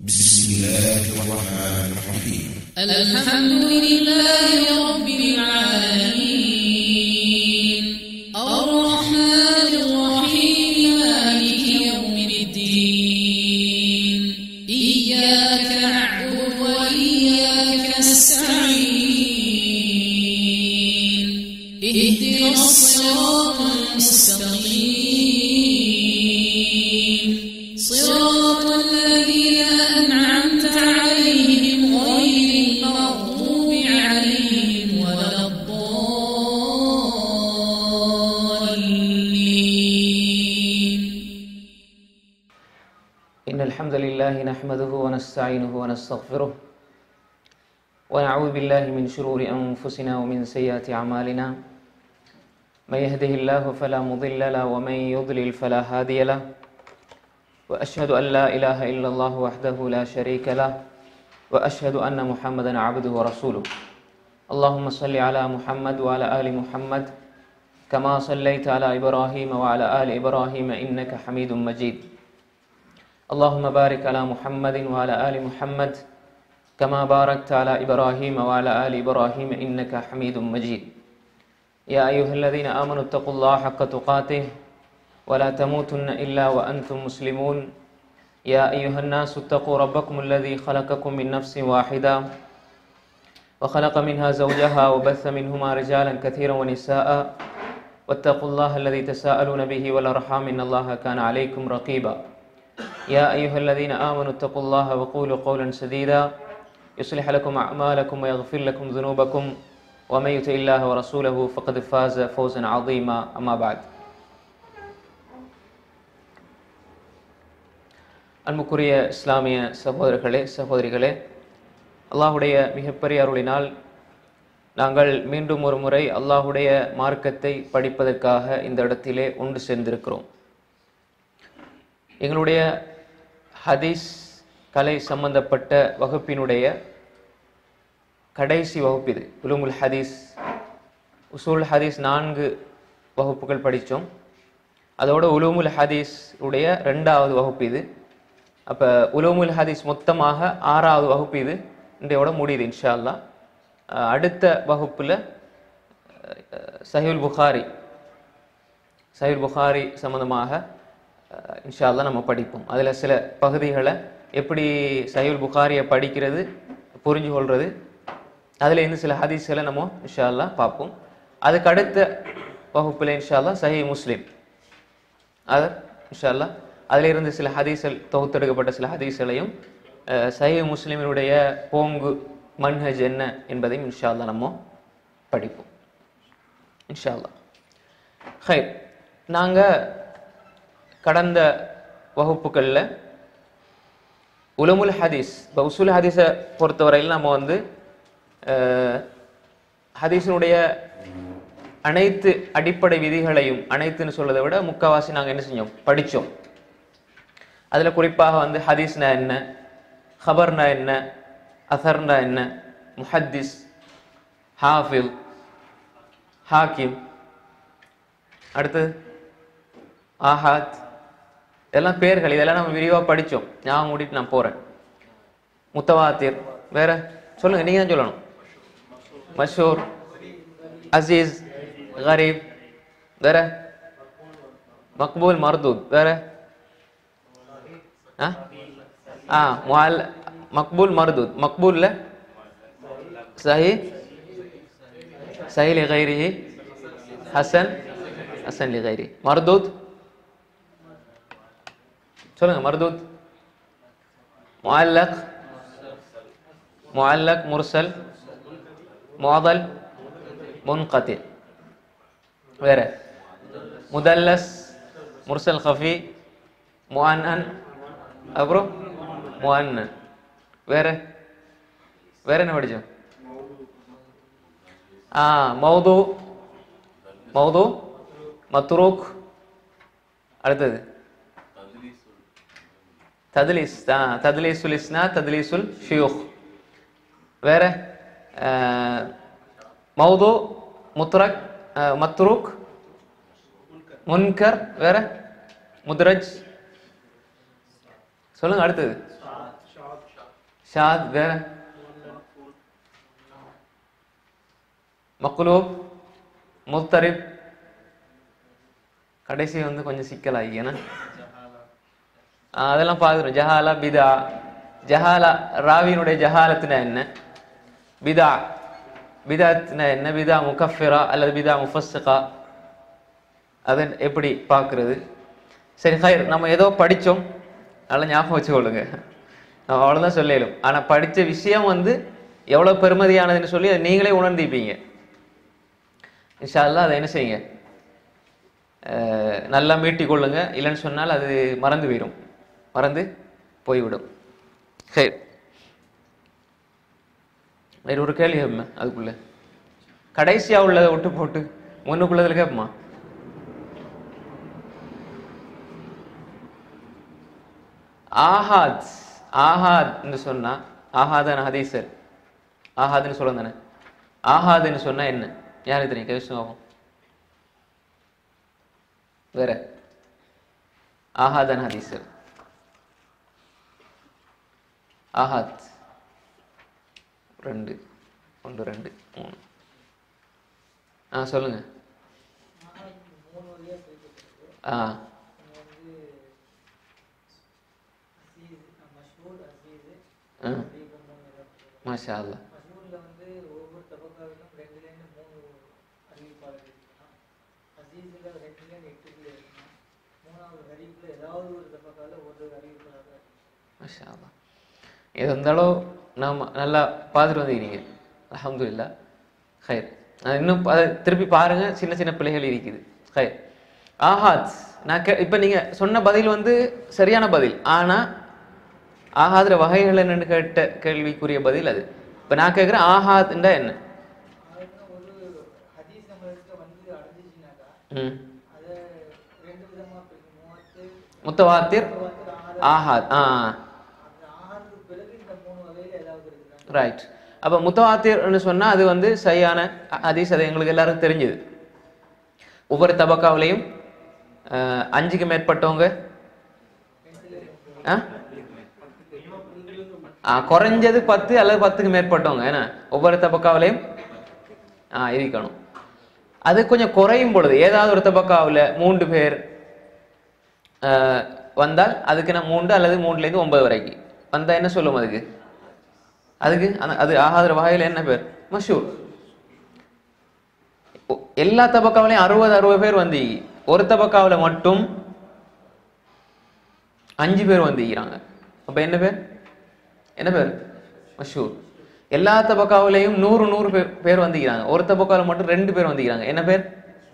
بسم الله الرحمن الرحيم الحمد لله رب العالمين الرحمن الرحيم مالك يوم الدين إياك نعبد وإياك نستعين اهدنا الصراط المستقيم صراط الذين أنعمت عليهم غير المغضوب عليهم ولا الضالين إن الحمد لله نحمده ونستعينه ونستغفره ونعوذ بالله من شرور أنفسنا ومن سيئات أعمالنا من يهده الله فلا مضل له ومن يضلل فلا هادي له وأشهد أن لا إله إلا الله وحده لا شريك له وأشهد أن محمدا عبده ورسوله اللهم صل على محمد وعلى آل محمد كما صليت على إبراهيم وعلى آل إبراهيم إنك حميد مجيد اللهم بارك على محمد وعلى آل محمد كما باركت على إبراهيم وعلى آل إبراهيم إنك حميد مجيد يا أيها الذين آمنوا اتقوا الله حق تقاته ولا تموتن إلا وأنتم مسلمون يا أيها الناس اتقوا ربكم الذي خلقكم من نفس واحدة وخلق منها زوجها وبث منهما رجالا كثيرا ونساء واتقوا الله الذي تساءلون به والأرحام إن الله كان عليكم رقيبا يا أيها الذين آمنوا اتقوا الله وقولوا قولا سديدا يصلح لكم أعمالكم ويغفر لكم ذنوبكم ومن يطع الله ورسوله فقد فاز فوزا عظيما أما بعد அன்புக்குரிய இஸ்லாமிய சகோதரர்களே சகோதரிகளே அல்லாஹுடைய மிகப்பெரிய அருளினால் நாங்கள் மீண்டும் ஒரு முறை அல்லாஹுடைய மார்க்கத்தை படிப்பதற்காக இந்த இடத்திலே ஒன்று சேர்ந்திருக்கிறோம் எங்களுடைய ஹதீஸ் கலை சம்பந்தப்பட்ட வகுப்பினுடைய கடைசி வகுப்பு இது உலுமுல் ஹதீஸ் உசூல் ஹதீஸ் நான்கு வகுப்புகள் படித்தோம் அதோட உலுமுல் ஹதீஸ் உடைய ரெண்டாவது வகுப்பு இது அப்போ உலுமுல் ஹதீஸ் மொத்தமாக ஆறாவது வகுப்பு இது இன்றையோட முடியுது இன்ஷா அல்லாஹ் அஹ் அடுத்த வகுப்பில் சஹில் புகாரி சஹில் புகாரி சம்பந்தமாக அஹ், இன்ஷா அல்லாஹ் நம்ம படிப்போம் அதில் சில பகுதிகளை எப்படி சஹில் புகாரியை படிக்கிறது புரிஞ்சு கொள்வது அதில் இருந்து சில ஹதீஸ்களை நம்ம இன்ஷா அல்லாஹ் பார்ப்போம் அதுக்கு அடுத்த வகுப்பில் இன்ஷா அல்லாஹ் சஹி முஸ்லீம் அது இன்ஷா அல்லாஹ் அதில் இருந்து சில ஹதீஸ்கள் தொகுத்தெடுக்கப்பட்ட சில ஹதீஸ்களையும் அஹ், சஹி முஸ்லிமினுடைய போங்கு மன்ஹஜ் என்ன என்பதையும் இன்ஷா அல்லாஹ் நம்ம படிப்போம் இன்ஷா அல்லாஹ் ஹை நாங்கள் கடந்த வகுப்புகளில் உலமுல் ஹதீஸ் இப்போ உசுல் ஹதீஸை பொறுத்தவரையில் நம்ம வந்து அஹ், ஹதீஸினுடைய அனைத்து அடிப்படை விதிகளையும் அனைத்துன்னு சொல்றதை விட முக்கவாசி நாங்கள் என்ன செஞ்சோம் படித்தோம் அதில் குறிப்பாக வந்து ஹதீஸ்னா என்ன ஹபர்னா என்ன அசர்னா என்ன முஹத்திஸ் ஹாஃபில் ஹாக்கிம் அடுத்தது ஆஹாத் இதெல்லாம் பேர்கள் இதெல்லாம் நம்ம விரிவாக படித்தோம் ஞாபகம் மூடிட்டு நான் போகிறேன் முத்தவாத்திர் வேற சொல்லுங்க நீங்க தான் சொல்லணும் மஷூர் அசீஸ் கரீப் வேற மக்பூல் மர்தூத் வேற ஆ ஆ முஅல் மக்பூல் மர்தூத் மக்பூல்ல சஹி சஹி லிகைரிஹி ஹசன் ஹசன் லிகைரி மர்தூத் சொல்லுங்க மர்தூத் முஅல்லக் முஅல்லக் முர்சல் முஅதல் முன்கதி வேற முதல்லஸ் முர்சல் ஹஃபி முஅன்னன் அப்புறம் முஅன்னன் வேற வேற என்ன படிச்சோம் ஆ மௌது மௌது மத்ரூக் அடுத்தது தத்லீஸ் ஆ தத்லீசுல் இஸ்னா தத்லீசுல் ஷியூக் வேற ஆஹ், மௌது முத்ரக் ஆஹ், மத்ரூக் முன்கர் வேற முத்ரஜ் சொல்லுங்க அடுத்தது ஷாத் வேற மக்குலூப் முத்தரிப் கடைசி வந்து கொஞ்சம் சிக்கலாகி ஏன்னா ஆ, அதெல்லாம் பார்க்குறோம் ஜஹாலா பிதா ஜஹாலா ராவியினுடைய ஜஹாலத்துனா என்ன பிதா பிதாத்னா என்ன பிதா முகஃபிரா அல்லது பிதா முஃபஸ்ஸகா அதை எப்படி பார்க்குறது சரி ஹைர் நம்ம ஏதோ படித்தோம் நல்லா ஞாபகம் வச்சுக்கொள்ளுங்க நம்ம அவ்வளோதான் சொல்லிடும் ஆனால் படித்த விஷயம் வந்து எவ்வளோ பெருமதியானதுன்னு சொல்லி அதை நீங்களே உணர்ந்திப்பீங்க இன்ஷா அல்லாஹ் அதை என்ன செய்யுங்க அஹ், நல்லா மீட்டிக் கொள்ளுங்க இல்லைன்னு சொன்னால் அது மறந்து போயிடும் மறந்து போய்விடும் சரி வேற ஒரு கேள்வி கேட்பேன் அதுக்குள்ள கடைசியா உள்ளதை விட்டு போட்டு முன்னுக்குள்ளதில் கேட்போமா ஆஹாத் ஆஹாத்னு சொன்னா ஆஹாதன் ஹதீசர் ஆஹாதுன்னு சொல்ல தானே ஆஹாதுன்னு சொன்னா என்ன யாருக்கு தெரியும் கேஷம் ஆகும் வேற ஆஹாதன் ஹதீசர் ஆஹாத் ரெண்டு ஒன்று ரெண்டு மூணு ஆ சொல்லுங்க ஆ ஆ மாஷா அல்லா மசூரில் வந்து ஒவ்வொரு தபக்காவிலும் ரெண்டுலேருந்து மூணு அறிவிப்பாளர் இருக்கணும் அசீஸில் ரெண்டுலேருந்து எட்டு பேர் இருக்கணும் மூணாவது ஹரீஃபில் ஏதாவது ஒரு தபக்காவில் ஒரு அறிவிப்பாளர் இருக்கணும் மாஷா அல்லா எது இருந்தாலும் நாம் நல்லா பார்த்துட்டு வந்துக்கிறீங்க அல்ஹம்துலில்லாஹ் ஹைர் அது இன்னும் அதை திருப்பி பாருங்க சின்ன சின்ன பிள்ளைகள் இருக்குது ஹைர் ஆஹாத் நான் கே இப்போ நீங்கள் சொன்ன பதில் வந்து சரியான பதில் ஆனால் ஆஹாதுற வகைகள் என்னன்னு கேட்ட கேள்விக்குரிய பதில் அது இப்போ நான் கேட்குறேன் ஆஹாத்ண்டா என்ன அதுக்கு ஒரு ஹதீஸ் நம்மளுக்கு வந்து அடைஞ்சிச்சுனாக்கா ம் அதை ரெண்டு விதமாக பிரிக்கும் மூவத்து முத்தவாத்திர் மூவத்து ஆறு ஆஹாத் ஆ அந்த ஆறுக்கு பிறகு இந்த மூணு வகையில் ஏதாவது இருக்குதா ரைட் அப்போ முத்தவாத்திர்னு சொன்னா அது வந்து சரியான ஹதீஸ் அது எங்களுக்கு எல்லாருக்கும் தெரிஞ்சது ஒவ்வொரு தபக்காவிலையும் அஹ், அஞ்சுக்கு மேற்பட்டவங்க ஆ? ஆ, குறைஞ்சது பத்து அல்லது பத்துக்கு மேற்பட்டவங்க என்ன ஒவ்வொரு தபக்காவிலையும் ஆ இருக்கணும் அது கொஞ்சம் குறையும் பொழுது ஏதாவது ஒரு தபக்காவில் மூன்று பேர் அஹ், வந்தால் அதுக்கு நான் மூன்று அல்லது மூணுலேருந்து ஒன்பது வரைக்கும் வந்தா என்ன சொல்லுவோம் அதுக்கு அதுக்கு அந்த அது ஆகாத வகையில் என்ன பேர் மஷூர் ஒ- எல்லா தபக்காவிலையும் அறுபது அறுபது பேர் வந்து ஒரு தபக்காவில் மட்டும் அஞ்சு பேர் வந்திக்கிறாங்க அப்ப என்ன பேர் என்ன பேர் மஷூர் எல்லா தபக்காவிலையும் நூறு நூறு பேர் பேர் வந்திக்கிறாங்க ஒரு தபக்காவில் மட்டும் ரெண்டு பேர் வந்திக்கிறாங்க என்ன பேர்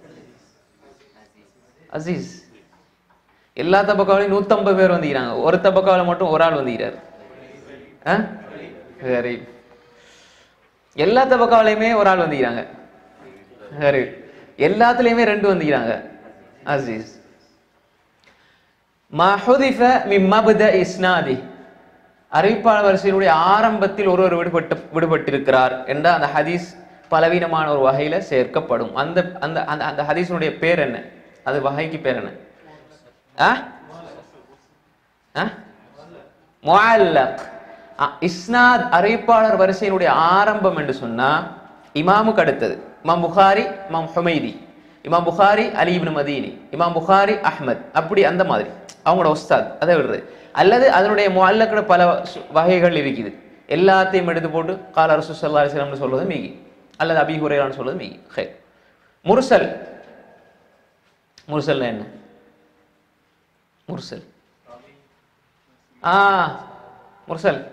அசீஸ் எல்லா தபக்காவிலையும் நூத்தம்பது பேர் வந்திக்கிறாங்க ஒரு தபக்காவில் மட்டும் ஒரு ஆள் வந்திக்கிறார் ஆ சரி எல்லா தபக்காவிலையுமே ஒரு ஆள் வந்திக்கிறாங்க சரி எல்லாத்துலயுமே ரெண்டு வந்திக்கிறாங்க அசீஸ் மஹுதிஃப மின் மப்த இஸ்னாதி அறிவிப்பாளர் வரிசையினுடைய ஆரம்பத்தில் ஒருவர் விடுபட்டு விடுபட்டிருக்கிறார் என்ற அந்த ஹதீஸ் பலவீனமான ஒரு வகையில சேர்க்கப்படும் அந்த அந்த அந்த அந்த ஹதீஸினுடைய பேர் என்ன அது வகைக்கு பேர் என்ன ஆ ஆ முஅல்லக் அ, இஸ்னாத் அறிவிப்பாளர் வரிசையினுடைய ஆரம்பம் என்று சொன்னா இமாமுக்கு அடுத்தது இமாம் புகாரி இமாம் ஹுமைதி இமாம் புகாரி அலி இப்னு மதீனி இமாம் புகாரி அஹ்மத் அப்படி அந்த மாதிரி அவங்களோட உஸ்தாத் அதை விடுறது அல்லது அதனுடைய முஅல்லக்கோட பல சு- வகைகள் இருக்குது எல்லாத்தையும் எடுத்து போட்டு கால அரசு சல்லா அலிஸ்லாம்னு சொல்றது மீகி அல்லது அபி ஹுரேரான்னு சொல்றது மீகி ஹே முர்சல் முர்சல்னா என்ன முர்சல் ஆ முர்சல்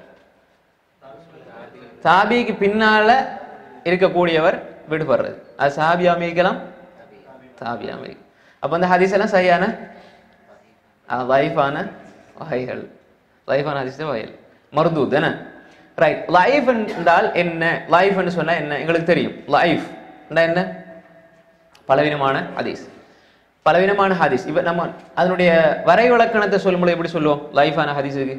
சாபிக்கு பின்னால இருக்கக்கூடியவர் விடுபடுறது அது சாபியா அமைக்கலாம் சாபியா அமைக்கும் அப்ப அந்த ஹதீஸ் எல்லாம் சரியான லைஃபான வகைகள் லைஃபான ஹதீஸ் வகைகள் மருதூத் என்ன ரைட் லைஃப் என்றால் என்ன லைஃப்னு சொன்னா என்ன எங்களுக்கு தெரியும் லைஃப் என்ன பலவீனமான ஹதீஸ் பலவீனமான ஹதீஸ் இப்ப நம்ம அதனுடைய வரை விளக்கணத்தை சொல்லும்போது எப்படி சொல்லுவோம் லைஃபான ஹதீஸுக்கு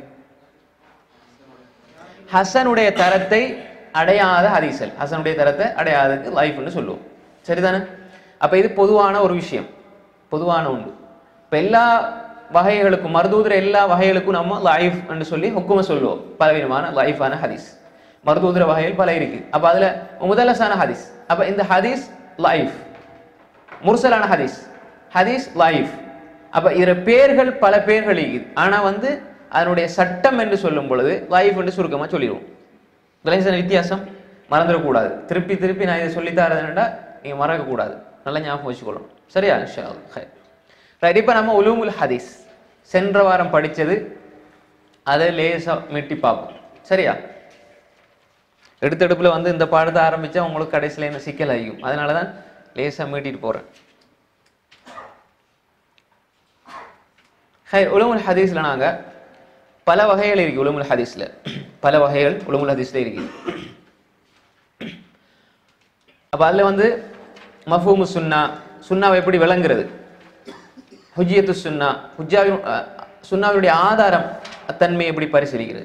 ஹசனுடைய தரத்தை அடையாத ஹதீசல் ஹசனுடைய தரத்தை அடையாததுக்கு லைஃப்னு சொல்லுவோம் சரிதானே அப்ப இது பொதுவான ஒரு விஷயம் பொதுவான ஒன்று இப்ப எல்லா வகைகளுக்கும் மருதூதுற எல்லா வகைகளுக்கும் நம்ம லைஃப் என்று சொல்லி ஹுக்கும சொல்லுவோம் பலவிதமான லைஃபான ஹதீஸ் மருதூதுற வகைகள் பல இருக்கு அப்ப அதுல முதலசான ஹதீஸ் அப்ப இந்த ஹதீஸ் லைஃப் முர்சலான ஹதீஸ் ஹதீஸ் லைஃப் அப்ப இதுல பேர்கள் பல பேர்கள் இருக்குது ஆனா வந்து அதனுடைய சட்டம் என்று சொல்லும் பொழுது லைஃப் என்று சுருக்கமா சொல்லிடுவோம் விளைஞ்ச வித்தியாசம் மறந்துடக்கூடாது திருப்பி திருப்பி நான் இதை சொல்லித்தரதுன்னா நீங்க மறக்கக்கூடாது நல்லா ஞாபகம் வச்சுக்கொள்ளணும் சரியா இன்ஷா அல்லாஹ் ரைட் இப்போ நம்ம உலூமுல் ஹதீஸ் சென்ற வாரம் படிச்சது அதை லேசா மீட்டி பார்ப்போம் சரியா எடுத்தெடுப்புல வந்து இந்த பாடத்தை ஆரம்பிச்சா உங்களுக்கு கடைசியில் என்ன சிக்கல் ஆகிக்கும் அதனால தான் லேசா மீட்டிட்டு போறேன் ஹை உலமுல் ஹதீஸ்ல நாங்க பல வகைகள் இருக்கு உலமுல் ஹதீஸ்ல பல வகைகள் உலமுல் ஹதீஸ்ல இருக்கு அப்ப அதுல வந்து மஃபூமு சுன்னா சுன்னாவை எப்படி விளங்குறது ஹுஜியத்து சுன்னா ஹுஜாவின் அஹ், சுன்னாவினுடைய ஆதாரம் தன்மை எப்படி பரிசீலிக்கிறது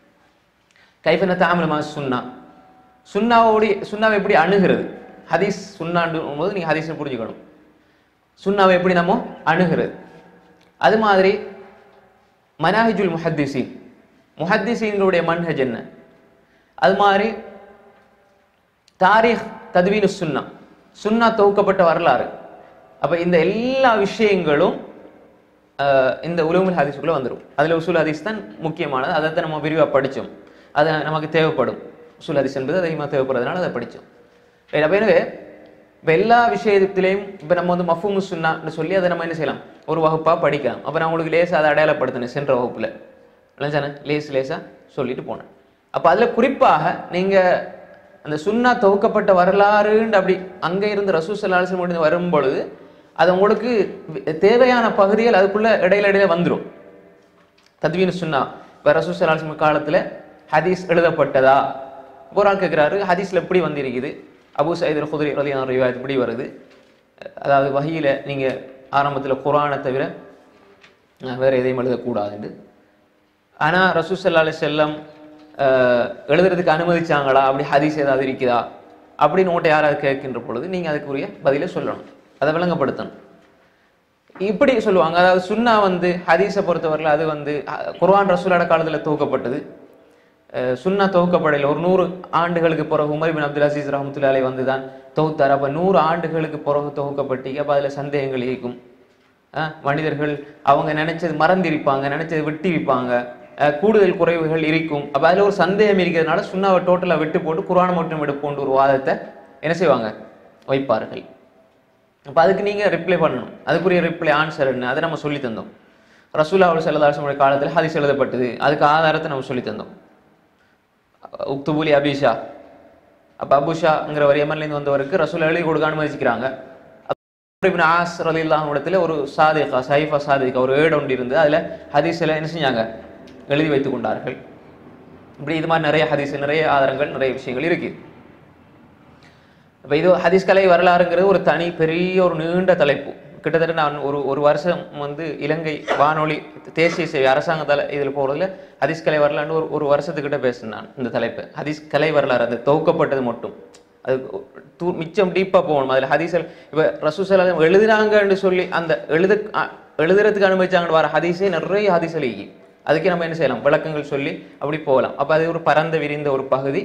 கைஃபன தாமலமா சுன்னா சுன்னாவோடைய சுன்னாவை எப்படி அணுகிறது ஹதீஸ் சுன்னாண்டு போது நீங்க ஹதீஸ் புரிஞ்சுக்கணும் சுன்னாவை எப்படி நம்ம அணுகிறது அது மாதிரி மனாஹிஜுல் முஹத்திசீன் முஹத்திசீன்களுடைய மன்ஹஜ் என்ன அது மாதிரி தாரீக் தத்வீனு சுன்னா சுன்னா தொகுக்கப்பட்ட வரலாறு அப்ப இந்த எல்லா விஷயங்களும் அஹ், இந்த உலகமுல் ஹதீஸுக்குள்ள வந்துடும் அதுல உசூல் ஹதீஸ் தான் முக்கியமானது அதை தான் நம்ம விரிவா படிச்சோம் அது நமக்கு தேவைப்படும் உசூல் ஹதீஸ் என்பது அதிகமாக தேவைப்படுறதுனால அதை படிச்சோம் Right, அப்ப எனவே இப்ப எல்லா விஷயத்திலையும் இப்ப நம்ம வந்து மஃபூமு சுன்னான்னு சொல்லி அதை நம்ம என்ன செய்யலாம் ஒரு வகுப்பா படிக்கலாம் அப்ப நான் உங்களுக்கு லேசா அதை அடையாளப்படுத்தினேன் சென்ற வகுப்புல விளைஞ்சானே லேஸ் லேசா சொல்லிட்டு போனேன் அப்ப அதுல குறிப்பாக நீங்க அந்த சுன்னா தொகுக்கப்பட்ட வரலாறுன்னு அப்படி அங்க இருந்து ரசூ சல்லாஹம் முடிந்து வரும் பொழுது அது உங்களுக்கு தேவையான பகுதிகள் அதுக்குள்ள இடையில இடையில வந்துடும் தத்வீன் சுன்னா இப்போ ரசூ சல்லாஹம் காலத்துல ஹதீஸ் எழுதப்பட்டதா ஒரு ஆள் கேட்குறாரு ஹதீஸ்ல எப்படி வந்திருக்குது அபூ சயீத் குதிரை ரலியான ரிவாயத் இப்படி வருது அதாவது வகையில நீங்க ஆரம்பத்துல குரானை தவிர அஹ், வேற எதையும் எழுதக்கூடாதுன்னு ஆனா ரசூ சல்லா செல்லம் எழுதுறதுக்கு அனுமதிச்சாங்களா அப்படி ஹதீஸ் ஏதாவது இருக்குதா அப்படின்னு உங்கள்கிட்ட யாராவது கேட்கின்ற பொழுது நீங்க அதுக்குரிய பதிலை சொல்லணும் அதை விளங்கப்படுத்தணும் இப்படி சொல்லுவாங்க அதாவது சுன்னா வந்து ஹதீஸை பொறுத்தவரையில் அது வந்து அஹ், குர்ஆன் ரசூலோட காலத்துல துவக்கப்பட்டது அஹ், சுன்னா துவக்கப்படையில் ஒரு நூறு ஆண்டுகளுக்கு பிறகு உமர் பின் அப்துல் அசீஸ் ரஹமத்துல்லாலை வந்து தான் தொகுத்தார் அப்ப நூறு ஆண்டுகளுக்கு பிறகு தொகுக்கப்பட்டு அப்ப அதுல சந்தேகங்கள் இருக்கும் அஹ், மனிதர்கள் அவங்க நினைச்சது மறந்திருப்பாங்க நினைச்சது விட்டு வைப்பாங்க அஹ், கூடுதல் குறைவுகள் இருக்கும் அப்ப அதுல ஒரு சந்தேகம் இருக்கிறதுனால சுண்ணாவை டோட்டலா விட்டு போட்டு குர்ஆனை மட்டும் எடுப்போன்ற ஒரு வாதத்தை என்ன செய்வாங்க வைப்பார்கள் அப்ப அதுக்கு நீங்க ரிப்ளை பண்ணணும் அதுக்குரிய ரிப்ளை ஆன்சர் என்ன அதை நம்ம சொல்லி தந்தோம் ரசூலா அவர் செல்லதாசனுடைய காலத்துல ஹதீஸ் எழுதப்பட்டது அதுக்கு ஆதாரத்தை நம்ம சொல்லி தந்தோம் உக்துபுலி அபிஷா அப்ப அபுஷாங்கிற யமன்லேருந்து வந்தவருக்கு ரசூல் எழுதி கொடுக்க அனுமதிக்கிறாங்க இப்னு ஆஸ் ரலில்லாஹு இடத்துல ஒரு சாதிகா சைஃபா சாதிகா ஒரு ஏடு ஒன்று இருந்து அதுல ஹதீஸ்ல என்ன செஞ்சாங்க எழுதி வைத்துக் கொண்டார்கள் இப்படி இது மாதிரி நிறைய ஹதீஸ் நிறைய ஆதாரங்கள் நிறைய விஷயங்கள் இருக்கு இப்போ இது ஹதீஸ் கலை வரலாறுங்கிறது ஒரு தனி பெரிய ஒரு நீண்ட தலைப்பு கிட்டத்தட்ட நான் ஒரு ஒரு வருஷம் வந்து இலங்கை வானொலி தேசிய சேவை அரசாங்க தலை இதில் போகிறதுல ஹதீஸ் கலை வரலாறுன்னு ஒரு ஒரு வருஷத்துக்கிட்ட பேசினேன் நான் இந்த தலைப்பு ஹதீஸ் கலை வரலாறு அது தொகுக்கப்பட்டது மட்டும் அது தூ மிச்சம் டீப்பாக போகணும் அதில் ஹதீஸல் இப்போ ரசூசல் எழுதுனாங்கன்னு சொல்லி அந்த எழுத அ- எழுதுறதுக்கு அனுமதிச்சாங்கன்னு வர ஹதீஸே நிறைய ஹதீஸல் ஈகி அதுக்கு நம்ம என்ன செய்யலாம் விளக்கங்கள் சொல்லி அப்படி போகலாம் அப்போ அது ஒரு பரந்த விரிந்த ஒரு பகுதி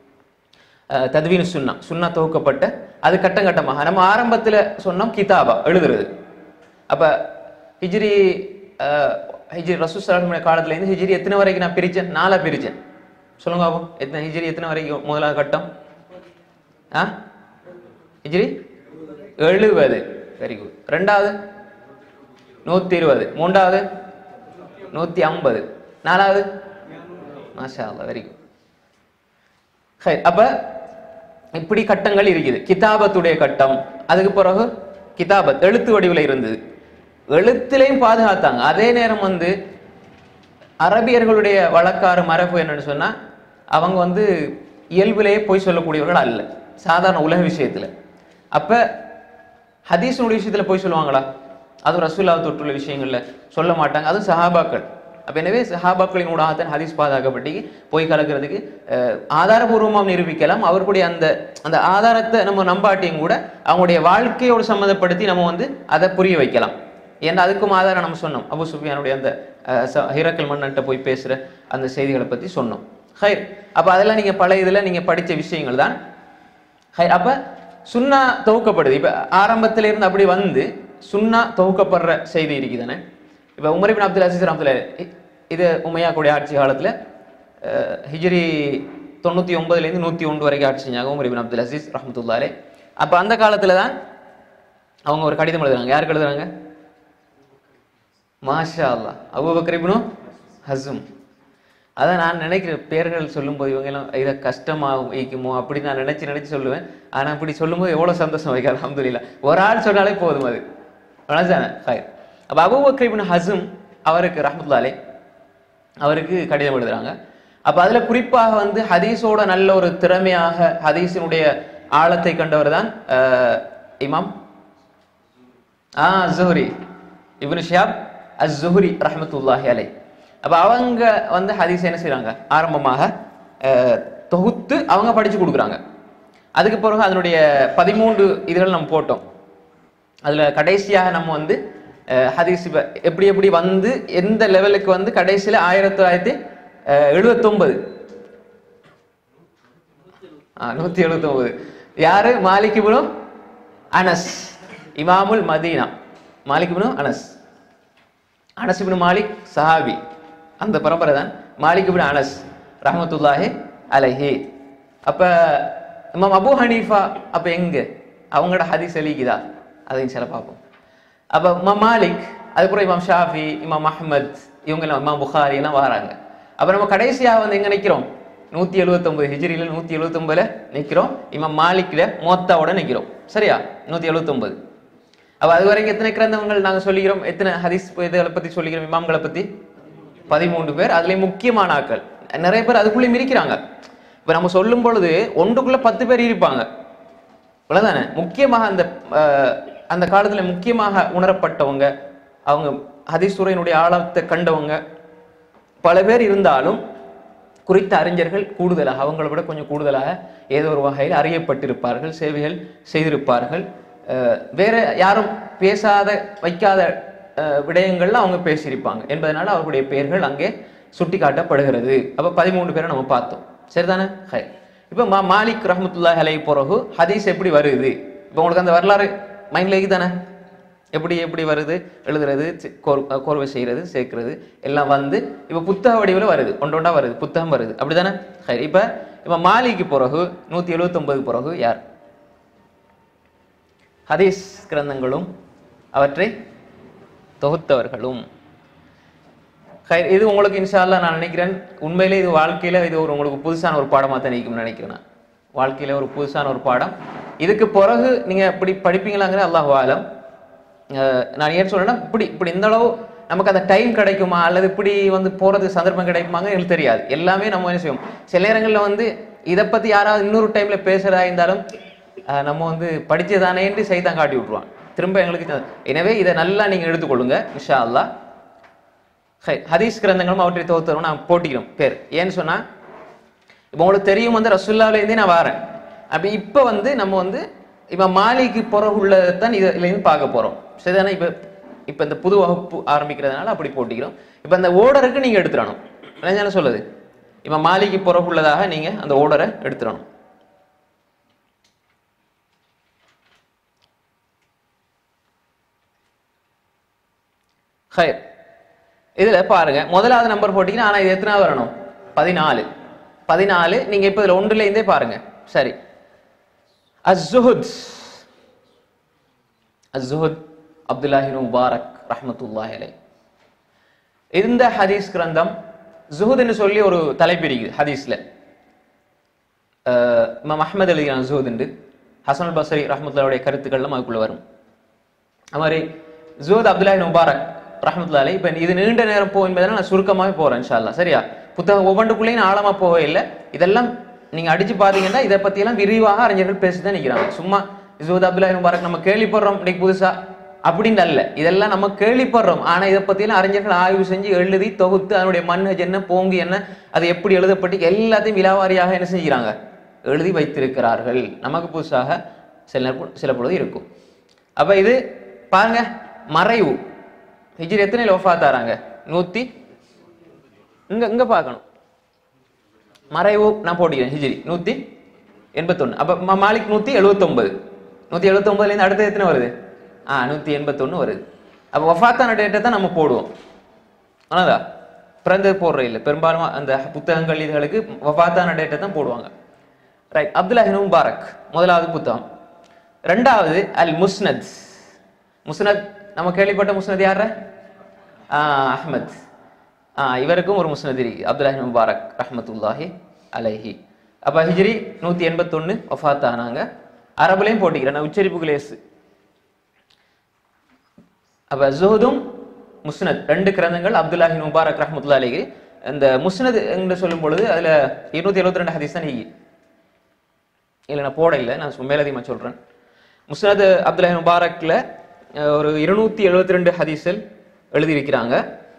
அஹ், தத்வீனு சுன்னா சுன்னா தொகுக்கப்பட்ட அது கட்டம் கட்டமாக நம்ம ஆரம்பத்துல சொன்னோம் கிதாபா எழுதுறது அப்ப ஹிஜ்ரி அஹ், ஹிஜ்ரி ரசூசலாமுடைய காலத்துல இருந்து ஹிஜ்ரி எத்தனை வரைக்கும் நான் பிரிச்சேன் நாலா பிரிச்சேன் சொல்லுங்க பாப்போம் எத்தனை ஹிஜ்ரி எத்தனை வரைக்கும் முதலாவது கட்டம் ஆ ஹிஜ்ரி எழுபது வெரி குட் ரெண்டாவது நூத்தி இருபது மூன்றாவது நூத்தி ஐம்பது நாலாவது மாஷா அல்லா வெரி குட் ஹை, அப்ப இப்படி கட்டங்கள் இருக்குது கிதாபத்துடைய கட்டம் அதுக்கு பிறகு கிதாபத் எழுத்து வடிவில் இருந்தது எழுத்துலையும் பாதுகாத்தாங்க அதே நேரம் வந்து அரபியர்களுடைய வழக்காறு மரபு என்னன்னு சொன்னா அவங்க வந்து இயல்பிலேயே போய் சொல்லக்கூடியவர்கள் அல்ல சாதாரண உலக விஷயத்துல அப்ப ஹதீஸுடைய விஷயத்துல போய் சொல்லுவாங்களா அதுவும் ரசூல்லா தொற்றுள்ள விஷயங்கள்ல சொல்ல மாட்டாங்க அதுவும் சஹாபாக்கள் அப்ப எனவே சஹாபாக்களின் ஊடாகத்தான் ஹதீஸ் பாதுகாக்கப்பட்டு போய் கலக்கிறதுக்கு அஹ், ஆதாரபூர்வமாக நிரூபிக்கலாம் அவர்களுடைய அந்த அந்த ஆதாரத்தை நம்ம நம்பாட்டியும் கூட அவங்களுடைய வாழ்க்கையோடு சம்மந்தப்படுத்தி நம்ம வந்து அதை புரிய வைக்கலாம் ஏன்னா அதுக்கும் ஆதாரம் நம்ம சொன்னோம் அபு சுஃபியானுடைய அந்த அஹ், ச- ஹிரக்கல் மன்னன்ட்ட போய் பேசுற அந்த செய்திகளை பத்தி சொன்னோம் ஹைர் அப்ப அதெல்லாம் நீங்க பழைய இதுல நீங்க படிச்ச விஷயங்கள் தான் ஹைர் அப்ப சுன்னா தொகுக்கப்படுது இப்ப ஆரம்பத்துல இருந்து அப்படி வந்து சுன்னா தொகுக்கப்படுற செய்தி இருக்குதானே இப்ப உமர் இப்னு அப்துல் அசீஸ் ரஹ்மத்துல்லாஹி அலைஹி, இது உமையாக்குடைய ஆட்சி காலத்துல அஹ், ஹிஜ்ரி தொண்ணூத்தி ஒன்பதுல இருந்து நூத்தி ஒன்று வரைக்கும் ஆட்சி செஞ்சாங்க உமர் இப்னு அப்துல் அசீஸ் ரஹ்மத்துல்லாஹி அலைஹி. அப்ப அந்த காலத்துல தான் அவங்க ஒரு கடிதம் எழுதுறாங்க யாருக்கு எழுதுறாங்க மாஷா அல்லாஹ் அபூபக்கர் இப்னு ஹஸ்ம் அதான் நான் நினைக்கிறேன் பேர்கள் சொல்லும்போது இவங்க எல்லாம் இதை கஷ்டமா வைக்குமோ அப்படி நான் நினைச்சு நினைச்சு சொல்லுவேன் ஆனா அப்படி சொல்லும்போது எவ்வளவு சந்தோஷம் வைக்க அல்ஹம்துலில்லாஹ் ஒரு ஆள் சொன்னாலே போதும் அது அவ்வளவுதானே ஹைர் அப்ப அபூபக்கர் இப்னு ஹஸ்ம் அவருக்கு ரஹ்மத்துல்லாஹி அலைஹி அவருக்கு கடிதம் எழுதுறாங்க அப்ப அதுல குறிப்பாக வந்து ஹதீஸோட நல்ல ஒரு திறமையாக ஹதீஸினுடைய ஆழத்தை கண்டவர் தான் அஹ், இமாம் ஆ ஜுஹரி இப்னு ஷியாப் அஸ் ஜுஹரி ரஹ்மத்துல்லாஹி அலை அப்ப அவங்க வந்து ஹதீஸ் என்ன செய்றாங்க ஆரம்பமாக அஹ், தொகுத்து அவங்க படிச்சு கொடுக்குறாங்க அதுக்கு பிறகு அதனுடைய பதிமூன்று இதுகள் நம்ம போட்டோம் அதுல கடைசியாக நம்ம வந்து அஹ், ஹதீஸ் இப்ப எப்படி எப்படி வந்து எந்த லெவலுக்கு வந்து கடைசியில ஆயிரத்தி தொள்ளாயிரத்தி எழுபத்தொன்பது நூத்தி எழுபத்தி ஒன்பது யாரு மாலிக் இப்னு அனஸ் இமாமுல் Madina Malik ibn Anas Anas ibn Malik சஹாபி அந்த பரம்பரை தான் மாலிக் இப்னு அனஸ் ரஹ்மத்துல்லாஹி அலைஹி அப்ப இமாம் அபூ ஹனீஃபா அப்ப எங்க அவங்களோட ஹதீஸ் அலிக்குதா அதையும் சில பார்ப்போம் அப்ப இமாம் மாலிக் அதுக்கப்புறம் இமாம் ஷாஃபி இமாம் அஹ்மத் இவங்க எல்லாம் இமாம் புகாரி எல்லாம் வராங்க அப்ப நம்ம கடைசியாக வந்து எங்க நிக்கிறோம் நூத்தி எழுபத்தொன்பது ஹிஜ்ரியில நூத்தி எழுபத்தொன்பதுல நிக்கிறோம் இமாம் மாலிக்ல மோத்தாவோட நிக்கிறோம் சரியா நூத்தி எழுபத்தொன்பது அப்ப அது வரைக்கும் எத்தனை கிரந்தங்கள் நாங்க சொல்லிக்கிறோம் எத்தனை ஹதீஸ் இதுகளை பத்தி சொல்லிக்கிறோம் இமாம்களை பத்தி பதிமூன்று பேர் அதுலயும் முக்கியமான ஆட்கள் நிறைய பேர் அதுக்குள்ளேயும் இருக்கிறாங்க இப்ப நம்ம சொல்லும் பொழுது ஒன்றுக்குள்ள பத்து பேர் இருப்பாங்க இவ்வளவுதானே முக்கியமாக அந்த அஹ், அந்த காலத்துல முக்கியமாக உணரப்பட்டவங்க அவங்க ஹதீஸ் துறையினுடைய ஆழத்தை கண்டவங்க பல பேர் இருந்தாலும் குறித்த அறிஞர்கள் கூடுதலாக அவங்களை விட கொஞ்சம் கூடுதலாக ஏதோ ஒரு வகையில் அறியப்பட்டிருப்பார்கள் சேவைகள் செய்திருப்பார்கள் அஹ், வேற யாரும் பேசாத வைக்காத அஹ், விடயங்கள்ல அவங்க பேசியிருப்பாங்க என்பதனால அவர்களுடைய பெயர்கள் அங்கே சுட்டிக்காட்டப்படுகிறது அப்ப பதிமூணு பேரை நம்ம பார்த்தோம் சரிதானே ஹை இப்போ மா மாலிக் ரஹ்மத்துல்லாஹி அலைஹி பிறகு ஹதீஸ் எப்படி வருது இப்போ உங்களுக்கு அந்த வரலாறு மைண்ட்ல தானே எப்படி எப்படி வருது எழுதுறது சி- கோர்- அஹ் கோர்வை செய்யறது சேர்க்கிறது எல்லாம் வந்து இப்போ புத்தக வடிவில் வருது ஒன்று ஒன்றா வருது புத்தகம் வருது அப்படிதானே சரி இப்போ இப்போ மாலிக்கு பிறகு நூற்றி எழுபத்தொன்பது பிறகு யார் ஹதீஸ் கிரந்தங்களும் அவற்றை தொகுத்தவர்களும் ஹை- இது உங்களுக்கு இன்ஷா அல்லாஹ் நான் நினைக்கிறேன் உண்மையிலே இது வாழ்க்கையில இது ஒரு உங்களுக்கு புதுசான ஒரு பாடமா தான் நினைக்கும்னு நினைக்கிறேன் நான். வாழ்க்கையில ஒரு புதுசான ஒரு பாடம் இதுக்கு பிறகு நீங்க இப்படி படிப்பீங்களாங்கிற அல்லாஹ் ஆலம் அஹ் நான் ஏன் சொல்றேன்னா இப்படி இப்படி இந்த அளவு நமக்கு அந்த டைம் கிடைக்குமா அல்லது இப்படி வந்து போறது சந்தர்ப்பம் கிடைக்குமாங்க எங்களுக்கு தெரியாது எல்லாமே நம்ம என்ன செய்வோம் சில நேரங்கள்ல வந்து இதை பத்தி யாராவது இன்னொரு டைம்ல பேசுறதா இருந்தாலும் அஹ் நம்ம வந்து படிச்சதானேன்னு செய்தான் காட்டி விட்டுருவான் திரும்ப எங்களுக்கு த- எனவே இதை நல்லா நீங்க எடுத்துக்கொள்ளுங்க இன்ஷா அல்லாஹ் ஹை, ஹதீஸ் கிரந்தங்களும் அவற்றை தொகுத்தரும் நான் போட்டிக்கிறோம் பேர் ஏன்னு சொன்னா இப்போ உங்களுக்கு தெரியும் வந்து ரசுல்லாவிலேருந்தே நான் வரேன் அப்படி இப்போ வந்து நம்ம வந்து இப்போ மாலிக்கு பிறகு உள்ளதான் இதுலேருந்து பார்க்க போறோம் சரிதானே இப்போ இப்போ இந்த புது வகுப்பு ஆரம்பிக்கிறதுனால அப்படி போட்டிக்கிறோம் இப்போ அந்த ஓர்டருக்கு நீங்க எடுத்துடணும் என்ன சொல்லுது இப்போ மாலிக்கு பிறகு உள்ளதாக நீங்க அந்த ஓர்டரை எடுத்துடணும் ஹைர் இதுல பாருங்க முதலாவது நம்பர் போட்டீங்கன்னா ஆனா இது எத்தனாவது வரணும் பதினாலு பதினாலு நீங்க இப்ப இதுல ஒன்றுல இருந்தே பாருங்க சரி அஸ்ஸுஹுத் அஸ்ஸுஹுத் அப்துல்லாஹி முபாரக் ரஹ்மத்துல்லாஹி அலை இந்த ஹதீஸ் கிரந்தம் ஜுஹுத்னு சொல்லி ஒரு தலைப்பு இருக்குது ஹதீஸ்ல அஹ் இமாம் அஹ்மத் எழுதியான ஜுஹுத் ஹசன் அல் பசரி ரஹ்மத்துல்லாவுடைய கருத்துக்கள்லாம் அதுக்குள்ள வரும் அது மாதிரி ஜூத் அப்துல்லாஹி முபாரக் ரஹமத்துல்லாலே இப்போ இது நீண்ட நேரம் போகும் என்பதனால நான் சுருக்கமாகவே போகிறேன் இன்ஷா அல்லாஹ் சரியா புத்தகம் ஒவ்வொன்றுக்குள்ளேயும் நான் ஆழமாக போகவே இல்லை இதெல்லாம் நீங்க அடிச்சு பார்த்தீங்கன்னா இதை பற்றியெல்லாம் விரிவாக அறிஞர்கள் பேசி தான் நிற்கிறாங்க சும்மா ஜூத் அப்துல்லாஹி முபாரக் நம்ம கேள்விப்படுறோம் இன்னைக்கு புதுசா அப்படின்னு அல்ல இதெல்லாம் நம்ம கேள்விப்படுறோம் ஆனா இதை பற்றியெல்லாம் அறிஞர்கள் ஆய்வு செஞ்சு எழுதி தொகுத்து அதனுடைய மண்ஹஜ் என்ன போங்கு என்ன அது எப்படி எழுதப்பட்டு எல்லாத்தையும் விலாவாரியாக என்ன செஞ்சுக்கிறாங்க எழுதி வைத்திருக்கிறார்கள் நமக்கு புதுசாக சில நேரம் சில பொழுது இருக்கும் அப்ப இது பாருங்க மறைவு ஹிஜ்ரி எத்தனையில் ஒஃபாத்தாராங்க நூற்றி இங்க இங்க பார்க்கணும் மறைவு நான் போட்டிக்கிறேன் ஹிஜ்ரி நூற்றி எண்பத்தொன்று அப்போ ம- மாலிக் நூற்றி எழுபத்தொம்பது நூற்றி எழுபத்தொம்பதுலேருந்து அடுத்து எத்தனை வருது ஆ நூற்றி எண்பத்தொன்று வருது அப்போ வஃபாத்தான டேட்டை தான் நம்ம போடுவோம் ஆனதா பிறந்தது போடுற இல்லை பெரும்பாலும் அந்த புத்தகங்கள் இதுகளுக்கு வஃபாத்தான டேட்டை தான் போடுவாங்க ரைட் அப்துல்லா ஹினு முபாரக் முதலாவது புத்தகம் ரெண்டாவது அல் முஸ்னத் முஸ்னத் நம்ம கேள்விப்பட்ட முஸ்னத் யார அஹ்மத் ஆ, இவருக்கும் ஒரு முஸ்னத் இருக்கு அப்துல்லா ஹினு முபாரக் ரஹ்மத்துல்லாஹி அலைஹி அப்ப ஹிஜ்ரி நூத்தி எண்பத்தொன்னு வஃபாத் ஆனாங்க அரபுலையும் போட்டிக்கிறேன் நான் உச்சரிப்புக்கு லேசு அப்ப ஜுஹதும் முஸ்னத் ரெண்டு கிரந்தங்கள் அப்துல்லாஹி முபாரக் ரஹ்மத்துல்லா அலைஹி இந்த முஸ்னத் என்று சொல்லும் பொழுது அதுல இருநூத்தி எழுபத்தி ரெண்டு ஹதீஸ் தான் ஹிஜி இல்லை நான் போட இல்லை நான் சு- மேலதிகமாக சொல்றேன் முஸ்னத் அப்துல்லாஹி முபாரக்ல அஹ், ஒரு இருநூத்தி எழுபத்தி ரெண்டு ஹதீஸில் எழுதியிருக்கிறாங்க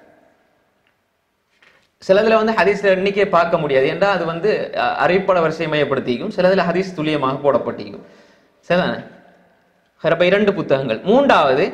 சிலதுல வந்து ஹதீஸ்ல எண்ணிக்கையை பார்க்க முடியாது ஏன்டா அது வந்து அஹ், அறிவிப்பாள வரிசை மையப்படுத்திக்கும் சிலதுல ஹதீஸ் துல்லியமாக போடப்பட்டிருக்கும் சரிதானே அப்ப இரண்டு புத்தகங்கள் மூன்றாவது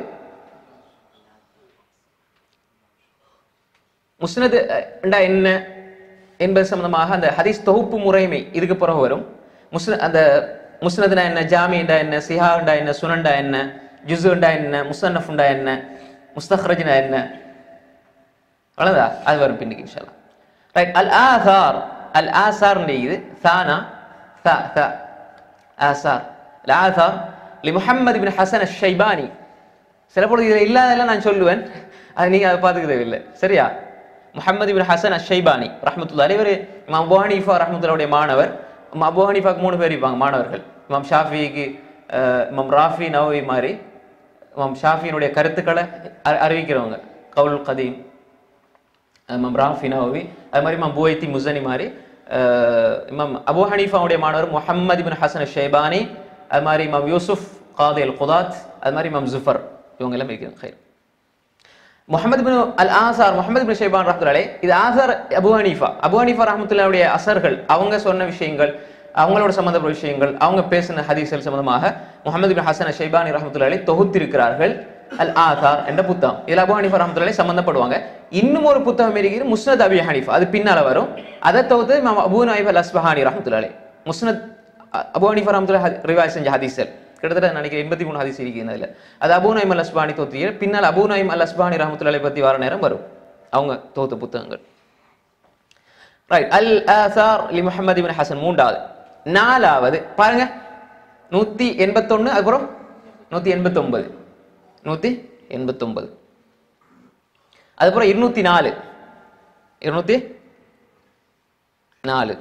முஸ்னது அஹ், என்றா என்ன என்பது சம்பந்தமாக அந்த ஹதீஸ் தொகுப்பு முறைமை இதுக்கு பிறகு வரும் முஸ்ன அந்த முஸ்னதுனா என்ன ஜாமிண்டா என்ன சிஹாண்டா என்ன சுனண்டா என்ன ஜுசுண்டா என்ன முஸ்தனஃபுண்டா என்ன முஸ்தஹ்ரஜ்னா என்ன அவ்வளோதா அது வரும் பின்னுக்கு இன்ஷால்லா ரைட் அல் ஆசார் அல் ஆசார் இது தானா தா தா ஆசார் அல் ஆசார் லி முஹம்மது பின் ஹசன் ஷைபானி சில பொழுது இதில் இல்லாதெல்லாம் நான் சொல்லுவேன் அது நீங்க அதை பார்த்துக்க தேவையில்லை சரியா முஹம்மது பின் ஹசன் அஷைபானி ரஹ்மத்துல்லா இவர் இமாம் அபு ஹனீஃபா ரஹ்மத்துல்லாவுடைய மாணவர் இமாம் அபு ஹனீஃபாக்கு மூணு பேர் இருப்பாங்க மாணவர்கள் இமாம் ஷாஃபிக்கு அஹ், இமாம் ராஃபி நவவி மாதிரி இமாம் ஷாஃபியினுடைய கருத்துக்களை அறி- அறிவிக்கிறவங்க கவுல் கதீம் இமாம் ராஃபி நவவி அது மாதிரி இமாம் புவைத்தி முசனி மாதிரி அஹ், இமாம் அபு ஹனீஃபாவுடைய மாணவர் முஹம்மது பின் ஹசன் ஷைபானி அது மாதிரி இமாம் யூசுஃப் காதி அல் குதாத் அது மாதிரி இமாம் ஜுஃபர் இவங்க எல்லாம் இருக்கிறாங்க ஹைர் முஹம்மது பின் அல் ஆசார் முஹம்மது பின் ஷைபான் ரஹ்மத்துல்லாஹி இது ஆசார் அபு ஹனீஃபா அபு ஹனீஃபா ரஹ்மத்துல்லாஹுடைய அசர்கள் அவங்க சொன்ன விஷயங்கள் அவங்களோட சம்பந்தப்பட்ட விஷயங்கள் அவங்க பேசின ஹதீஸ்கள் சம்பந்தமாக முஹம்மது பின் ஹசன் ஷைபானி ரஹ்மத்துல்லாஹி தொகுத்திருக்கிறார்கள் அல் ஆசார் என்ற புத்தகம் இதுல அபு ஹனீஃபா ரஹ்மத்துல்லாஹி சம்பந்தப்படுவாங்க இன்னும் ஒரு புத்தகம் இருக்குது முஸ்னத் அபி ஹனீஃபா அது பின்னால வரும் அதை தொகுத்து இமாம் அபு நைஃப் அல் அஸ்பஹானி ரஹ்மத்துல்லாஹி முஸ்னத் அ- அபு ஹனீஃபா ரஹ்மத்துல்லாஹி ரிவாய் செஞ்ச ஹதீஸ்கள் கிட்டத்தட்ட நினைக்கிறேன் எண்பத்தி மூணு ஹதீஸ் இருக்குது அதுல அது அபு நைம் அல் அஸ்பானி தோத்திய பின்னால் அபு நைம் அல் அஸ்பானி ரஹமத்துல்லாஹி பத்தி வர நேரம் வரும் அவங்க தோத்த புத்தகங்கள் ரைட் அல் ஆசார் லி முஹம்மது இப்னு ஹசன் மூன்றாவது நாலாவது பாருங்க நூத்தி எண்பத்தொன்னு அதுக்கப்புறம் நூத்தி எண்பத்தொன்பது நூத்தி எண்பத்தொன்பது அதுக்கப்புறம் இருநூத்தி நாலு இருநூத்தி நாலு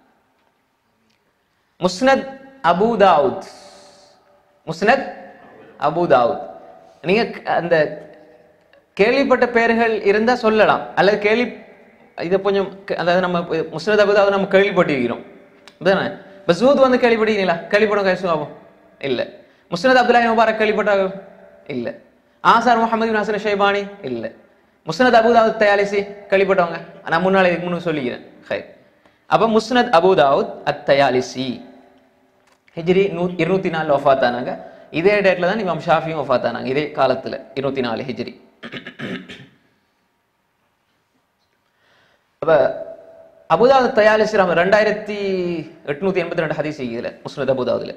முஸ்னத் அபு தாவூத் முஸ்னத் அபு தாவூத் நீங்க க- அந்த கேள்விப்பட்ட பெயர்கள் இருந்தா சொல்லலாம் அல்லது கேள்வி இதை கொஞ்சம் க- அதாவது நம்ம இப்ப முஸ்னத் அபு தாவூத் நம்ம கேள்விப்பட்டிருக்கிறோம் தானே இப்போ ஜூத் வந்து கேள்விப்பட்டீங்களா கேள்விப்படும் கைசுவாபம் இல்ல முஸ்னத் அப்துல்லாஹி முபாரக் கேள்விப்பட்ட இல்ல ஆசார் முகமது பின் ஹசன் ஷைபானி இல்ல முஸ்னத் அபு தாவூத் தயாலிசி கேள்விப்பட்டவங்க நான் முன்னால இதுக்கு முன்னு சொல்லிக்கிறேன் ஹை அப்ப முஸ்னத் அபு தாவூத் அத் தயாலிசி ஹிஜ்ரி நூ இருநூத்தி நாலு வஃபாத் ஆனாங்க இதே டேட்ல தான் இமாம் ஷாஃபியும் வஃபாத் ஆனாங்க இதே காலத்துல இருநூத்தி நாலு ஹிஜ்ரி அப்ப அபுதாவுத் தயாலிசி ராம ரெண்டாயிரத்தி எட்நூத்தி எண்பத்தி ரெண்டு ஹதீஸ் இதுல முஸ்னத் அபுதாவுதுல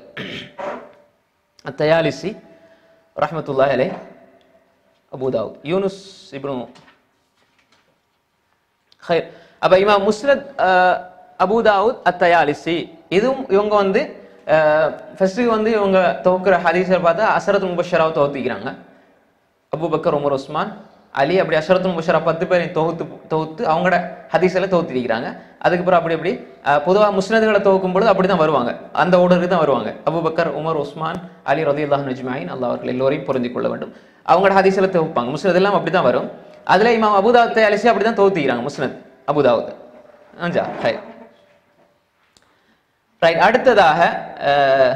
தயாலிசி ரஹ்மத்துல்லாஹி அலை அபுதாவுத் யூனுஸ் இப்னு ஹைர் அப்ப இமாம் முஸ்னத் அஹ், அபூ தாவூத் அத்தயாலிசி இதுவும் இவங்க வந்து ஃபர்ஸ்ட்டுக்கு வந்து இவங்க துவக்கிற ஹதீஸை பார்த்தா அசரத் முபஷராவை துவத்திக்கிறாங்க அபூபக்கர் உமர் உஸ்மான் அலி அப்படி அஷரத் முபஷரா பத்து பேரையும் தொகுத்து தொகுத்து அவங்களோட ஹதீஸில் தொகுத்திருக்கிறாங்க அதுக்கப்புறம் அப்படி அப்படி பொதுவாக முஸ்னதுகளை துவக்கும் பொழுது அப்படி தான் வருவாங்க அந்த ஓர்டருக்கு தான் வருவாங்க அபூபக்கர் உமர் உஸ்மான் அலி ரதி அல்லாஹ் நஜ்மாயின் அல்லாஹ் அவர்கள் எல்லோரையும் பொருந்திக் கொள்ள வேண்டும் அவங்களோட ஹதீஸில் தொகுப்பாங்க முஸ்னத் எல்லாம் அப்படி தான் வரும் அதுல இமாம் அபுதாவத்தை அலிசி அப்படி தான் தொகுத்திக்கிறாங்க முஸ்னத் அபுதாவுத் அஞ்சா ஹை ரைட் அடுத்ததாக அஹ்,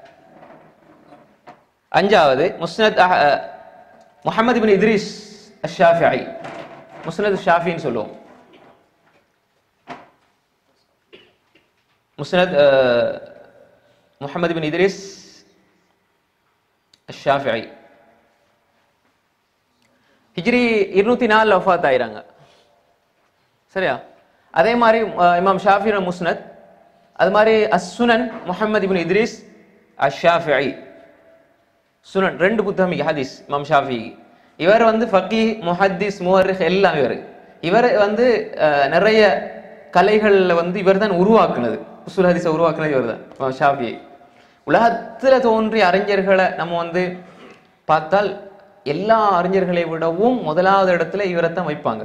அஞ்சாவது முஸ்னத் அஹ், அஹ், முஹம்மது பின் இத்ரிஸ் அஷாஃபிஐ முஸ்னத் ஷாஃபின்னு சொல்லுவோம் முஸ்னத் அஹ், முஹம்மது பின் இத்ரிஸ் அஷாஃபிஐ ஹிஜ்ரி இருநூத்தி நாலுல வஃபாத் ஆயிராங்க சரியா அதே மாதிரி அஹ், இமாம் ஷாஃபி முஸ்னத் அது மாதிரி அஸ்ஸுனன் முஹம்மது இப்னு இத்ரிஸ் அஷாஃபிஐ சுனன் ரெண்டு புத்தகம் இங்க ஹதீஸ் இமாம் ஷாஃபி இவர் வந்து ஃபக்கி முஹத்திஸ் முஹர்ரிஸ் எல்லாம் இவர் இவர் வந்து அஹ், நிறைய கலைகள்ல வந்து இவர் தான் உருவாக்குனது உசுல் ஹதீஸை உருவாக்குனது இவர் தான் இமாம் ஷாஃபி உலகத்துல தோன்றிய அறிஞர்களை நம்ம வந்து பார்த்தால் எல்லா அறிஞர்களை விடவும் முதலாவது இடத்துல இவரை தான் வைப்பாங்க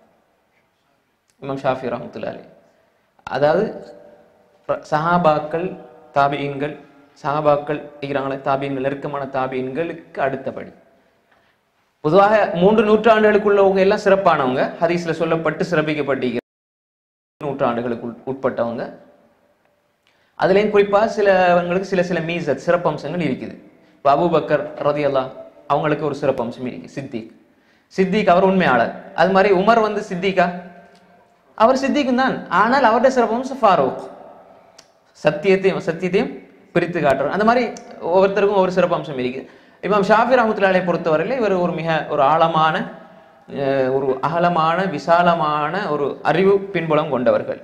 இமாம் ஷாஃபி ரஹமத்துல்லா அலி அதாவது ர- சஹாபாக்கள் தாபியின்கள் சஹாபாக்கள் இருக்கிறாங்களே தாபியின்கள் நெருக்கமான தாபியின்களுக்கு அடுத்தபடி பொதுவாக மூன்று நூற்றாண்டுகளுக்குள்ளவங்க எல்லாம் சிறப்பானவங்க ஹதீஸ்ல சொல்லப்பட்டு சிறப்பிக்கப்பட்டிருக்கிற நூற்றாண்டுகளுக்கு உட்- உட்பட்டவங்க அதுலேயும் குறிப்பா சிலவங்களுக்கு சில சில மீசத் சிறப்பம்சங்கள் இருக்குது இப்போ அபூபக்கர் ரதியல்லா அவங்களுக்கு ஒரு சிறப்பம்சம் இருக்கு சித்திக் சித்திக் அவர் உண்மையாளர் அது மாதிரி உமர் வந்து சித்திகா அவர் சித்திக்கும் தான் ஆனால் அவருடைய சிறப்பம்சம் ஃபாரூக் சத்தியத்தையும் சத்தியத்தையும் பிரித்து காட்டுறோம் அந்த மாதிரி ஒவ்வொருத்தருக்கும் ஒரு சிறப்பம்சம் இருக்கு இமாம் ஷாஃபி ரஹமத்துல்லாலை பொறுத்தவரையில் இவர் ஒரு மிக ஒரு ஆழமான அஹ், ஒரு அகலமான விசாலமான ஒரு அறிவு பின்புலம் கொண்டவர்கள்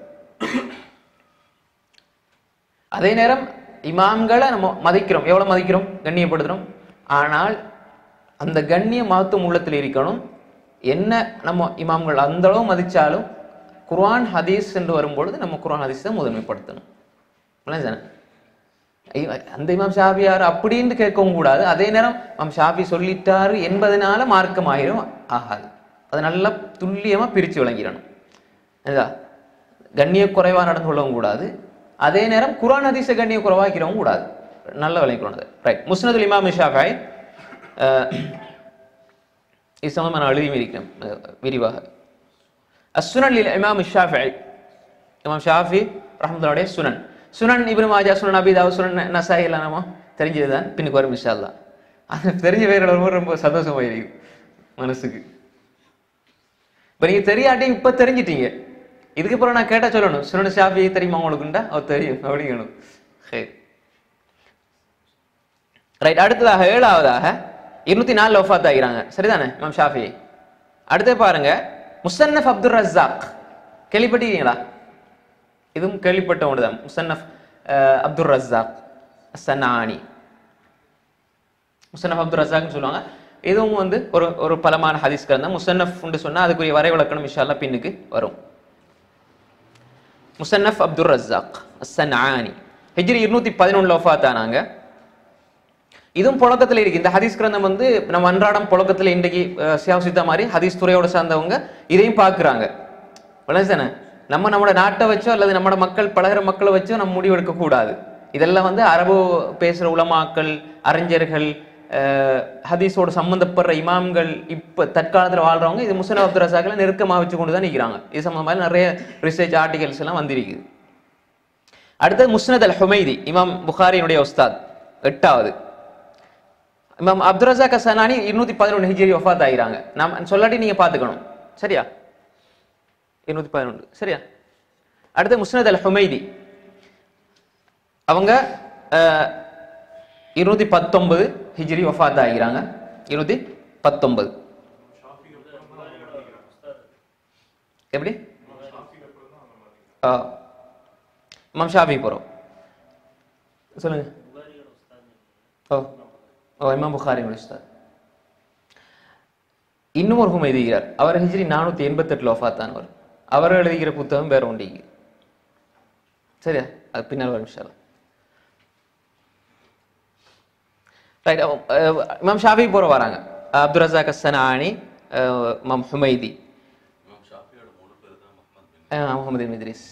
அதே நேரம் இமாம்களை நம்ம மதிக்கிறோம் எவ்வளவு மதிக்கிறோம் கண்ணியப்படுத்துறோம் ஆனால் அந்த கண்ணிய மகத்துவம் உள்ளத்தில் இருக்கணும் என்ன நம்ம இமாம்கள் அந்த அளவு மதிச்சாலும் குர்ஆன் ஹதீஸ் என்று வரும்பொழுது நம்ம குர்ஆன் ஹதீஸ் தான் முதன்மைப்படுத்தணும் விளங்குதானே? ஐயோ, அந்த இமாம் ஷாபியார் அப்படின்னு கேட்கவும் கூடாது அதே நேரம் இமாம் ஷாபி சொல்லிட்டாரு என்பதனால மார்க்கம் ஆயிரும் ஆகாது அது நல்லா துல்லியமா பிரிச்சு விளங்கிடணும் இதா கண்ணிய குறைவா நடந்து கொள்ளவும் கூடாது அதே நேரம் குர்ஆன் ஹதீஸ கண்ணிய குறைவாக்கிறவும் கூடாது நல்ல விளங்கிக்கணும் ரைட் முஸ்னதுல் இமாம் ஷாஃபி இது சம்பந்தமா நான் எழுதி இருக்கிறேன் அஹ், விரிவாக அஸ்ஸுனன் லில் இமாம் ஷாஃபி இமாம் ஷாஃபி ரஹ்மத்துல்லாஹி சுனன் சுனன் இப்னு மாஜா சுனன் அபி தாவூத் சுனன் நசாயி எல்லாம் நம்ம தெரிஞ்சதுதான் பின்னுக்கு வரும் இன்ஷா அல்லாஹ் அது தெரிஞ்ச பேரோட வரும்போது ரொம்ப சந்தோஷமாயிருக்கும் மனசுக்கு இப்போ நீங்க தெரியாட்டி இப்ப தெரிஞ்சிட்டீங்க இதுக்கு அப்புறம் நான் கேட்டா சொல்லணும் சுனன் ஷாஃபி தெரியுமா உங்களுக்குண்டா அவர் தெரியும் அப்படிங்கணும் சரி ரைட் அடுத்ததாக ஏழாவதாக இருநூத்தி நாலு வஃபாத் ஆகிறாங்க சரிதானே இமாம் ஷாஃபி அடுத்து பாருங்க முசன்னஃப் அப்துல் ரஸாக் கேள்விப்பட்டிருக்கீங்களா இதுவும் கேள்விப்பட்ட ஒன்று தான் முசன்னஃப் அஹ், அப்துல் ரஸாக் சன்னானி முசன்னஃப் அப்துல் ரஸாக்னு சொல்லுவாங்க இதுவும் வந்து ஒரு ஒரு பலமான ஹதீஸ் கிரந்தம் முசன்னஃப்னு சொன்னா அதுக்குரிய வரைவிலக்கணம் இன்ஷால்லா பின்னுக்கு வரும் முசன்னஃப் அப்துல் ரஸாக் சன்னானி ஹிஜ்ரி இருநூத்தி பதினொன்றுல வஃபாத் ஆனாங்க இதுவும் புழக்கத்துல இருக்கு இந்த ஹதீஸ் கிரந்தம் வந்து நம்ம அன்றாடம் புழக்கத்துல இன்றைக்கு அஹ், சியாசித்த மாதிரி ஹதீஸ் துறையோட சார்ந்தவங்க இதையும் பார்க்குறாங்க விளங்குதானே நம்ம நம்மளோட நாட்டை வச்சோ அல்லது நம்மளோட மக்கள் பழகுற மக்களை வச்சோ நம்ம முடிவெடுக்க கூடாது இதெல்லாம் வந்து அரபு பேசுற உலமாக்கள் அறிஞர்கள் அஹ், ஹதீஸோட சம்பந்தப்படுற இமாம்கள் இப்ப தற்காலத்துல வாழ்றவங்க இது முசன் அப்துல் ரசாக்களை நெருக்கமா வச்சு கொண்டு தான் நிற்கிறாங்க இது சம்பந்தமாக நிறைய ரிசர்ச் ஆர்டிகல்ஸ் எல்லாம் வந்திருக்குது அடுத்தது முஸ்னத் அல் ஹுமைதி இமாம் புகாரியினுடைய உஸ்தாத் எட்டாவது இமாம் அப்துல் ரசாக் சனானி இருநூத்தி பதினொன்று ஹிஜ்ரி வஃபாத் ஆகிறாங்க நாம் சொல்லாட்டி நீங்க பாத்துக்கணும் சரியா இருநூத்தி பதினொன்று சரியா அடுத்து முஸ்னத் அல் ஹுமைதி அவங்க அஹ், இருநூத்தி பத்தொன்பது ஹிஜ்ரி வஃபாத் ஆகிறாங்க இருநூத்தி பத்தொன்பது எப்படி ஆ இமாம் ஷாஃபி போறோம் சொல்லுங்க ஓ ஓ இமாம் புகாரி உஸ்தாத் இன்னும் ஒரு ஹும் எழுதுகிறார் அவர் ஹிஜ்ரி நானூத்தி எண்பத்தெட்டுல வஃபாத்தானவர் அவர் எழுதுகிற புத்தகம் வேற ஒன்று சரியா அது பின்னால் வரும் இன்ஷா அல்லாஹ். ரைட் இமாம் ஷாஃபி போற வராங்க அப்துல் ரசாக் அஸ்ஸனானி அஹ், இமாம் ஹுமைதி அஹ், முகமது பின் இத்ரிஸ்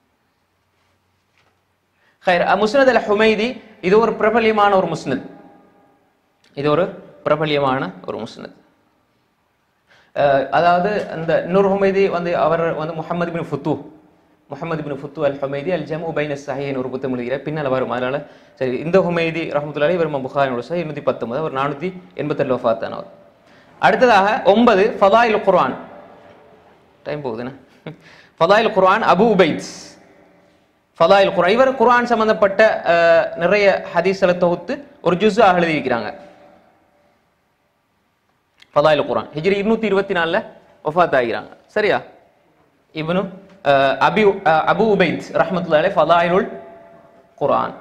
ஹைர் முஸ்னத் அல் ஹுமைதி இது ஒரு பிரபல்யமான ஒரு முஸ்னத் இது ஒரு பிரபல்யமான ஒரு முஸ்னத் அஹ் அதாவது அந்த இன்னொரு ஹுமைதி வந்து அவர் வந்து முஹம்மது பின் ஃபுத்து முஹம்மது பின் ஃபுத்து அல் ஹுமைதி அல் ஜமு பைன சஹின் ஒரு புத்தகம் எழுதுகிற பின்னால் வரும் அதனால சரி இந்த ஹுமைதி ரஹமத்துல்லாஹி இவர் புகாரினோட சஹி இருநூத்தி பத்தொன்பது அவர் நானூத்தி எண்பத்தெட்டு வஃபாத்தானவர் அடுத்ததாக ஒன்பது ஃபதாயில் குர்ஆன் டைம் போகுதுண்ணே ஃபதாயில் குர்ஆன் அபு உபைத் ஃபதாயில் குர்ஆன் இவர் குர்ஆன் சம்பந்தப்பட்ட அஹ், நிறைய ஹதீஸ்களை தொகுத்து ஒரு ஜுஸ்ஸாக எழுதியிருக்கிறாங்க ஃபதாயில் குரான் ஹிஜ்ரி இருநூத்தி இருபத்தி நாலுல ஒஃபாத் ஆகிறாங்க சரியா இப்னு அஹ், அபி அஹ், அபு உபைத் ரஹ்மத்துல்லாஹி ஃபதாயிலுல் குரான்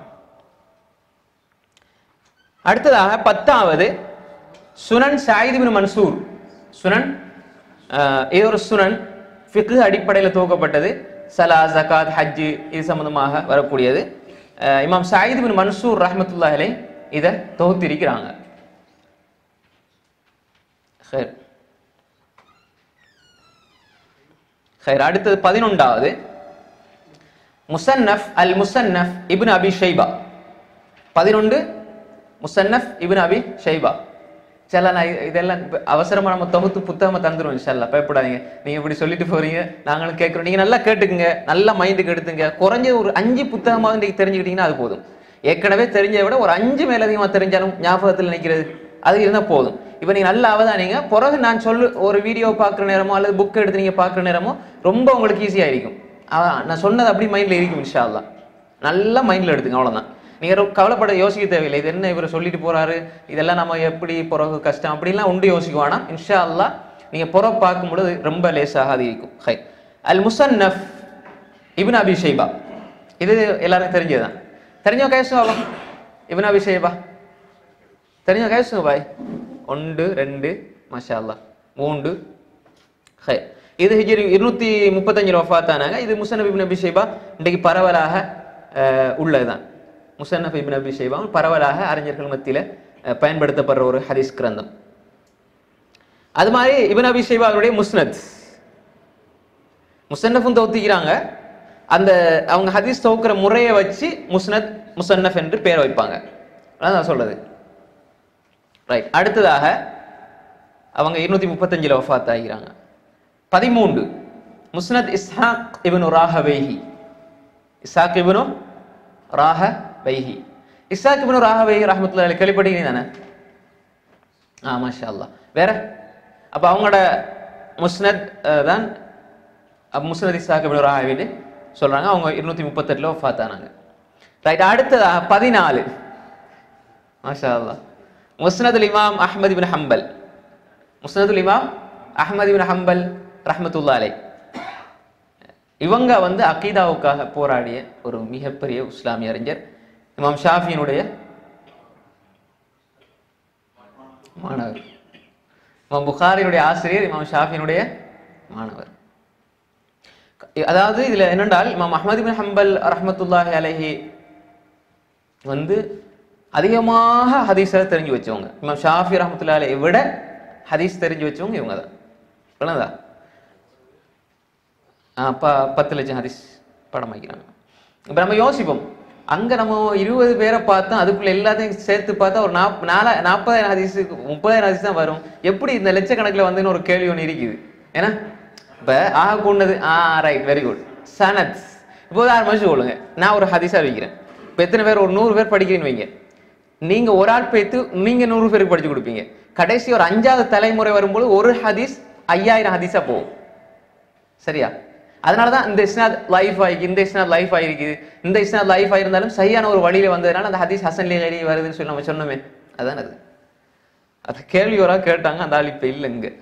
அடுத்ததாக பத்தாவது சுனன் சாயித் இப்னு மன்சூர் சுனன் அஹ், இது ஒரு சுனன் ஃபிக்கு அடிப்படையில் துவக்கப்பட்டது சலா ஜகாத் ஹஜ்ஜு இது சம்பந்தமாக வரக்கூடியது அஹ், இமாம் சாயித் இப்னு மன்சூர் ரஹ்மத்துல்லாஹி அலைஹி இதை தொகுத்திருக்கிறாங்க ஹைர் ஹைர் அடுத்தது பதினொன்றாவது முசன்னஃப் அல் முசன்னஃப் இப்னு அபி ஷைபா பதினொன்று முசன்னஃப் இப்னு அபி ஷைபா சில நான் இது- இதெல்லாம் இப்ப அவசரமா நம்ம தொகுத்து புத்தகமா தந்துருவோம் இன்ஷால்லா பயப்படாதீங்க நீங்க இப்படி சொல்லிட்டு போறீங்க நாங்களும் கேட்குறோம் நீங்க நல்லா கேட்டுக்குங்க நல்லா மைண்டுக்கு எடுத்துங்க குறைஞ்ச ஒரு அஞ்சு புத்தகமாக நீங்க தெரிஞ்சுக்கிட்டீங்கன்னா அது போதும் ஏற்கனவே தெரிஞ்சதை விட ஒரு அஞ்சு மேலதிகமா தெரிஞ்சாலும் ஞாபகத்தில் நிற்கிறது அது இருந்தால் போதும் இப்போ நீங்க நல்லா அவதானிங்க பிறகு நான் சொல்லு ஒரு வீடியோ பார்க்குற நேரமோ அல்லது புக் எடுத்து நீங்க பார்க்குற நேரமோ ரொம்ப உங்களுக்கு ஈஸியாக இருக்கும் ஆ, நான் சொன்னது அப்படி மைண்ட்ல இருக்கும் இன்ஷா அல்லாஹ் நல்லா மைண்ட்ல எடுத்துங்க அவ்வளவுதான் நீங்க ரொம்ப கவலைப்பட யோசிக்க தேவையில்லை இது என்ன இவர் சொல்லிட்டு போறாரு இதெல்லாம் நம்ம எப்படி பிறகு கஷ்டம் அப்படிலாம் உண்டு யோசிக்க வேணாம் இன்ஷா அல்லாஹ் நீங்க புற பார்க்கும்பொழுது ரொம்ப லேசாக அது இருக்கும் ஹை அல் முசன்னஃப் இப்னு அபி ஷைபா இது எல்லாருக்கும் தெரிஞ்சதுதான் தெரிஞ்சவங்க கைசுவா இப்னு அபி ஷைபா தெரிஞ்சவங்க கைசுங்க பாய் ஒன்று ரெண்டு மஷா அல்லாஹ் மூன்று ஹை இது ஹிஜ்ரி இருநூத்தி முப்பத்தஞ்சில் வஃபாத்தானாங்க இது முசன்னப் இப்னு அபி ஷைபா இன்றைக்கு பரவலாக அஹ், உள்ளதுதான் முசன்னப் இப்னு அபி ஷைபா பரவலாக அறிஞர்கள் மத்தியில அஹ், பயன்படுத்தப்படுற ஒரு ஹதீஸ் கிரந்தம் அது மாதிரி இப்னு அபி ஷைபா அவருடைய முஸ்னத் முசன்னஃபும் தோத்திக்கிறாங்க அந்த அவங்க ஹதீஸ் தோக்குற முறையை வச்சு முஸ்னத் முசன்னஃப் என்று பேர் வைப்பாங்க அதான் நான் சொல்றது ரைட் அடுத்ததாக அவங்க இருநூத்தி முப்பத்தஞ்சில் வஃபாத் ஆகிறாங்க பதிமூன்று முஸ்னத் இஸ்ஹாக் இப்னு ராஹவைஹி இஸ்ஹாக் இப்னு ராஹவைஹி இஸ்ஹாக் இப்னு ராஹவைஹி ரஹ்மத்துல்லாஹி அலைஹி கேள்விப்பட்டீங்க தானே ஆ மாஷா அல்லாஹ் வேற அப்ப அவங்களோட முஸ்னத் அஹ், தான் அப் முஸ்னத் இஸ்ஹாக் இப்னு ராஹவைன்னு சொல்றாங்க அவங்க இருநூத்தி முப்பத்தெட்டுல வஃபாத் ஆனாங்க ரைட் அடுத்ததாக பதினாலு மாஷா அல்லாஹ் முஸ்னதுல் இமாம் அஹ்மத் இப்னு ஹம்பல் முஸ்னதுல் இமாம் அஹ்மத் இப்னு ஹம்பல் ரஹ்மத்துல்லா அலை இவங்க வந்து அகீதாவுக்காக போராடிய ஒரு மிகப்பெரிய இஸ்லாமிய அறிஞர் இமாம் ஷாஃபியினுடைய மாணவர் இமாம் புகாரியுடைய ஆசிரியர் இமாம் ஷாஃபியினுடைய மாணவர் அதாவது இதுல என்னென்றால் இமாம் அஹ்மத் இப்னு ஹம்பல் ரஹ்மத்துல்லாஹி அலைஹி வந்து அதிகமாக ஹதீஸை தெரிஞ்சு வச்சவங்க இமாம் ஷாஃபி ரஹமத்துல்லா அலைஹி விட ஹதீஸ் தெரிஞ்சு வச்சவங்க இவங்க தான் புரியுதா ஆ, ப பத்து லட்சம் ஹதீஸ் படம் வைக்கிறாங்க இப்போ நம்ம யோசிப்போம் அங்க நம்ம இருபது பேரை பார்த்தோம் அதுக்குள்ள எல்லாத்தையும் சேர்த்து பார்த்தா ஒரு நாப் நாலா நாற்பதாயிரம் ஹதீஸுக்கு முப்பதாயிரம் ஹதீஸ் தான் வரும் எப்படி இந்த லட்சக்கணக்கில் வந்துன்னு ஒரு கேள்வி ஒன்று இருக்குது ஏன்னா இப்போ ஆக கூடது ஆ ரைட் வெரி குட் சனத் இப்போ உதாரணம் வச்சு சொல்லுங்க நான் ஒரு ஹதீஸா வைக்கிறேன் இப்போ எத்தனை பேர் ஒரு நூறு பேர் படிக்கிறேன்னு வைங்க நீங்க ஒரு ஆள் பேத்து நீங்க நூறு பேருக்கு படிச்சு கொடுப்பீங்க கடைசி ஒரு அஞ்சாவது தலைமுறை வரும்போது ஒரு ஹதீஸ் ஐயாயிரம் ஹதீஸா போகும் சரியா அதனால தான் இந்த இஸ்னாத் லைஃப் ஆகி இந்த இஸ்னாத் லைஃப் ஆகிருக்குது இந்த இஸ்னாத் லைஃப் ஆயிருந்தாலும் சரியான ஒரு வழியில வந்ததுனால அந்த ஹதீஸ் ஹசன் லேலி வருதுன்னு சொல்லி நம்ம சொன்னோமே அதான் அது அது கேள்வி ஒரு ஆள் கேட்டாங்க அந்த ஆள் இப்ப இல்லை இங்க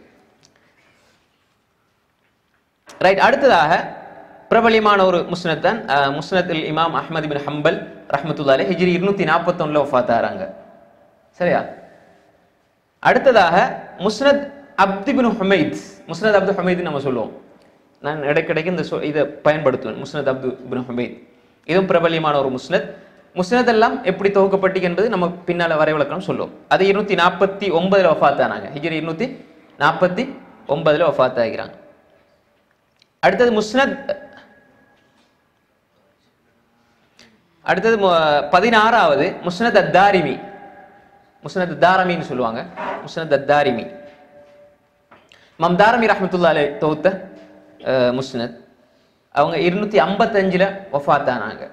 ரைட் அடுத்ததாக பிரபலியமான ஒரு முஸ்னத் தான் அஹ், முஸ்னத்துல் இமாம் அஹ்மது பின் ஹம்பல் ரஹ்மத்துல்லாலே ஹிஜ்ரி இருநூத்தி நாற்பத்தொன்னுல ஒஃபாத் ஆறாங்க சரியா அடுத்ததாக முஸ்னத் அப்து பின் ஹுமைத் முஸ்னத் அப்து ஹுமைத் நம்ம சொல்லுவோம் நான் இடைக்கிடைக்கு இந்த சொ- இதை பயன்படுத்துவேன் முஸ்னத் அப்து பின் ஹுமைத் இதுவும் பிரபல்யமான ஒரு முஸ்னத் முஸ்னத் எல்லாம் எப்படி தொகுக்கப்பட்டு என்பது நம்ம பின்னால வரைவிலக்கணம் சொல்லுவோம் அது இருநூத்தி நாற்பத்தி ஒன்பதுல வஃபாத் ஆனாங்க ஹிஜ்ரி இருநூத்தி நாற்பத்தி ஒன்பதுல வஃபாத் ஆகிறாங்க அடுத்தது முஸ்னத் அடுத்தது மு- பதினாறாவது முஸ்னத் அத்தாரிமி முஸ்னத் தாரமின்னு சொல்லுவாங்க முஸ்னத் அத்தாரிமி மம் தாரமி ரஹமத்துல்லா அலை தொகுத்த அஹ், முஸ்னத் அவங்க இருநூத்தி ஐம்பத்தஞ்சுல வஃபாத்தானாங்க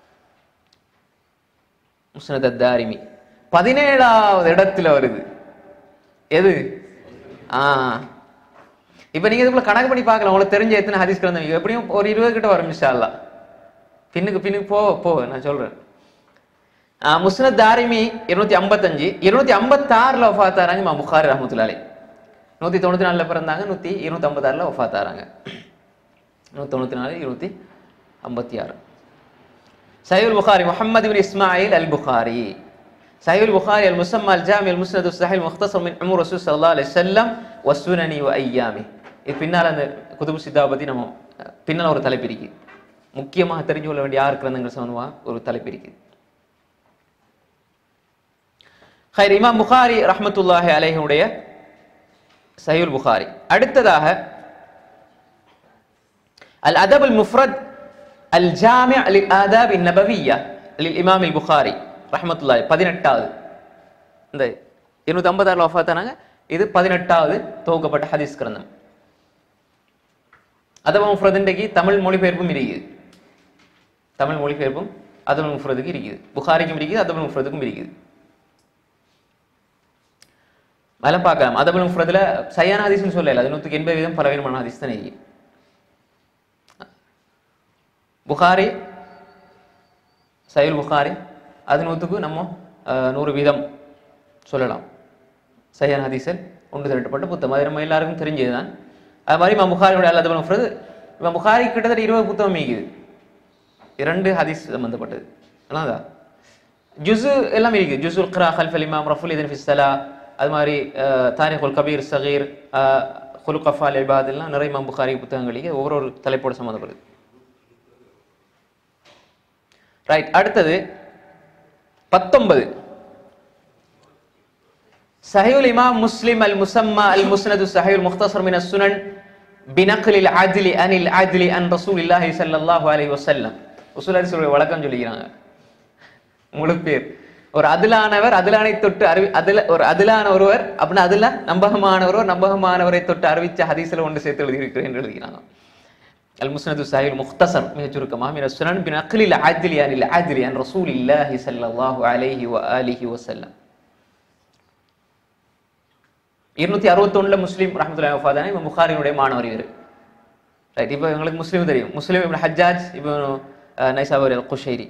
முஸ்னத் அத்தாரிமி பதினேழாவது இடத்துல வருது எது ஆ இப்ப நீங்க இதுக்குள்ள கணக்கு பண்ணி பார்க்கலாம் உங்களுக்கு தெரிஞ்ச எத்தனை ஹதீஸ் கிரந்தம் எப்படியும் ஒரு இருபது கிட்ட வரும் இன்ஷா அல்லாஹ் பின்னுக்கு பின்னுக்கு போ போ நான் சொல்றேன் ஆஹ் முஸ்னத் தாரிமி இருநூத்தி ஐம்பத்தஞ்சு இருநூத்தி ஐம்பத்தாறுல வஃபாத்தாராங்க இமாம் புகாரி ரஹமத்துல்லாலே நூற்றி தொண்ணூற்றி நாலில் பிறந்தாங்க நூற்றி இருநூத்தி ஐம்பத்தாறில் ஒஃபாத்தாராங்க நூற்றி தொண்ணூற்றி நாலு இருநூற்றி ஐம்பத்தி ஆறு சஹீல் புகாரி முஹம்மது பின் இஸ்மாயில் அல் புகாரி சஹீல் புகாரி அல் முசம்மா அல் ஜாமி அல் முஸ்னது சஹீல் முக்தசர் மின் உமர் ரசூல் ஸல்லல்லாஹு அலைஹி வஸல்லம் வசுனனி வ ஐயாமி இது பின்னால் அந்த குதுபு சித்தாவை பற்றி நம்ம அஹ், பின்னால் ஒரு தலைப்பு இருக்குது முக்கியமாக தெரிஞ்சு கொள்ள வேண்டிய ஆறு கிரந்தங்கள் சம்பந்தமா ஒரு தலைப்பு இருக்குது ஹைர் இமாம் புகாரி ரஹ்மத்துல்லாஹி அலைஹுடைய சஹீல் புகாரி அடுத்ததாக அல் அதபுல் முஃப்ரத் அல் ஜாமி அல் ஆதாப் இன் நபவியா அல் இமாம் இல் புகாரி ரஹ்மத்துல்லாஹி பதினெட்டாவது இந்த இருநூத்தி ஐம்பத்தாறுல வஃபாத்தானாங்க இது பதினெட்டாவது தொகுக்கப்பட்ட ஹதீஸ் கிரந்தம் அதப முஃப்ரத் இன்றைக்கு தமிழ் மொழிபெயர்ப்பும் இருக்குது தமிழ் மொழிபெயர்ப்பும் அதபுல் முஃப்ரதுக்கு இருக்குது புகாரிக்கும் இருக்குது அதபுல் முஃப்ரதுக்கும் இருக்குது அதெல்லாம் பார்க்கலாம் அதபுல் முஃப்ரதுல சையான ஹதீஸ்னு சொல்லல அது நூற்றுக்கு எண்பது வீதம் பலவீனமான ஹதீஸ் தான் இருக்கு புகாரி சைல் புகாரி அது நூற்றுக்கு நம்ம அஹ், நூறு வீதம் சொல்லலாம் சையான ஹதீஸில் ஒன்று திரட்டப்பட்ட புத்தகம் அது நம்ம எல்லாருக்கும் தெரிஞ்சது தான் அது மாதிரி இமாம் புகாரியோட அல்லது முஃப்ரது இமாம் புகாரி கிட்டத்தட்ட இருபது புத்தகம் மீக்குது இரண்டு ஹதீஸ் சம்பந்தப்பட்டது அதான் ஜுசு எல்லாம் இருக்குது ஜுசுல் கிரா ஹல்ஃபல் இமாம் ரஃபுல் இதன் ஃபிஸ்ஸலா அது மாதிரி தாரிகுல் கபீர் சகீர் ஹுலுகஃபால் இபாத் எல்லாம் நிறைய இமாம் புகாரி புத்தகங்களுக்கு ஒவ்வொரு ஒரு தலைப்போடு சம்மந்தப்படுது ரைட் அடுத்தது பத்தொன்பது சஹீல் இமாம் முஸ்லிம் அல் முசம்மா அல் முஸ்னது சஹீல் முக்தசர் மின சுனன் பினக்லில் அஜ்லி அனில் அஜ்லி அன் ரசூலில்லாஹி ஸல்லல்லாஹு அலைஹி வஸல்லம் ரசூல் அலிஸ்வருடைய வழக்கம் சொல்லிக்கிறாங்க முழு பேர் ஒரு அதிலானவர் அதிலானை தொட்டு அறிவி அதில ஒரு அதிலான ஒருவர் அப்படின்னா அதுல நம்பகமானவரோ நம்பகமானவரை தொட்டு அறிவிச்ச ஹதீஸ்ல ஒன்று சேர்த்து எழுதியிருக்கிறேன் என்று எழுதுகிறாங்க அல் முஸ்னது சாஹில் முக்தசர் மிக சுருக்கமாக மின சுனன் பின் அக்லில் அஜ்லி அனில் அஜ்லி அன் ரசூலில்லாஹி ஸல்லல்லாஹு அலைஹி வ ஆலிஹி வஸல்லம் இருநூத்தி அறுபத்தொன்னுல முஸ்லீம் ரஹமத்துல்லாஹி வஃபாதானே இவன் புகாரினுடைய மாணவர் இவர் ரைட் இப்போ எங்களுக்கு முஸ்லீம் தெரியும் முஸ்லீம் இப்னு ஹஜ்ஜாஜ் இப்போ நைசாபர் அல் குஷைரி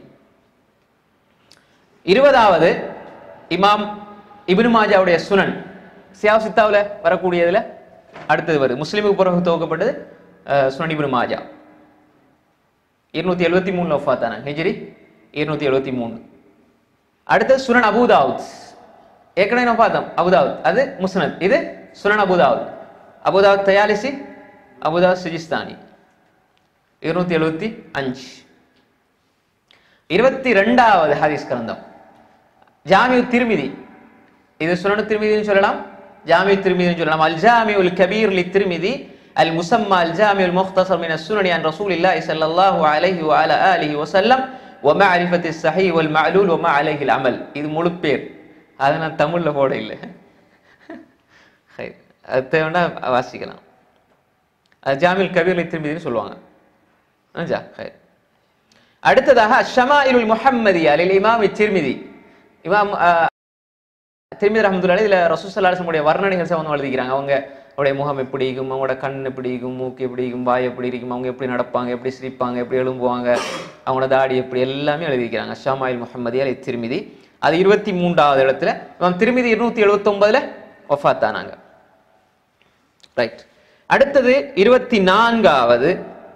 இருபதாவது இமாம் இப்னு மாஜாவுடைய சுனன் சியாவ் சித்தாவில் வரக்கூடியதுல அடுத்தது வருது முஸ்லீமுக்கு பிறகு துவக்கப்பட்டது அஹ், சுனன் இப்னு மாஜா இருநூத்தி எழுபத்தி மூணுல வஃபாத்தான ஹிஜ்ரி இருநூத்தி எழுபத்தி மூணு அடுத்தது சுனன் அபுதாவுத் ஏற்கனவே நம்ம பார்த்தோம் அபுதாவுத் அது முஸ்னத் இது சுனன் அபுதாவுத் அபுதாவுத் தயாலிசி அபுதாவுத் சிஜிஸ்தானி இருநூத்தி எழுபத்தி அஞ்சு இருபத்தி ரெண்டாவது ஹதீஸ் கிரந்தம் ஜாமியு திருமிதி இது சுனனு திருமிதின்னு சொல்லலாம் ஜாமியு திருமிதின்னு சொல்லலாம் அல் ஜாமியுல் கபீர் லி திருமிதி அல் முசம்மா அல் ஜாமியுல் முக்தசர் மின சுனனி அன் ரசூலில்லாஹி ஸல்லல்லாஹு அலைஹி வ அலா ஆலிஹி வஸல்லம் ومعرفة الصحيح والمعلول وما عليه العمل இது முழு பேர் அதை நான் தமிழ்ல போட இல்லை ஹைர். அது தேவைன்னா வாசிக்கலாம் அது ஜாமியுல் கபீர் திரும்பின்னு சொல்லுவாங்க ஆஞ்சா ஹைர். அடுத்ததாக ஷமாயிலுல் முஹம்மதியா லில் இமாம் திர்மிதி இமாம் அஹ், திருமிதி ரஹமத்துல்லாஹி இதுல ரசூசல்லாசமுடைய வர்ணனைகள் சம்பந்தம் எழுதிக்கிறாங்க அவங்க அவருடைய முகம் எப்படி இருக்கும் அவங்களோட கண் எப்படி இருக்கும் மூக்கு எப்படி இருக்கும் வாய் எப்படி இருக்கும் அவங்க எப்படி நடப்பாங்க எப்படி சிரிப்பாங்க எப்படி எழும்புவாங்க அவங்களோட தாடி எப்படி எல்லாமே எழுதிக்கிறாங்க ஷமாயில் முஹம்மதியா லில் திருமிதி அது இருபத்தி மூன்றாவது இடத்துல இமாம் திருமிதி இருநூத்தி எழுபத்தொன்பதுல ஒஃபாத்தானாங்க ரைட் அடுத்தது இருபத்தி நான்காவது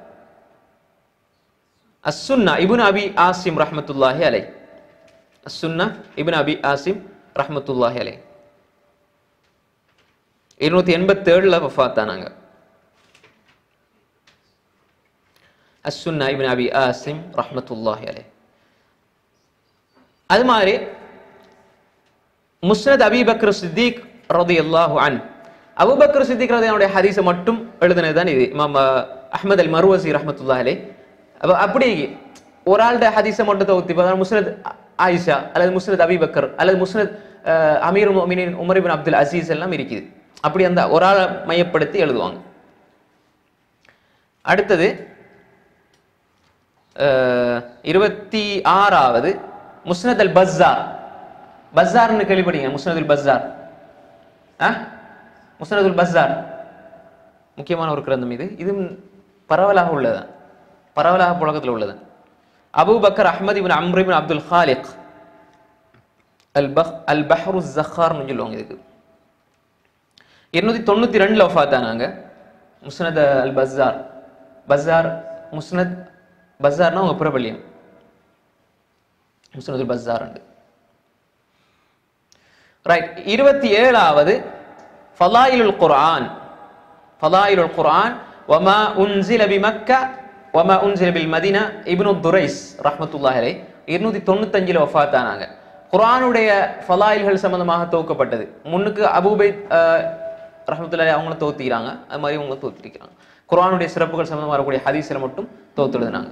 அசுன்னா இபுன் அபி ஆசிம் ரஹ்மத்துல்லாஹி அலை அசுன்னா இபுன் அபி ஆசிம் ரஹ்மத்துல்லாஹி அலை இருநூத்தி எண்பத்தி ஏழுல வஃபாத்தானாங்க அசுன்னா இபுன் அபி ஆசிம் ரஹ்மத்துல்லாஹி அலை அது மாதிரி முஸ்னத் அபி பக்ர் சித்திக் ரதியல்லாஹு அன் அபுபக்கர் சித்திக் ரதியனுடைய ஹதீஸை மட்டும் எழுதுனது தான் இது இமாம் அஹ், அஹ்மத் அல் மருவசி ரஹ்மத்துல்லாஹி அலை அப்ப அப்படி ஒரு ஆள்கிட்ட ஹதீஸை மட்டும் தொகுத்து இப்போ முஸ்னத் ஆயிஷா அல்லது முஸ்னத் அபிபக்கர் அல்லது முஸ்னத் அஹ், அமீர் முஃமினீன் உமர் இப்னு அப்துல் அசீஸ் எல்லாம் இருக்குது அப்படி அந்த ஒரு ஆளை மையப்படுத்தி எழுதுவாங்க அடுத்தது அஹ், இருபத்தி ஆறாவது முஸ்னத் அல் பஸ்ஸார் பஸ்ஸார்னு கேள்விப்பட்டீங்க முஸ்னதுல் பஸ்ஸார் ஆ முஸ்னதுல் பஸ்ஸார் முக்கியமான ஒரு கிரந்தம் இது இது பரவலாக உள்ளதான் பரவலாக புழக்கத்தில் உள்ளது Abu Bakr Ahmad ibn Amr ibn Abdul Khaliq அல் பஹ் அல் பஹ்ரு ஜஹார்னு சொல்லுவாங்க இதுக்கு இருநூத்தி தொண்ணூத்தி ரெண்டுல ஒஃபாத்தானாங்க முஸ்னத் அல் பஸார் பஸார் முஸ்னத் பஸார்னா உங்க பிரபல்யம் முஸ்னதுல் பஸார் உண்டு ரைட் இருபத்தி ஏழாவது ஃபலாயிலுல் குர்ஆன் ஃபலாயிலுல் குர்ஆன் வமா உன்சில பிமக்கா வமா உன்சில பில் மதீனா இப்னு துரைஸ் ரஹ்மத்துல்லாஹி அலைஹி இருநூத்தி தொண்ணூத்தஞ்சுல வஃபாத்தானாங்க குர்ஆனுடைய ஃபலாயில்கள் சம்பந்தமாக துவக்கப்பட்டது முன்னுக்கு அபூபைத் ரஹமத்துல்லாஹி அவங்களும் தோத்திக்கிறாங்க அது மாதிரி இவங்களும் தோத்திருக்கிறாங்க குர்ஆனுடைய சிறப்புகள் சம்பந்தமாக வரக்கூடிய ஹதீஸ்ல மட்டும் தோத்து எழுதுனாங்க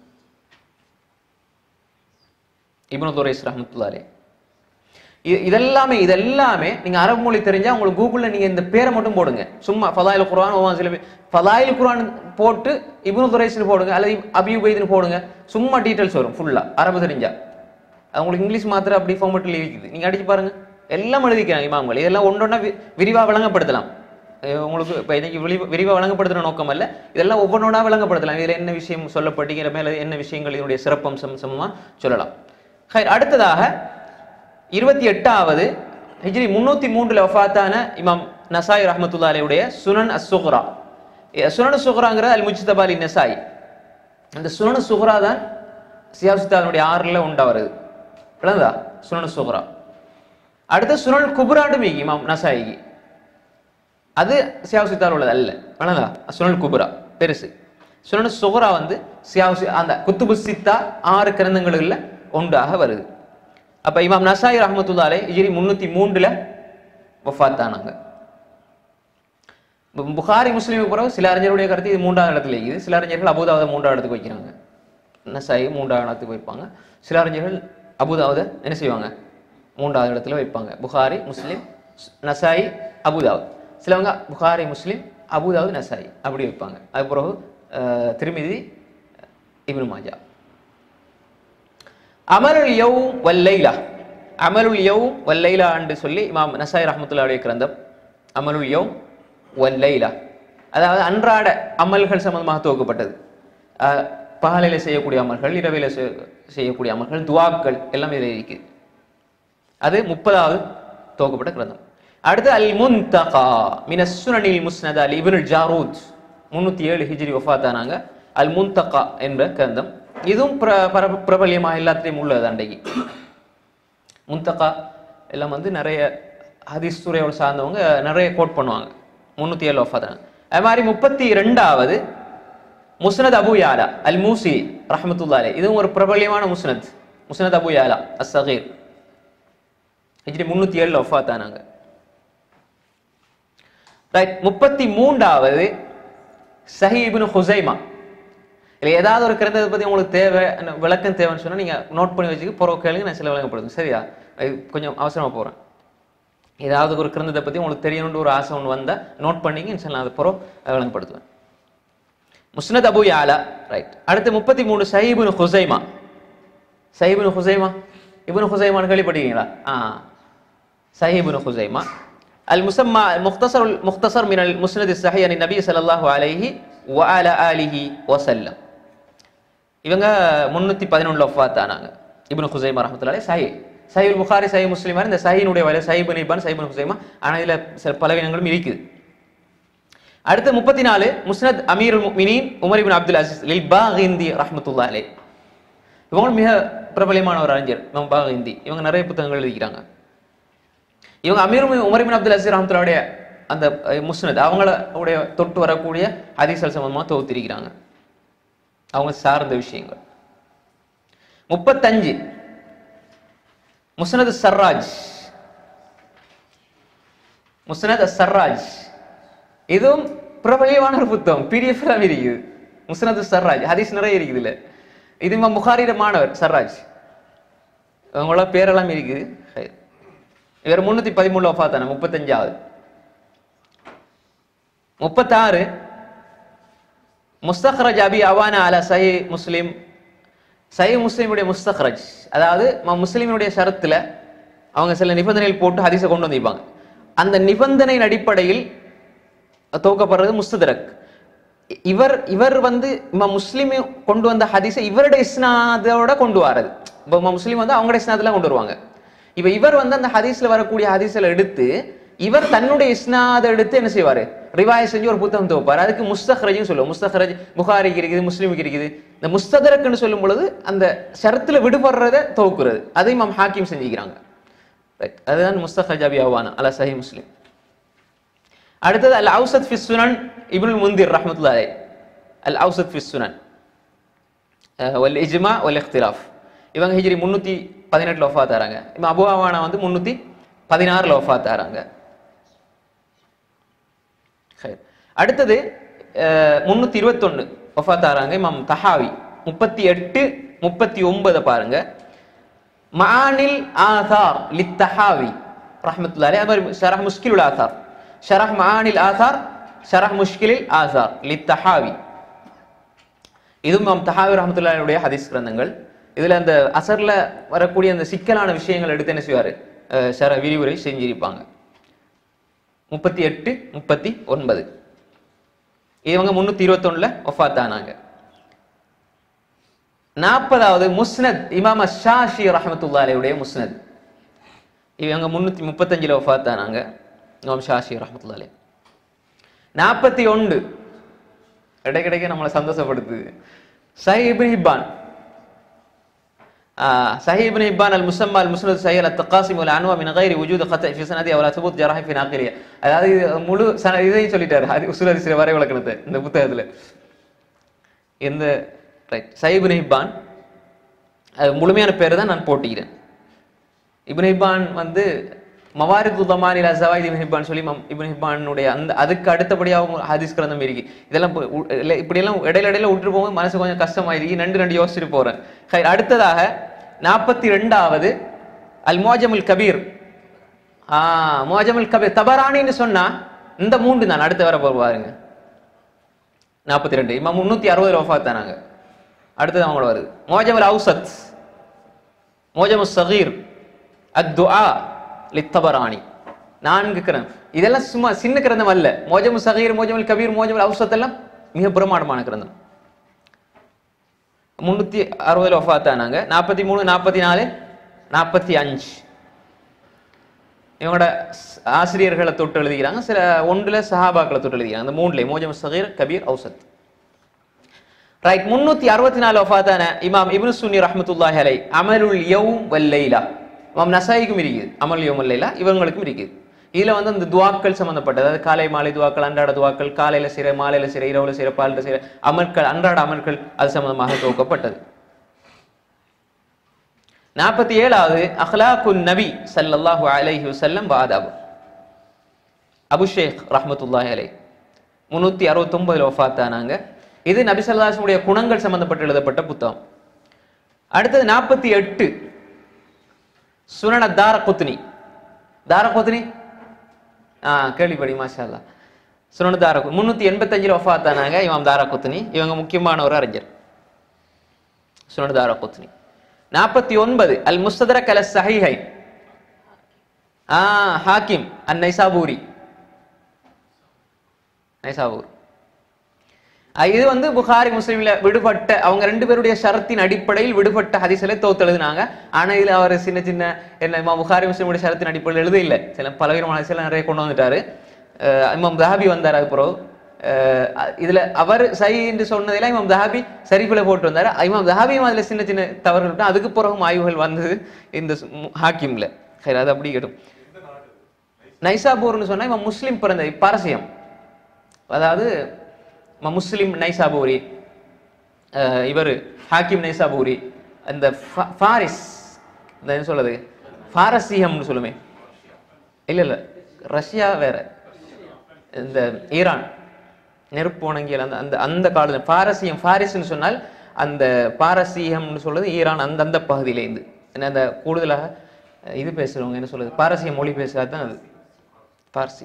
இப்னு துரைஸ் ரஹமத்துல்லாஹி அலைஹி இது இதெல்லாமே இதெல்லாமே நீங்க அரபு மொழி தெரிஞ்சா உங்களுக்கு கூகுள்ல நீங்க இந்த பேரை மட்டும் போடுங்க சும்மா ஃபலாயில் குர்ஆன் ஓமா சில ஃபலாயில் குர்ஆன் போட்டு இப்னு துரைஸ்னு போடுங்க அல்லது அபியுபைதுன்னு போடுங்க சும்மா டீடைல்ஸ் வரும் ஃபுல்லா அரபு தெரிஞ்சா அது உங்களுக்கு இங்கிலீஷ் மாத்திரம் அப்படி ஃபார்மெட்டில் இருக்குது நீங்க அடிச்சு பாருங்க எல்லாம் எழுதிக்கிறாங்க இமாம்கள் இதெல்லாம் ஒன்றொன்னா விரிவா விளங்கப்படுத்தலாம் அஹ் உங்களுக்கு இப்போ இன்னைக்கு விரிவா விரிவா விளங்கப்படுத்துற நோக்கம் அல்ல இதெல்லாம் ஒவ்வொன்றா விளங்கப்படுத்தலாம் இதுல என்ன விஷயம் சொல்லப்பட்டிங்கிற மேல என்ன விஷயங்கள் இதனுடைய சிறப்பம்சம் சமமா சொல்லலாம் ஹைர், அடுத்ததாக இருபத்தி எட்டாவது ஹிஜ்ரி முன்னூத்தி மூன்றுல வஃபாத்தான இமாம் நசாய் ரஹமத்துல்லா அலையுடைய சுனன் அசுகுரா சுனன் சுகுராங்கிற அல் முஜ்தபா அலி நசாய் அந்த சுனன் சுகுரா தான் சியாசுத்தானுடைய ஆறுல உண்டா வருது விளங்குதா சுனன் சுகுரா அடுத்து சுனல் குபுராண்டு மீகி இமாம் நசாயிக்கு அது சியாசுத்தால் உள்ளது அல்ல விளங்குதா சுனல் குபுரா பெருசு சுனல் சுகுரா வந்து சியாசு அந்த குத்துபு சித்தா ஆறு கிரந்தங்களில் ஒன்றாக வருது அப்ப இமாம் நசாய் ரஹமத்துல்லாலே இஜிரி முன்னூத்தி மூன்றுல வஃபாத்தானாங்க பு- புகாரி முஸ்லீமுக்கு பிறகு சில அறிஞருடைய கருத்து இது மூன்றாவது இடத்துல இருக்குது சில அறிஞர்கள் அபுதாவதை மூன்றாவது இடத்துக்கு வைக்கிறாங்க நசாய் மூன்றாவது இடத்துக்கு வைப்பாங்க சில அறிஞர்கள் அபுதாவதை என்ன செய்வாங்க மூன்றாவது இடத்துல வைப்பாங்க புகாரி முஸ்லீம் ஸ்- நசாயி அபுதாவத் சிலவங்க புகாரி முஸ்லீம் அபுதாவத் நசாயி அப்படி வைப்பாங்க அது பிறகு அஹ், திருமிதி இப்னு மாஜா அமலுல் யௌம் வல்லைலா அமலுல் யௌம் வல்லைலா என்று சொல்லி இமாம் நசாய் ரஹமத்துல்லாவுடைய கிரந்தம் அமலுல் யௌம் வல்லைலா அதாவது அன்றாட அமல்கள் சம்பந்தமாக துவக்கப்பட்டது அஹ், பகலில செய்யக்கூடிய அமல்கள் இரவில செய்- செய்யக்கூடிய அமல்கள் துவாக்கள் எல்லாம் இதில் இருக்குது அது முப்பதாவது துவக்கப்பட்ட கிரந்தம் அடுத்து அல் முன்தகா மின சுனனில் முஸ்னத் அல் இப்னுல் ஜாரூத் முன்னூத்தி ஏழு ஹிஜ்ரி வஃபாத்தானாங்க அல் முன்தகா என்ற கிரந்தம் இதுவும் பிர பர- பிரபல்யமா எல்லாத்தையும் உள்ளது அன்றைக்கு முன்தகா எல்லாம் வந்து நிறைய ஹதீஸ் துறையோட சார்ந்தவங்க நிறைய கோட் பண்ணுவாங்க முன்னூத்தி ஏழு வஃபாத்தானாங்க அது மாதிரி முப்பத்தி ரெண்டாவது முஸ்னத் அபு யாலா அல் மூசி ரஹமத்துல்லா அலைஹி இதுவும் ஒரு பிரபல்யமான முஸ்னத் முஸ்னத் அபு யாலா அஸ் சகீர் ஹிஜ்ரி முன்னூத்தி ஏழுல ஒஃபாத்தானாங்க ரைட் முப்பத்தி மூன்றாவது சஹி இப்னு ஹுசைமா இல்லை ஏதாவது ஒரு கிரந்தத்தை பத்தி உங்களுக்கு தேவை என்ன விளக்கம் தேவைன்னு சொன்னா நீங்க நோட் பண்ணி வச்சுக்க பிறகு கேளுங்க நான் சில விளங்கப்படுது சரியா இது கொஞ்சம் அவசரமா போறேன் ஏதாவது ஒரு கிரந்தத்தை பத்தி உங்களுக்கு தெரியணும்னு ஒரு ஆசை ஒன்று வந்தா நோட் பண்ணீங்க இன்ஷால்லா அது பிறகு விளங்கப்படுத்துவேன் முஸ்னத் அபு யாலா ரைட் அடுத்து முப்பத்தி மூணு சஹீபுன் ஹுசைமா சஹீபுன் ஹுசைமா இப்னு ஹுசைமான்னு கேள்விப்பட்டிருக்கீங்களா ஆ சஹீபுன் ஹுசைமா அல் முசம்மா முக்தசர் முக்தசர் மினல் முஸ்னத் சஹி அனி நபி ஸல்லல்லாஹு அலைஹி வ அலா ஆலிஹி வஸல்லம் இவங்க முன்னூத்தி பதினொன்றுல ஒஃபாத் ஆனாங்க இப்னு ஹுசைமா ரஹ்மத்துல்லாஹி சஹி சஹீல் புகாரி சஹி முஸ்லிம் இந்த சஹீனுடைய வயல சஹீபுன் இபான் சஹீபுன் ஹுசைமா ஆனால் இதுல சில பலவீனங்களும் இருக்குது அடுத்து முப்பத்தி நாலு முஸ்னத் அமீருல் முஃமினீன் உமர் இப்னு அப்துல் அசீஸ் லில் பாகிந்தி ரஹ்மத்துல்லாஹி அலைஹி இவங்க மிக பிரபலமான ஒரு அறிஞர் இவங்க பாகிந்தி இவங்க நிறைய புத்தகங்கள் எழுதிக்கிறாங்க இவங்க அமீர் உமர் இப்னு அப்துல் அசீஸ் ரஹ்மத்துல்லாஹுடைய அந்த அஹ், முஸ்னத் அவங்கள உடைய தொட்டு வரக்கூடிய ஹதீஸ்கள் சம்பந்தமா தொகுத்திருக்கிறாங்க அவங்க சார்ந்த விஷயங்கள் முப்பத்தஞ்சு முஸ்னத் சர்ராஜ் முஸ்னத் சர்ராஜ் இதுவும் பிரபலியமான ஒரு புத்தகம் பிடிஎஃப் எல்லாம் இருக்குது முஸ்னத் சர்ராஜ் ஹதீஸ் நிறைய இருக்குது இல்ல இது இமாம் புகாரிட மாணவர் சர்ராஜ் அவங்களோட பேரெல்லாம் இருக்குது ஹை. இவர் முன்னூத்தி பதிமூணுல வஃபாத்தான முப்பத்தஞ்சாவது முப்பத்தாறு முஸ்தக்ரஜ் அபி அவானா அலா சஹி முஸ்லிம் சஹி முஸ்லிமுடைய முஸ்தக்ரஜ் அதாவது ம- முஸ்லிமினுடைய ஷரத்துல அவங்க சில நிபந்தனைகள் போட்டு ஹதீஸை கொண்டு வந்திருப்பாங்க அந்த நிபந்தனையின் அடிப்படையில் துவக்கப்படுறது முஸ்தரக் இவர் இவர் வந்து இமாம் முஸ்லிம் கொண்டு வந்த ஹதீஸை இவருடைய இஸ்னாதோட கொண்டு வர்றது இப்போ இமாம் முஸ்லிம் வந்து அவங்களுடைய இஸ்னாத்துல கொண்டு வருவாங்க இப்போ இவர் வந்து அந்த ஹதீஸ்ல வரக்கூடிய ஹதீஸ்ல எடுத்து இவர் தன்னுடைய இஸ்னாதை எடுத்து என்ன செய்வாரு ரிவாய செஞ்சு ஒரு புத்தகம் துவப்பார் அதுக்கு முஸ்தஹரஜ்னு சொல்லுவோம் முஸ்தஹரஜ் புகாரிக்கு இருக்குது முஸ்லீமுக்கு இருக்குது இந்த முஸ்ததரக்குன்னு சொல்லும் பொழுது அந்த ஷரத்துல விடுபடுறத துவக்குறது அதை இமாம் ஹாக்கிம் செஞ்சுக்கிறாங்க ரைட் அதுதான் முஸ்தஹரஜ் அபி அவானா அலா சஹி முஸ்லிம் அடுத்தது அல் அவுசத் ஃபி சுனன் இப்னுல் முந்திர் ரஹ்மத்துல்லாஹி அல் அவுசத் ஃபி சுனன் வல் இஜ்மா வல் இக்திலாஃப் இவங்க ஹிஜ்ரி முந்நூற்றி பதினெட்டில் ஒஃபாத் ஆறாங்க இப்போ அபு அவானா வந்து முந்நூற்றி பதினாறில் ஒஃபாத் ஆறாங்க ஹைர். அடுத்தது முந்நூற்றி இருபத்தொன்று ஒஃபாத் ஆறாங்க இமாம் தஹாவி முப்பத்தி எட்டு முப்பத்தி ஒன்பதை பாருங்க மானில் ஆதார் லித்தஹாவி ரஹ்மத்துல்லாஹி அது மாதிரி ஷரஹ் முஷ்கிலுல் ஆதார் ஷரஹ் மானில் ஆதார் ஷரஹ் முஷ்கிலில் ஆதார் லித்தஹாவி இதுவும் இமாம் தஹாவி ரஹமத்துல்லாவுடைய ஹதீஸ் கிரந்தங்கள் இதுல அந்த அசர்ல வரக்கூடிய அந்த சிக்கலான விஷயங்கள் எடுத்து என்ன செய்வாரு அஹ் ஷர விரிவுரை செஞ்சிருப்பாங்க முப்பத்தி எட்டு முப்பத்தி ஒன்பது இவங்க முன்னூத்தி இருபத்தொன்னுல ஒஃபாத் ஆனாங்க நாற்பதாவது முஸ்னத் இமாம் ஷாஷி ரஹமத்துல்லா அலையுடைய முஸ்னத் இவங்க முன்னூத்தி முப்பத்தஞ்சுல ஒஃபாத் ஆனாங்க இமாம் ஷாஷி ரஹமத்துல்லா அலை நாற்பத்தி ஒன்று இடைக்கிடைக்க நம்மளை சந்தோஷப்படுத்துது சஹி இப்னு ஹிப்பான் آه صحيح ابن هبان المسمى المسند الصحيح التقاسم والعنوى من غير وجود خطأ في سنده ولا ثبوت جراح في ناقله அதாவது இது முழு சன இதையும் சொல்லிட்டாரு அது உசுல் அதிசய வரை விளக்கணத்தை இந்த புத்தகத்துல இந்த ரைட் சஹி இப்னு ஹிப்பான் அது முழுமையான பேர் தான் நான் போட்டிக்கிறேன் இப்னு ஹிப்பான் வந்து மவாரித் உதமான் இலா ஜவாயித் இப்னு ஹிப்பான் சொல்லி மம் இப்னு ஹிப்பானுடைய அந்த அதுக்கு அடுத்தபடியாகவும் ஹதீஸ் கிரந்தம் இருக்கு இதெல்லாம் இப்போ உ- இல்ல இப்படியெல்லாம் இடையில இடையில விட்டு போகும்போது மனசு கொஞ்சம் கஷ்டமாயிருக்கு நண்டு ரெண்டு யோசிச்சுட்டு போறேன் ஹைர், அடுத்ததாக நாற்பத்தி ரெண்டாவது அல் மோஜமுல் கபீர் ஆ மோஜமுல் கபீர் தபரானின்னு சொன்னா இந்த மூன்று தான் அடுத்து வர போற பாருங்க நாற்பத்தி ரெண்டு இம்மா முன்னூத்தி அறுபது வஃபாத் தானாங்க அடுத்தது அவங்களோட வருது மோஜமுல் அவுசத் மோஜமுல் சகீர் அத்துஆ லித்தபராணி நான்கு கிரந்தம் இதெல்லாம் சும்மா சின்ன கிரந்தம் அல்ல மோஜமு சகீர் மோஜமுல் கபீர் மோஜமுல் அவுசத் எல்லாம் மிக பிரமாண்டமான கிரந்தம் முன்னூத்தி அறுபதுல ஒஃபாத் ஆனாங்க நாற்பத்தி மூணு நாற்பத்தி நாலு நாற்பத்தி அஞ்சு இவங்களோட ஸ்- ஆசிரியர்களை தொட்டு எழுதிக்கிறாங்க சில ஒன்றுல சஹாபாக்களை தொட்டு எழுதிக்கிறாங்க அந்த மூணுல மோஜம் சகீர் கபீர் அவுசத் ரைட் முன்னூத்தி அறுபத்தி நாலு வஃபாத்தான இமாம் இப்னு சுன்னி ரஹ்மத்துல்லாஹி அலை அமலுல் யௌம் வல்லைலா இமாம் நசாயிக்கும் இருக்குது அமல் யௌம் வல்லைலா இவங்களுக்கும் இருக்குது இதுல வந்து அந்த துவாக்கள் சம்பந்தப்பட்டது அதாவது காலை மாலை துவாக்கள் அன்றாட துவாக்கள் காலையில சிற மாலையில சிற இரவுல சிற பாலில சிற அமல்கள் அன்றாட அமல்கள் அது சம்பந்தமாக துவக்கப்பட்டது நாற்பத்தி ஏழாவது அஹ்லாக்குன் நபி ஸல்லல்லாஹு அலைஹி வஸல்லம் வாதாபு அபு ஷேக் ரஹ்மத்துல்லாஹி அலை முன்னூத்தி அறுபத்தொன்பதுல வஃபாத்தானாங்க இது நபி ஸல்லல்லாஹு குணங்கள் சம்பந்தப்பட்டு எழுதப்பட்ட புத்தகம் அடுத்தது நாற்பத்தி எட்டு சுனன தாரகுத்னி தாரகுத்னி ஆ கேள்விப்படி மாஷா அல்லாஹ் சுனன தாரகு முன்னூத்தி எண்பத்தஞ்சில் வஃபாத்தானாங்க இமாம் தாரகுத்னி இவங்க முக்கியமான ஒரு அறிஞர் சுனன தாரகுத்னி நாற்பத்தி ஒன்பது அல் முஸ்ததரக் அல சஹீஹை ஆ ஹாக்கிம் அன் நைசாபூரி நைசாபூர் அஹ் இது வந்து புகாரி முஸ்லீம்ல விடுபட்ட அவங்க ரெண்டு பேருடைய ஷரத்தின் அடிப்படையில் விடுபட்ட ஹதீஸ்ல தோத்து எழுதினாங்க ஆனா இதுல அவர் சின்ன சின்ன என்ன இமாம் புகாரி முஸ்லீமுடைய ஷரத்தின் அடிப்படையில் எழுத இல்லை சில பலவிதமான ஹதீஸ்ல நிறைய கொண்டு வந்துட்டாரு அஹ் இமாம் தஹாபி வந்தார் அது பிறகு அஹ் இதுல அவர் சரி என்று சொன்னதில இமாம் தஹாபி சரிப்புல போட்டு வந்தாரு இமாம் தஹாபியும் அதுல சின்ன சின்ன தவறுகள் விட்டு அதுக்கு பிறகும் ஆய்வுகள் வந்தது இந்த சு- மு- ஹாக்கிம்ல சரி அது அப்படி கேட்டும் நைசாபூர்னு சொன்னா இவன் முஸ்லிம் பிறந்த பாரசியம் அதாவது ம- முஸ்லிம் நைசாபூரி இவர் ஹாக்கிம் நைசாபூரி அந்த ஃபா- ஃபாரிஸ் இந்த என்ன சொல்றது பாரசீகம்னு சொல்லுமே இல்ல இல்ல ரஷ்யா வேற இந்த ஈரான் நெருப்பு உணங்கியல் அந்த அந்த அந்த காலத்துல பாரசீகம் பாரிஸ்னு சொன்னால் அந்த பாரசீகம்னு சொல்றது ஈரான் அந்த அந்த பகுதியிலேருந்து என்ன அந்த கூடுதலாக அஹ், இது பேசுறவங்க என்ன சொல்றது பாரசீக மொழி பேசுறது தான் அது பார்சி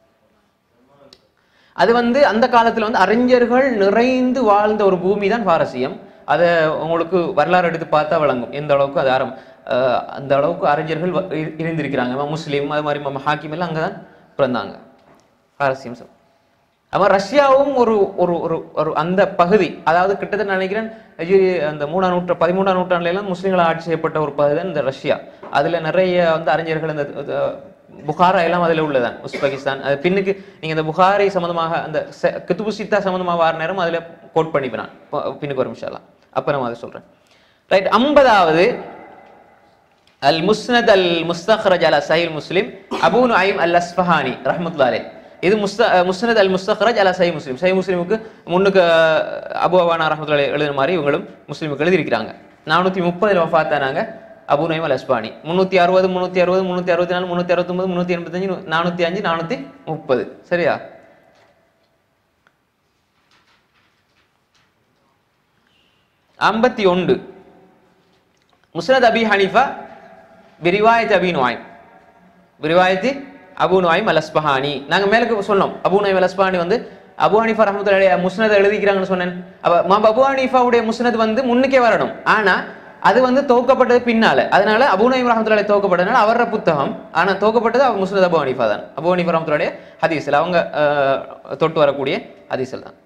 அது வந்து அந்த காலத்துல வந்து அறிஞர்கள் நிறைந்து வாழ்ந்த ஒரு பூமி தான் பாரசீகம் அதை உங்களுக்கு வரலாறு எடுத்து பார்த்தா விளங்கும் எந்த அளவுக்கு அது ஆரம் அஹ் அந்த அளவுக்கு அறிஞர்கள் வ- இரு- இருந்திருக்கிறாங்க இமாம் முஸ்லீம் அது மாதிரி இமாம் ஹாக்கிம் எல்லாம் அங்கதான் பிறந்தாங்க பாரசீகம் ச- அப்ப ரஷ்யாவும் ஒரு ஒரு ஒரு ஒரு அந்த பகுதி அதாவது கிட்டத்தட்ட நான் நினைக்கிறேன் ஐயோ, அந்த மூணாம் நூற்று பதிமூணாம் நூற்றாண்டுல எல்லாம் முஸ்லீம்கள் ஆட்சி செய்யப்பட்ட ஒரு பகுதி தான் இந்த ரஷ்யா அதுல நிறைய வந்து அறிஞர்கள் இந்த இந்த புகாரா எல்லாம் அதில் உள்ளதான் உஸ்பெகிஸ்தான் அது பின்னுக்கு நீங்க இந்த புகாரி சம்பந்தமாக அந்த செ- குத்துபு சித்தா சம்பந்தமாக வர நேரம் அதுல கோட் பண்ணிப்பேன் நான் ப- பின்னுக்கு வரும் இன்ஷா அல்லாஹ் அப்ப நம்ம அதை சொல்றேன் ரைட் ஐம்பதாவது அல் முஸ்னத் அல் முஸ்தக்ரஜ் அலா சஹீல் முஸ்லிம் அபூ நுஐம் அல் அஸ்ஃபஹானி ரஹ்மத்துல்லாஹி அலைஹ் இது முஸ்த முஸ்னத் அல் முஸ்தக்ரஜ் அலா சஹீல் முஸ்லிம் சஹீல் முஸ்லிமுக்கு முன்னுக்கு அஹ், அபு அவானா ரஹ்மத்துல்லாஹி அலைஹ் எழுதுன மாதிரி இவங்களும் முஸ்லிமுக்கு எழுதியிருக்கிறாங்க நானூற்றி முப்பதில் வஃபாத்தானாங்க அபு நுஐம் அல் அஸ்பானி முந்நூற்றி அறுபது முந்நூற்றி அறுபது முந்நூற்றி அறுபத்தி நாலு முந்நூற்றி அறுபத்தொம்பது முந்நூற்றி எண்பத்தஞ்சு நானூற்றி அஞ்சு நானூற்றி முப்பது சரியா ஐம்பத்தி ஒன்று முஸ்னத் அபி ஹனீஃபா பிரிவாயத் அபி நுவாய்ம் பிரிவாயத்தி அபு நுவாய்ம் அல் அஸ்பஹானி நாங்க மேலுக்கு சொன்னோம் அபு நுவாய்ம் அல் அஸ்பஹானி வந்து அபு ஹனீஃபா ரஹமத்துல்லாஹி முஸ்னத் எழுதிக்கிறாங்கன்னு சொன்னேன் அப்ப மாம் அபு ஹனீஃபாவுடைய முஸ்னத் வந்து முன்னுக்கே வரணும் ஆனா அது வந்து துவக்கப்பட்டது பின்னால அதனால அபு நுவாய்ம் ரஹமத்துல்லாஹி துவக்கப்பட்டதுனால அவர புத்தகம் ஆனா துவக்கப்பட்டது அவர் முஸ்னத் அபு ஹனீஃபா தான் அபு ஹனீஃபா ரஹமத்துல்லாஹி ஹதீஸ்ல அவங்க அஹ், தொட்டு வரக்கூடிய ஹதீஸ்ல தான்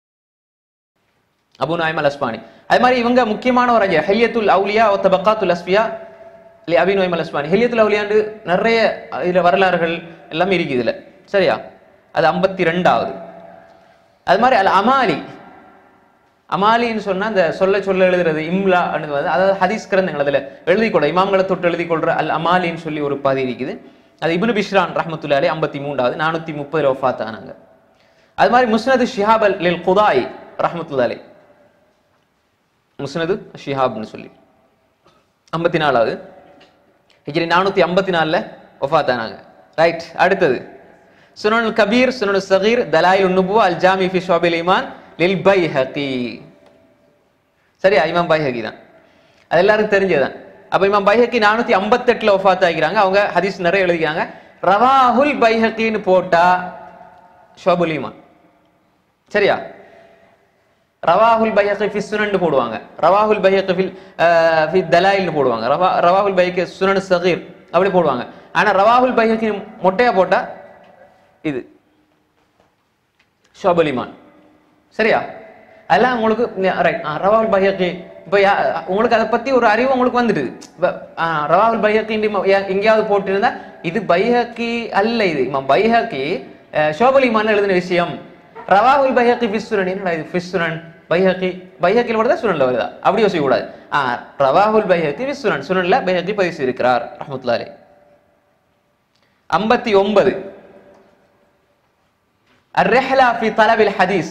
அபு நாயம் அல் அஸ்பானி அது மாதிரி இவங்க முக்கியமான ஒரு ஐயா ஹையத்துல் அவுலியா ஒ தபக்காத்துல் அஸ்பியா இல்லை அபி நோயம் அல் அஸ்பானி ஹையத்துல் அவுலியாண்டு நிறைய இதுல வரலாறுகள் எல்லாமே இருக்கு இதுல சரியா அது ஐம்பத்தி ரெண்டாவது அது மாதிரி அல் அமாலி அமாலின்னு சொன்னா அந்த சொல்ல சொல்ல எழுதுறது இம்லா வந்து அதாவது ஹதீஸ் கிரந்தங்கள் அதுல எழுதி கொள்ள இமாம்களை தொட்டு எழுதி கொள்ற அல் அமாலின்னு சொல்லி ஒரு பாதி இருக்குது அது இப்னு பிஷ்ரான் ரஹமத்துல்லாலே ஐம்பத்தி மூன்றாவது நானூத்தி முப்பதுல ஒஃபாத் ஆனாங்க அது மாதிரி முஸ்னது ஷிஹாப் அல் லில் குதாய் ரஹமத்துல்லாலே முஸ்னது ஷிஹாப்னு சொல்லி ஐம்பத்தி நாலாவது ஹிஜ்ரி நானூத்தி ஐம்பத்தி நாலுல ஒஃபாத் ஆனாங்க ரைட் அடுத்தது சுனல் கபீர் சுனல் சகீர் தலாயில் நுபுவா அல் ஜாமி ஃபி ஷாபில் ஈமான் லில் பைஹகி சரியா இமாம் பைஹகி தான் அது எல்லாருக்கும் தெரிஞ்சதுதான் அப்ப இமாம் பைஹகி நானூத்தி ஐம்பத்தெட்டுல ஒஃபாத் ஆகிறாங்க அவங்க ஹதீஸ் நிறைய எழுதிக்கிறாங்க ரவாஹுல் பைஹகின்னு போட்டா ஷாபுல் ஈமான் சரியா ரவாஹுல் பைஹகி ஃபி சுனன் போடுவாங்க ரவாஹுல் பைஹகி ஃபில் அஹ், ஃபி தலாயில் போடுவாங்க ரவா ரவாஹுல் பைஹகி சுனன் சகீர் அப்படி போடுவாங்க ஆனா ரவாஹுல் பைஹகி மொட்டையா போட்டா இது ஷோபல் இமான் சரியா அதெல்லாம் உங்களுக்கு ரைட் ரவாஹுல் பைஹகி இப்போ உங்களுக்கு அதை பத்தி ஒரு அறிவு உங்களுக்கு வந்துட்டு இப்ப, ஆ, ரவாஹுல் பைஹகி எங்கேயாவது போட்டிருந்தா இது பைஹகி அல்ல இது இமாம் பைஹகி ஷோபல் இமான் எழுதின விஷயம் ரவாஹுல் பைஹகி ஃபிஸ்ஸுரன் என்னடா இது ஃபிஸ்ஸுரன் பைஹகி பைஹகில் வருதா சுனன்ல வருதா அப்படி யோசிக்க கூடாது ஆ ரவாஹுல் பைஹகி ஃபிஸ்ஸுரன் சுனன்ல பைஹகி பதிவு செய்திருக்கிறார் ரஹ்மத்துல்லாஹி ஐம்பத்தி ஒன்பது الرحلة في طلب الحديث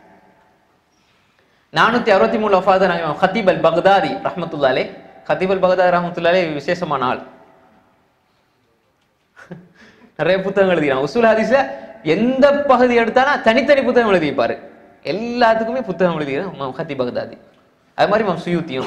நானூத்தி அறுபத்தி மூணு வஃபாத நாங்கள் ஹத்தீப் அல் பக்தாதி ரஹமத்துல்லாலே ஹத்தீப் அல் பக்தாதி ரஹமத்துல்லாலே விசேஷமான ஆள் நிறைய புத்தகங்கள் எழுதிக்கிறான் உசூல் ஹதீஸ்ல எந்த பகுதி எடுத்தாலும் தனித்தனி புத்தகம் எழுதிப்பாரு எல்லாத்துக்குமே புத்தகம் எழுதிக்கிறான் ஹத்தீப் பக்தாதி அது மாதிரி மாம் சுயூத்தியும்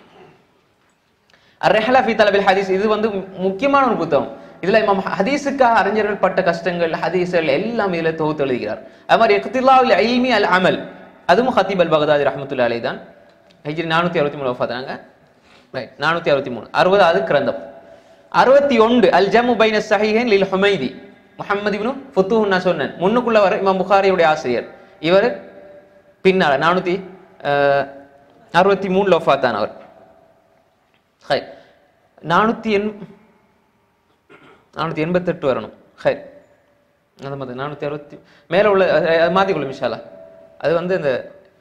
அர்ரஹலா ஃபி தலபில் ஹதீஸ் இது வந்து மு- முக்கியமான ஒரு புத்தகம் இதுல இமாம் ஹதீஸுக்காக அறிஞர்கள் பட்ட கஷ்டங்கள் ஹதீஸ்கள் எல்லாம் இதுல தொகுத்து எழுதுகிறார் அது மாதிரி இக்திலாவில் ஐல்மி அல் அமல் அதுவும் ஹத்தீப் அல் பகதாதி ரஹமத்துல்லா அலை தான் ஹிஜ்ரி நானூத்தி அறுபத்தி மூணு வஃபாத்தாங்க ரைட் நானூத்தி அறுபத்தி மூணு அறுபதாவது கிரந்தம் அறுபத்தி ஒன்று அல் ஜமு பைன சஹீஹன் லில் ஹுமைதி முஹம்மது இப்னு ஃபுத்துஹ் நான் சொன்னேன் முன்னுக்குள்ள வர இமாம் புகாரியுடைய ஆசிரியர் இவர் பின்னால நானூத்தி அஹ், அறுபத்தி மூணுல வஃபாத்தானவர் ஹை நானூற்றி எண் நானூற்றி எண்பத்தெட்டு வரணும் ஹை அந்த மாதிரி நானூற்றி அறுபத்தி மேலே உள்ள அது- அது மாற்றிக்கொள்ளும் மிஷாலா அது வந்து இந்த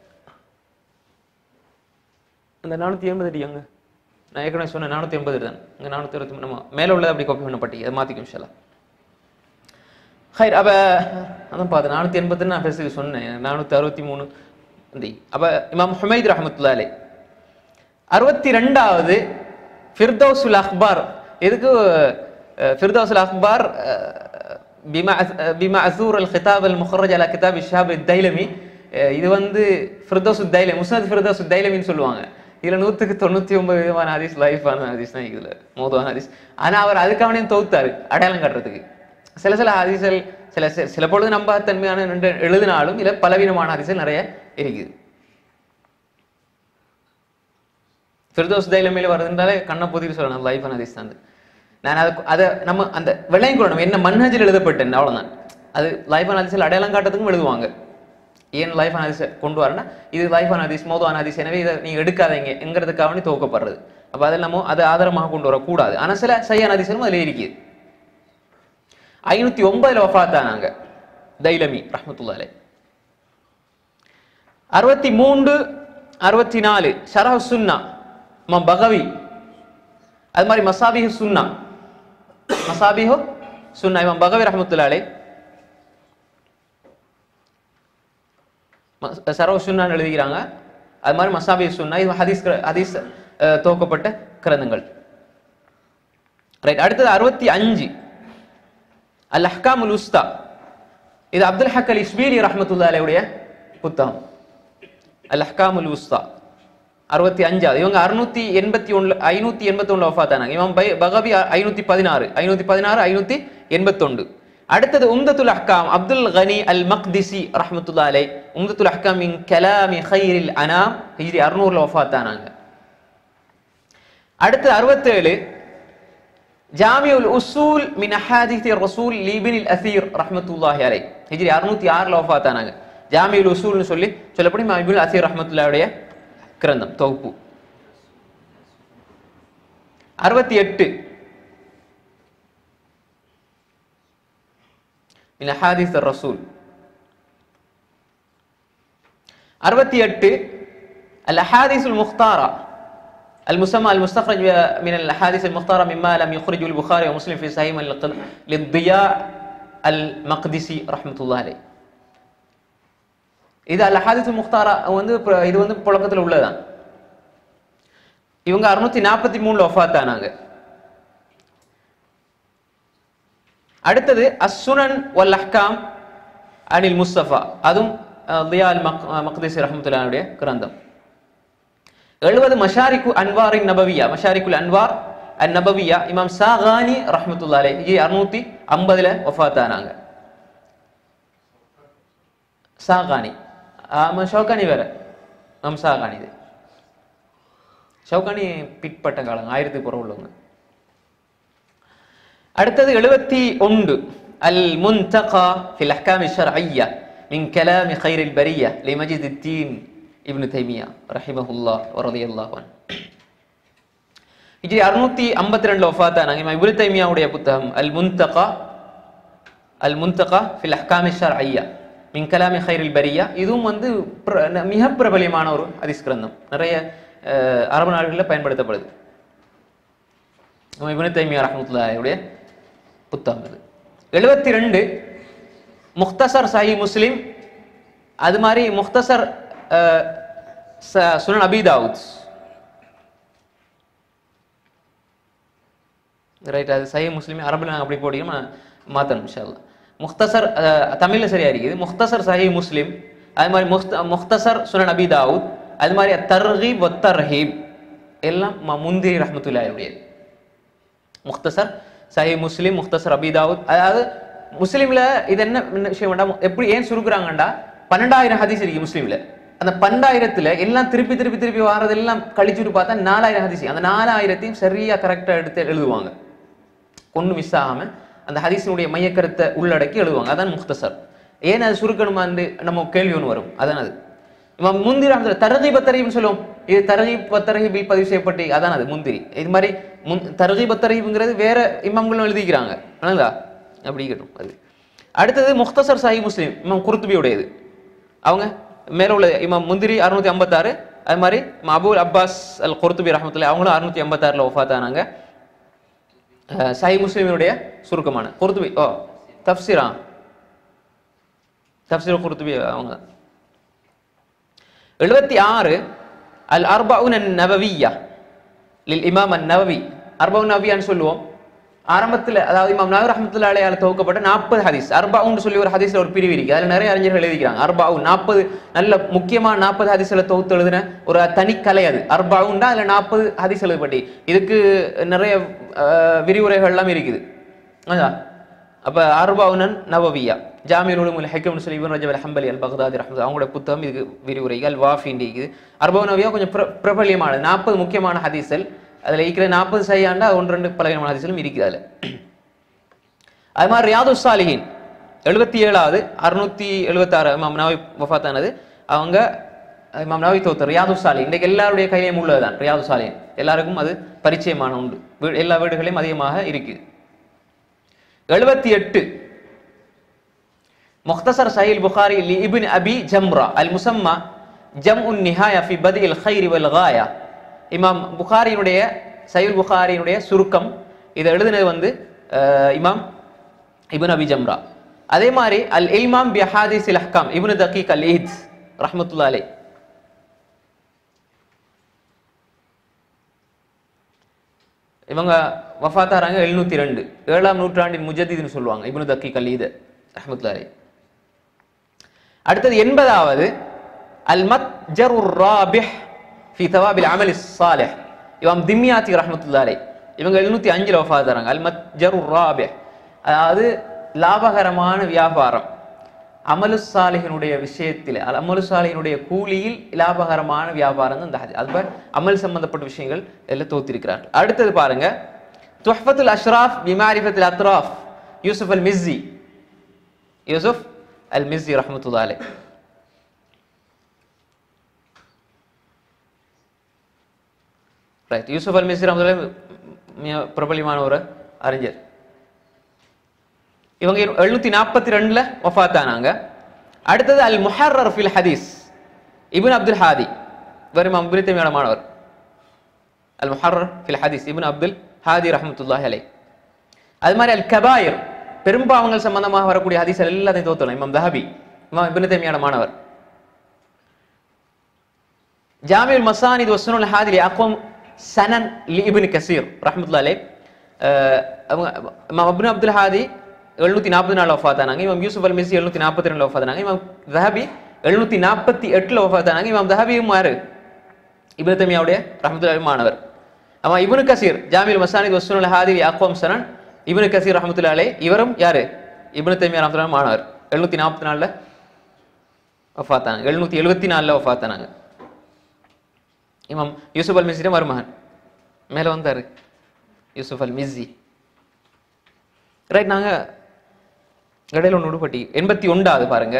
அந்த நானூற்றி எண்பது அடி அங்கே நான் ஏற்கனவே சொன்னேன் நானூற்றி எண்பது தான் இங்கே நானூற்றி அறுபத்தி மூணு நம்ம மேலே உள்ளது அப்படி காப்பி பண்ணப்பட்டி அதை மாற்றிக்கும் மிஷாலா ஹைர் அப்போ அதான் பார்த்து நானூற்றி எண்பதுன்னு நான் பேசுக்கு சொன்னேன் நானூற்றி அறுபத்தி மூணு இந்த அப்போ இமாம் ஹுமைத் ரஹமத்துல்லா அலை அறுபத்தி ரெண்டாவது ஃபிர்தௌசுல் அக்பார் எதுக்கு அஹ், ஃபிர்தௌசுல் அக்பார் அஹ், பிமா அஸ்- பிமா அசூர் அல் கிதாப் அல் முஹர்ரஜ் அலா கிதாப் ஷாப் தைலமி அஹ், இது வந்து ஃபிர்தௌசு தைலம் முஸ்னத் ஃபிர்தௌசு தைலமின்னு சொல்லுவாங்க இதுல நூத்துக்கு தொண்ணூத்தி ஒன்பது விதமான ஹதீஸ் லைஃபான ஹதீஸ் தான் இதுல மோதுவான ஹதீஸ் ஆனா அவர் அதுக்காகவே தொகுத்தாரு அடையாளம் காட்டுறதுக்கு சில சில ஹதீஸ்கள் சில சில- சில பொழுது நம்பத்தன்மையான நின்று எழுதினாலும் இதுல பலவீனமான ஹதீஸ்கள் நிறைய இருக்குது ஃபிர்தோஸ் தைலமையில வருதுன்றாலே கண்ணை பொதிட்டு சொல்லணும் லைஃப் ஹதீஸ் தான் அது. நான் அதை அதை நம்ம அந்த விளையம் கொள்ளணும் என்ன மன்ஹஜில் எழுதப்பட்டேன் அவ்வளவுதான் அது லைஃப் ஹதீஸில் அடையாளம் காட்டுறதுக்கும் எழுதுவாங்க ஏன் லைஃப் ஹதீஸ் கொண்டு வரேன்னா இது லைஃப் ஹதீஸ் மோதுவான ஹதீஸ் எனவே இதை நீங்க எடுக்காதீங்க என்கிறதுக்காக வேண்டி துவக்கப்படுறது அப்ப அதில் நம்ம அதை ஆதாரமாக கொண்டு வரக்கூடாது ஆனா சில சையான ஹதீஸ்களும் அதில் இருக்குது ஐநூத்தி ஒன்பதுல வஃபாத்தானாங்க தைலமி ரஹ்மத்துல்லாஹி அலைஹி அறுபத்தி மூன்று அறுபத்தி நாலு ஷரஹ் சுன்னா இமாம் பகவி அது மாதிரி மசாபிஹு சுன்னா மசாபிஹு சுன்னா இமாம் பகவி ரஹ்மத்துல்லாஹி அலைஹி சரவ சுன்னான்னு எழுதிக்கிறாங்க அது மாதிரி மசாபி சுன்னா இது ஹதீஸ் கிர- ஹதீஸ் அஹ், துவக்கப்பட்ட கிரந்தங்கள் ரைட் அடுத்தது அறுபத்தி அஞ்சு அல் அஹ்காமுல் உஸ்தா இது அப்துல் ஹக் அல் இஸ்பீலி ரஹ்மத்துல்லா அலையுடைய புத்தகம் அல் அஹ்காமுல் உஸ்தா அறுபத்தி அஞ்சாவது இவங்க அறுநூத்தி எண்பத்தி ஒன்று ஐநூத்தி எண்பத்தி ஒன்று வஃபாத்தானாங்க இவன் பை பகவி ஐநூத்தி பதினாறு ஐநூத்தி பதினாறு ஐநூத்தி எண்பத்தொண்டு அடுத்தது உம்தத்துல் அஹ்காம் அப்துல் கனி அல் மக்திசி ரஹ்மத்துல்லா அலை உம்தத்துல் அஹ்காம் மின் கலாமி ஹைரில் அனாம் ஹிஜ்ரி அறுநூறுல வஃபாத்தானாங்க அடுத்து அறுபத்தேழு ஜாமியுல் உசூல் மின் அஹாதித் ரசூல் லீபினில் அசீர் ரஹ்மத்துல்லாஹி அலை ஹிஜ்ரி அறுநூத்தி ஆறுல வஃபாத்தானாங்க ஜாமியுல் உசூல்னு சொல்லி சொல்லப்படி இபின் அசீர் ரஹ்மத்துல்லாவுடைய கிரந்தம் தொகுப்பு அறுபத்தி எட்டு மின் அஹாதிஸ் ரசூல் அறுபத்தி எட்டு அல் அஹாதிஸ் முக்தாரா المسمى المستخرج من الاحاديث المختاره مما لم يخرجه البخاري ومسلم في صحيح للضياء المقدسي رحمه الله عليه இது அல் அஹாதிஸ் முக்தாரா வந்து இப்ப- இது வந்து புழக்கத்தில் உள்ளதுதான் இவங்க அறுநூத்தி நாற்பத்தி மூணுல ஒஃபாத் ஆனாங்க அடுத்தது அஸ்ஸுனன் வல் அஹ்காம் அனில் முஸ்தபா அதுவும் அஹ், தியா அல் மக் மக்திசி ரஹமத்துல்லாவுடைய கிரந்தம் எழுபது மஷாரிக்கு அன்வாரின் நபவியா மஷாரிக்குல் அன்வார் அன் நபவியா இமாம் சாகானி ரஹமத்துல்லா அலை ஹிஜ்ரி அறுநூத்தி ஐம்பதுல ஒஃபாத்தானாங்க சாகானி ஆமா ஷவுகானி வேற இமாம் சாகானி இது ஷவுகானி பிற்பட்ட காலம் ஆயிரத்தி புறம் உள்ளவங்க அடுத்தது எழுபத்தி ஒன்று அல் முன்தகா ஃபில் அஹ்காமி ஷர்ஐய்யா மின் கலாமி கைரில் பரியா லிமஜித் தீன் இப்னு தைமியா ரஹிமஹுல்லாஹ் வரதியல்லாஹு அன்ஹு ஹிஜ்ரி அறுநூத்தி ஐம்பத்தி ரெண்டுல வஃபாத்தானாங்க இமாம் இப்னு தைமியாவுடைய புத்தகம் அல் முன்தகா அல் முன்தகா ஃபில் அஹ்காமி ஷர்ஐய்யா மின் கலாமி கைரில் பரியா இதுவும் வந்து பிர- மிக பிரபலியமான ஒரு ஹதீஸ் கிரந்தம் நிறைய அஹ், அரபு நாடுகளில் பயன்படுத்தப்படுது இமாம் இப்னு தைமியா ரஹ்மத்துல்லாஹியுடைய புத்தகம் இது எழுபத்தி ரெண்டு முக்தசர் சஹி முஸ்லிம் அது மாதிரி முக்தசர் அஹ், ச- சுனன் அபி தாவூத் ரைட் அது சஹி முஸ்லிம் அரபுல நாங்கள் அப்படி போடியும் மாற்றணும் இன்ஷா அல்லாஹ் முக்தசர் அஹ், தமிழ்ல சரியா இருக்குது முக்தசர் சஹி முஸ்லிம் அது மாதிரி முக்த முக்தசர் சுனன் அபி தாவூத் அது மாதிரி தர்ஹீப் ஒத்தர்ஹீப் எல்லாம் ம- முந்திரி ரஹமத்துல்லாஹியுடையது முக்தசர் சஹி முஸ்லிம் முக்தசர் அபி தாவூத் அதாவது முஸ்லீம்ல இது என்ன என்ன விஷயம் வேண்டாம் எப்படி ஏன் சுருக்குறாங்கண்டா பன்னெண்டாயிரம் ஹதீஸ் இருக்கு முஸ்லீம்ல அந்த பன்னெண்டாயிரத்துல எல்லாம் திருப்பி திருப்பி திருப்பி வாரதெல்லாம் கழிச்சுட்டு பார்த்தா நாலாயிரம் ஹதீஸ் அந்த நாலாயிரத்தையும் சரியா கரெக்டா எடுத்து எழுதுவாங்க கொண்டு மிஸ் ஆகாம அந்த ஹதீஸினுடைய மையக்கருத்தை உள்ளடக்கி எழுதுவாங்க அதான் முக்தசர் ஏன் அது சுருக்கணுமான்னு நம்ம கேள்வி ஒன்று வரும் அதான் அது இவன் முந்திரி அந்த தரகி பத்தரகின்னு சொல்லுவோம் இது தரகி பத்தரகிபில் பதிவு செய்யப்பட்டு அதான் அது முந்திரி இது மாதிரி முன் தரகி பத்தரகிங்கிறது வேற இமாம்களும் எழுதிக்கிறாங்க ஆனதா அப்படி இருக்கட்டும் அது அடுத்தது முக்தசர் சாஹி முஸ்லீம் இமாம் குருத்துபியுடையது அவங்க மேல உள்ள இமாம் முந்திரி அறுநூத்தி ஐம்பத்தாறு அது மாதிரி இமாம் அபுல் அப்பாஸ் அல் குருத்துபி ரஹமத்துல அவங்களும் அறுநூத்தி ஐம்பத்தாறுல ஒஃபாத்தானாங்க அஹ் சஹி முஸ்லிமினுடைய சுருக்கமான குர்துபி ஓ தப்சிரா தப்சிர் குர்துபி அவங்க எழுபத்தி ஆறு அல் அர்பவுன் நபவியா லில் இமாம் அன் நவவி அர்பவுன் நபியான்னு சொல்லுவோம் ஆரம்பத்தில் அதாவது இமாம் நவர் ரஹமத்துல்லா அலையால துவக்கப்பட்ட நாற்பது ஹதீஸ் அர்பாவுன்னு சொல்லி ஒரு ஹதீஸ்ல ஒரு பிரிவு இருக்கு அதுல நிறைய அறிஞர்கள் எழுதிக்கிறாங்க அர்பாவு நாற்பது நல்ல முக்கியமான நாற்பது ஹதீஸ்ல தொகுத்து எழுதின ஒரு தனிக்கலை அது அர்பாவுண்டா அதுல நாற்பது ஹதீஸ் எழுதப்பட்டி இதுக்கு நிறைய அஹ், விரிவுரைகள் எல்லாம் இருக்குது அதான் அப்ப அர்பாவுனன் நவவியா ஜாமியல் உலுமுல் ஹெக்கம்னு சொல்லி இவன் ரஜப் அல் ஹம்பலி அல் பக்தாதி ரஹமது அவங்களோட புத்தகம் இதுக்கு விரிவுரைகள் வாஃபின் இருக்குது அர்பாவு நவியா கொஞ்சம் பிர பிரபலியமானது நாற்பது முக்கியமான ஹதீஸ்கள் அதுல இருக்கிற நாற்பது சையாண்டா ஒன்று ரெண்டு பலவிதமான ஹதீஸ்களும் இருக்குது அதுல அது மாதிரி ரியாது சாலிஹின் எழுபத்தி ஏழாவது அறுநூத்தி எழுபத்தாறு இமாம் நவி வஃபாத்தானது அவங்க இமாம் நவி தோத்தர் ரியாது சாலிஹின் இன்றைக்கு எல்லாருடைய கையிலையும் உள்ளதுதான் ரியாது சாலிஹின் எல்லாருக்கும் அது பரிச்சயமான உண்டு வீ- எல்லா வீடுகளையும் அதிகமாக இருக்குது எழுபத்தி எட்டு முக்தசர் சஹீல் புகாரி லி இபின் அபி ஜம்ரா அல் முசம்மா ஜம் உன் நிஹாயா ஃபி பதில் ஹைரி வல் காயா இமாம் புகாரியினுடைய சஹீல் புகாரியினுடைய சுருக்கம் இதை எழுதினது வந்து அஹ், இமாம் இப்னு அபி ஜம்ரா அதே மாதிரி அல் இல்மாம் பி ஹாதிஸ் இல் அஹ்காம் இப்னு தகீக் அல் ஈத் ரஹ்மத்துல்லாஹி அலைஹ் இவங்க வஃபாத்தாராங்க எழுநூத்தி ரெண்டு ஏழாம் நூற்றாண்டின் முஜத்திதுன்னு சொல்லுவாங்க இப்னு தக்கி கலீது ரஹமத்துல்லாரி அடுத்தது எண்பதாவது அல் மத் ஜருர் ராபிஹ் ஃபி தவாபில் அமல் சாலிஹ் இவம் திம்யாத்தி ரஹமத்துல்லாரி இவங்க எழுநூத்தி அஞ்சுல வஃபாத்தாராங்க அல் மத் ஜருர் ராபிஹ் அதாவது லாபகரமான வியாபாரம் அமலு சாலிஹினுடைய விஷயத்தில் அல் அமலு சாலிஹினுடைய கூலியில் லாபகரமான வியாபாரம் தான் இந்த ஹதீஸ் அது பாரு, அமல் சம்பந்தப்பட்ட விஷயங்கள் எல்லாம் தோத்திருக்கிறார்கள் அடுத்தது பாருங்க துஹ்ஃபத்துல் அஷ்ராஃப் பிமாரிஃபத்துல் அத்ராஃப் யூசுப் அல் மிஸ்ஸி யூசுப் அல் மிஸ்ஸி ரஹமத்துல்லா அலை ரைட் யூசுப் அல் மிஸ்ஸி ரஹமத்துல்லா மிக பிரபலியமான ஒரு அறிஞர் இவங்க எழுநூத்தி நாற்பத்தி ரெண்டுல வஃபாத்தானாங்க அடுத்தது அல் முஹர்ரர் ஃபில் ஹதீஸ் இப்னு அப்துல் ஹாதி வெறும் அபிரித்தமையான மாணவர் அல் முஹர்ரர் ஃபில் ஹதீஸ் இப்னு அப்துல் ஹாதி ரஹமத்துல்லாஹி அலை அது மாதிரி அல் கபாயிர் பெரும்பாவங்கள் சம்பந்தமாக வரக்கூடிய ஹதீஸ் எல்லாத்தையும் தோத்தலாம் இமாம் தஹபி இமாம் இப்னு தைமியான மாணவர் ஜாமியுல் மசானித் வஸ்னுல் ஹாதிலி அக்வம் சனன் லி இப்னு கசீர் ரஹ்மத்துல்லாஹி அலைஹ் அஹ் அவங்க இமாம் இப்னு அப்துல் ஹாதி எழுநூத்தி நாற்பத்தி நாலு வஃபாத்தானாங்க இமாம் யூசுப் அல் மிசி எழுநூத்தி நாற்பத்தி ரெண்டுல வஃபாத்தானாங்க இமாம் தஹபி எழுநூத்தி நாற்பத்தி எட்டுல வஃபாத்தானாங்க இமாம் தஹபியும் மாறு இப்னு தமியாவுடைய ரஹமத்துல்லாஹி மாணவர் அவன் இப்னு கசீர் ஜாமியுல் மசானித் வஸ்னுல் ஹாதிலி அக்வம் சனன் இப்னு கசீர் ரஹமத்துல்லாஹி அலைஹ் இவரும் யாரு இப்னு தமியா ரஹமத்துல்லாஹி மாணவர் எழுநூத்தி நாற்பத்தி நாலுல வஃபாத்தானாங்க எழுநூத்தி எழுபத்தி நாலுல வஃபாத்தானாங்க இமாம் யூசுப் அல் மிஸ்ரி மருமகன் மேலே வந்தாரு யூசுப் அல் மிஸ்ஸி ரைட் நாங்க இடையில ஒன்று விடுபட்டி எண்பத்தி ஒன்றாவது பாருங்க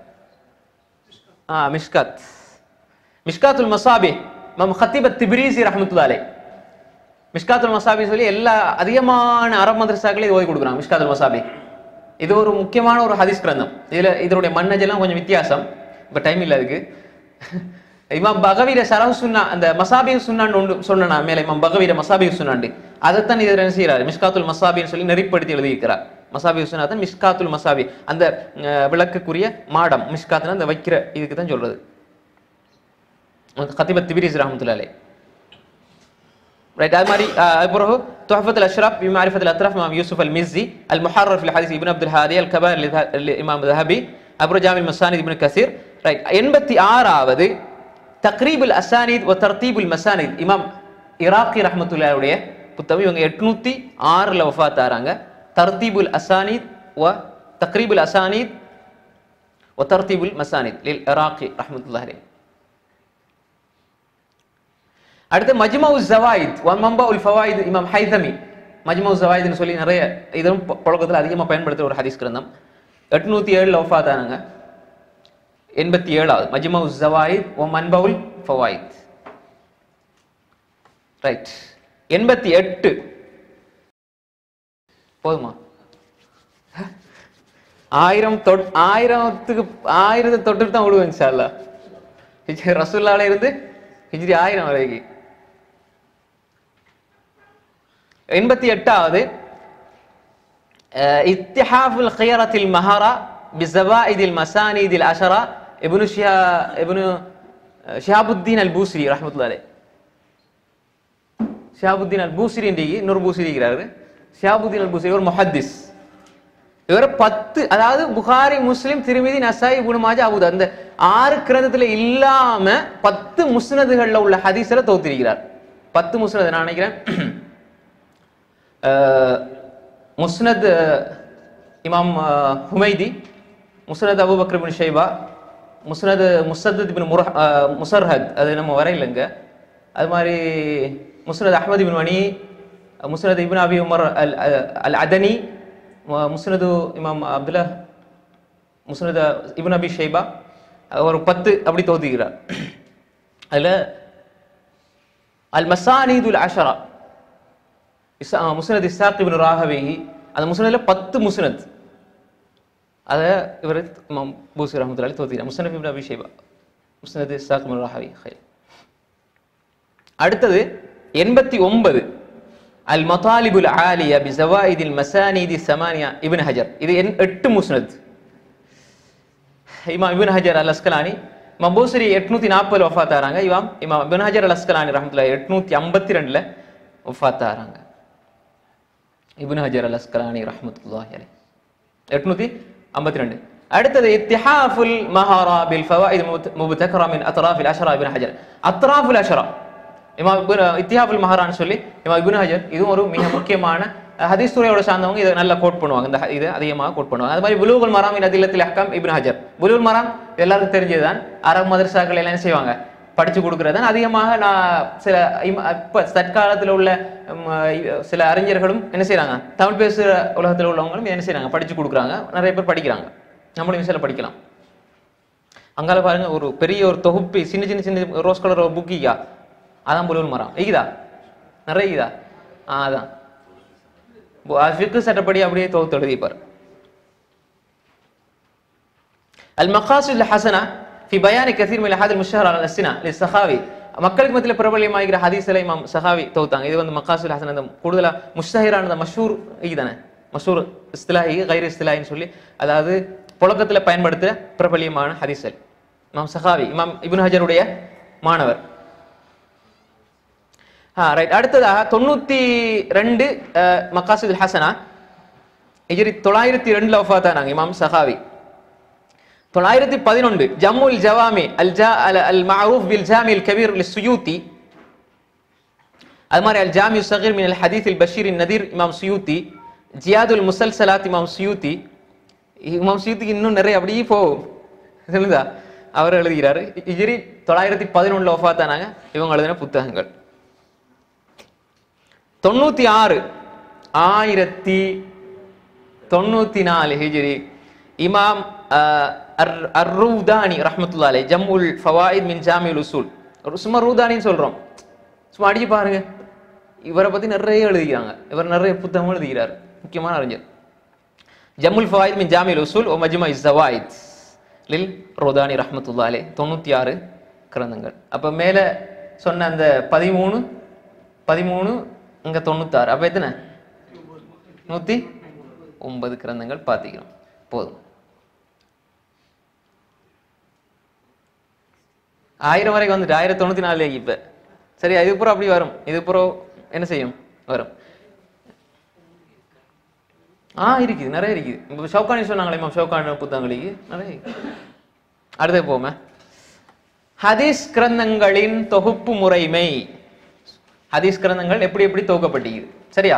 ஆ மிஷ்காத் மிஷ்காத்துல் மசாபி மம் ஹத்தீப் திப்ரீசி ரஹமத்துல்லாலே மிஷ்காத்துல் மசாபி சொல்லி எல்லா அதிகமான அரபு மதரசாக்களே இது ஓதி கொடுக்குறாங்க மிஷ்காத்துல் மசாபி இது ஒரு முக்கியமான ஒரு ஹதீஸ் கிரந்தம் இதுல இதனுடைய மன்னஜெல்லாம் கொஞ்சம் வித்தியாசம் இப்ப டைம் இல்லை அதுக்கு இமாம் பகவீர சரஹ் சுன்னா அந்த மசாபி சுன்னான்னு ஒன்று சொன்னா மேல இமாம் பகவீர மசாபி சுன்னாண்டு அதைத்தான் இதில் என்ன செய்யறாரு மிஷ்காத்துல் மசாபின்னு சொல்லி நெறிப்படுத்தி எழுதியிருக்கிறார் மசாபி சுன்னா தான் மிஷ்காத்துல் மசாபி அந்த அஹ், விளக்குக்குரிய மாடம் மிஷ்காத்துனா அந்த வைக்கிற இதுக்கு தான் சொல்றது கத்திபத் திபிரிஸ் ரஹமத்துல்லாலே ரைட் அது மாதிரி அஹ், அது பிறகு துஹஃபத் அல் அஷ்ரப் பி மாரிஃபத் அல் அத்ரஃப் இமாம் யூசுப் அல் மிஸ்ஸி அல் முஹர்ரர் ஃபில் ஹதீஸ் இப்னு அப்துல் ஹாதி அல் கபார் லி இமாம் தஹபி அப்புறம் ஜாமில் மசானித் இப்னு கசீர் ரைட் எண்பத்தி ஆறாவது தக்ரீபுல் அசானித் ஒ தர்தீபுல் மசானித் இமாம் இராக்கி ரஹமத்துல்லாவுடைய புத்தகம் இவங்க எட்நூத்தி ஆறுல வஃபாத் ஆறாங்க தர்தீபுல் அசானித் வ தக்ரீபுல் அசானித் ஒ தர்தீபுல் மசானித் லில் இராக்கி ரஹமத்துல்லாஹி அலைஹி அடுத்து மஜ்மவு ஜவாயித் வ மம்பா உல் ஃபவாயித் இமாம் ஹைதமி மஜ்மவு ஜவாயித்னு சொல்லி நிறைய இதுவும் ப- புழக்கத்துல அதிகமா பயன்படுத்துற ஒரு ஹதீஸ் கிரந்தம் எட்நூத்தி ஏழுல வஃபாத் ஆனாங்க எண்பத்தி ஏழாவது மஜ்மவு ஜவாயித் ஒ மன்பவுல் ஃபவாயித் ரைட் எண்பத்தி எட்டு போதுமா ஆயிரம் தொட் ஆயிரத்துக்கு ஆயிரத்தை தொட்டுட்டு தான் விடுவேன் இன்ஷா ஹிஜ்ரி ரசூல்லால இருந்து ஹிஜ்ரி ஆயிரம் வரைக்கும் எண்பத்தி எட்டாவது اتحاف الخيرة المهرة بزوائد المسانيد العشرة ابن شها ابن شهاب الدين البوسري رحمة الله عليه ஷியாபுத்தீன் அல் பூசிரி என்று இன்னொரு பூசிரி இருக்கிறாரு ஷியாபுத்தீன் அல் பூசிரி ஒரு முஹத்திஸ் இவர் பத்து அதாவது புகாரி முஸ்லிம் திருமிதி நசாய் இப்னு மாஜா அபூத் அந்த ஆறு கிரந்தத்துல இல்லாம பத்து முஸ்னதுகள்ல உள்ள ஹதீஸ்ல தோத்திருக்கிறார் பத்து முஸ்னது நான் நினைக்கிறேன் அஹ், முஸ்னத் அஹ், இமாம் அஹ், ஹுமைதி முஸ்னத் அபூபக்கர் பின் ஷைபா முஸ்னத் முசத்தத் பின் முரஹ் அஹ், முசர்ஹத் அது நம்ம வரையிலங்க அது மாதிரி முஸ்னத் அஹ்மத் பின் மணி முஸ்னத் இப்னு அபி உமர் அல் அல் அதனி மு- முஸ்னது இமாம் அப்துல்லா முஸ்னத் இப்னு அபி ஷைபா ஒரு பத்து அப்படி தோத்துகிறார் அதுல அல் மசானீதுல் அஷரா இசா- முஸ்னத் இஸ்ஸாக் இப்னு ராஹவி அந்த முஸ்னதுல பத்து முஸ்னத் அதை இவர் இமாம் பூசி ரஹமத்துல்லாஹி தோத்திக்கிறார் முஸ்னத் இப்னு அபி ஷைபா முஸ்னத் இஸ்ஸாக் இப்னு ரஹாவி ஹைர் அடுத்தது எண்பத்தி ஒன்பது அல் மதாலிபுல் ஆலியா பி ஜவாயிதில் மசானிதி சமானியா இப்னு ஹஜர் இது எண்- எட்டு முஸ்னத் இமாம் இபின் ஹஜர் அல் அஸ்கலானி இமாம் பூசரி எட்நூத்தி நாற்பதுல வஃபாத் ஆறாங்க இமாம் இமாம் இபின் ஹஜர் அல் அஸ்கலானி ரஹமத்துல்லாஹி எட்நூத்தி ஐம்பத்தி ரெண்டுல வஃபாத் ஆறாங்க இபின் ஹஜர் அல் அஸ்கலானி ரஹமத்துல்லாஹி அலைஹி எட்நூத்தி ஐம்பத்தி ரெண்டு அடுத்தது இத்திஹாஃபுல் மஹாரா பில் ஃபவாயித் முபதக்கரா மின் அத்ராஃபில் அஷரா இபின் ஹஜர் அத்ராஃபுல் அஷரா இமாம் இப்னு இத்திஹாஃபுல் மஹாரான்னு சொல்லி இமாம் இபின் ஹஜர் இதுவும் ஒரு மிக முக்கியமான அஹ், ஹதீஸ் துறையோட சார்ந்தவங்க இதை நல்லா கோட் பண்ணுவாங்க இந்த ஹ- இதை அதிகமாக கோட் பண்ணுவாங்க அது மாதிரி புலூகுல் மராம் இன் அதில்லத்தில் அஹ்காம் இப்னு ஹஜர் புலூகுல் மராம் எல்லாருக்கும் தெரிஞ்சதுதான் அரபு மதரசாக்கள் எல்லாம் என்ன செய்வாங்க படிச்சு கொடுக்கறது தான் அதிகமாக நான் சில இம- இப்ப தற்காலத்தில் உள்ள ம், இ- சில அறிஞர்களும் என்ன செய்றாங்க தமிழ் பேசுகிற உலகத்தில் உள்ளவங்களும் என்ன செய்றாங்க படிச்சு கொடுக்குறாங்க நிறைய பேர் படிக்கிறாங்க நம்மளும் சில படிக்கலாம் அங்கால பாருங்க ஒரு பெரிய ஒரு தொகுப்பு சின்ன சின்ன சின்ன ரோஸ் கலர் ஒரு புக்கிக்கா அதான் புலூல் மரம் இருக்குதா நிறைய இருக்குதா ஆ அதான் ஃபிக்கு சட்டப்படி அப்படியே தொகுத்து எழுதிப்பார் المقاصد الحسنه في بيان كثير من الاحاديث المشتهره على السنه للسخاوي மக்களுக்கு மத்தியில் பிரபலியமாகிற ஹதீஸ்ல இமாம் சஹாவி தொகுத்தாங்க இது வந்து மக்காசுல் ஹசன் அந்த கூடுதலா முஸ்தஹிரான மஷூர் இதுதானே மஷூர் இஸ்திலாஹி கைர் இஸ்திலாஹின்னு சொல்லி அதாவது புழக்கத்துல பயன்படுத்துற பிரபலியமான ஹதீஸ்கள் இமாம் சஹாவி இமாம் இப்னு ஹஜருடைய மாணவர் ஆ ரைட் அடுத்ததாக தொண்ணூத்தி ரெண்டு மக்காசுல் ஹசனா இஜரி தொள்ளாயிரத்தி ரெண்டுல வஃபாத்தானாங்க இமாம் சஹாவி தொள்ளாயிரத்தி பதினொன்று ஜம்முல் ஜவாமி அல் ஜா அல் அல் மஅரூஃப் பில் ஜாமி அல் கபீர் லிஸ்ஸுயூத்தி அது மாதிரி அல் ஜாமி சகீர் மின் அல் ஹதீஸ் அல் பஷீர் நதீர் இமாம் சுயூத்தி ஜியாதுல் முசல்சலாத் இமாம் சுயூத்தி இமாம் சுயூத்திக்கு இன்னும் நிறைய அப்படியே போகும் சொல்லுதா அவர் எழுதுகிறாரு இஜிரி தொள்ளாயிரத்தி பதினொன்றுல ஒஃபாத்தானாங்க இவங்க எழுதின புத்தகங்கள் தொண்ணூத்தி ஆறு ஆயிரத்தி தொண்ணூத்தி நாலு ஹிஜ்ரி இமாம் அஹ், அர்- அர்ரூதானி ரஹ்மத்துல்லாஹி அலைஹி ஜம்முல் ஃபவாயித் மின் ஜாமியுல் உசூல் ஒரு சும்மா ரூதானின்னு சொல்றோம் சும்மா அடிச்சு பாருங்க இவரை பத்தி நிறைய எழுதிக்கிறாங்க இவர் நிறைய புத்தகம் எழுதுகிறார் முக்கியமான அறிஞர் ஜம்முல் ஃபவாயித் மின் ஜாமியுல் உசூல் ஓ மஜ்மா இஸ்ஸவாயித் லில் ரோதானி ரஹ்மத்துல்லாஹி அலைஹி தொண்ணூத்தி ஆறு கிரந்தங்கள் அப்ப மேல சொன்ன அந்த பதிமூணு பதிமூணு இங்க தொண்ணூத்தாறு அப்ப எத்தனை நூத்தி ஒன்பது கிரந்தங்கள் பார்த்திக்கிறோம் போதும் ஆயிரம் வரைக்கும் வந்துட்டு ஆயிரத்தி தொண்ணூத்தி நாலு இப்ப சரி இது பூரா அப்படி வரும் இது பூரா என்ன செய்யும் வரும் ஆ இருக்குது நிறைய இருக்குது இப்போ ஷவுகானி சொன்னாங்களே மேம் ஷவுகானி புத்தகங்களுக்கு நிறைய இருக்குது. அடுத்து போமே ஹதீஸ் கிரந்தங்களின் தொகுப்பு முறைமை ஹதீஸ் கிரந்தங்கள் எப்படி எப்படி தொகுக்கப்பட்டிருக்குது சரியா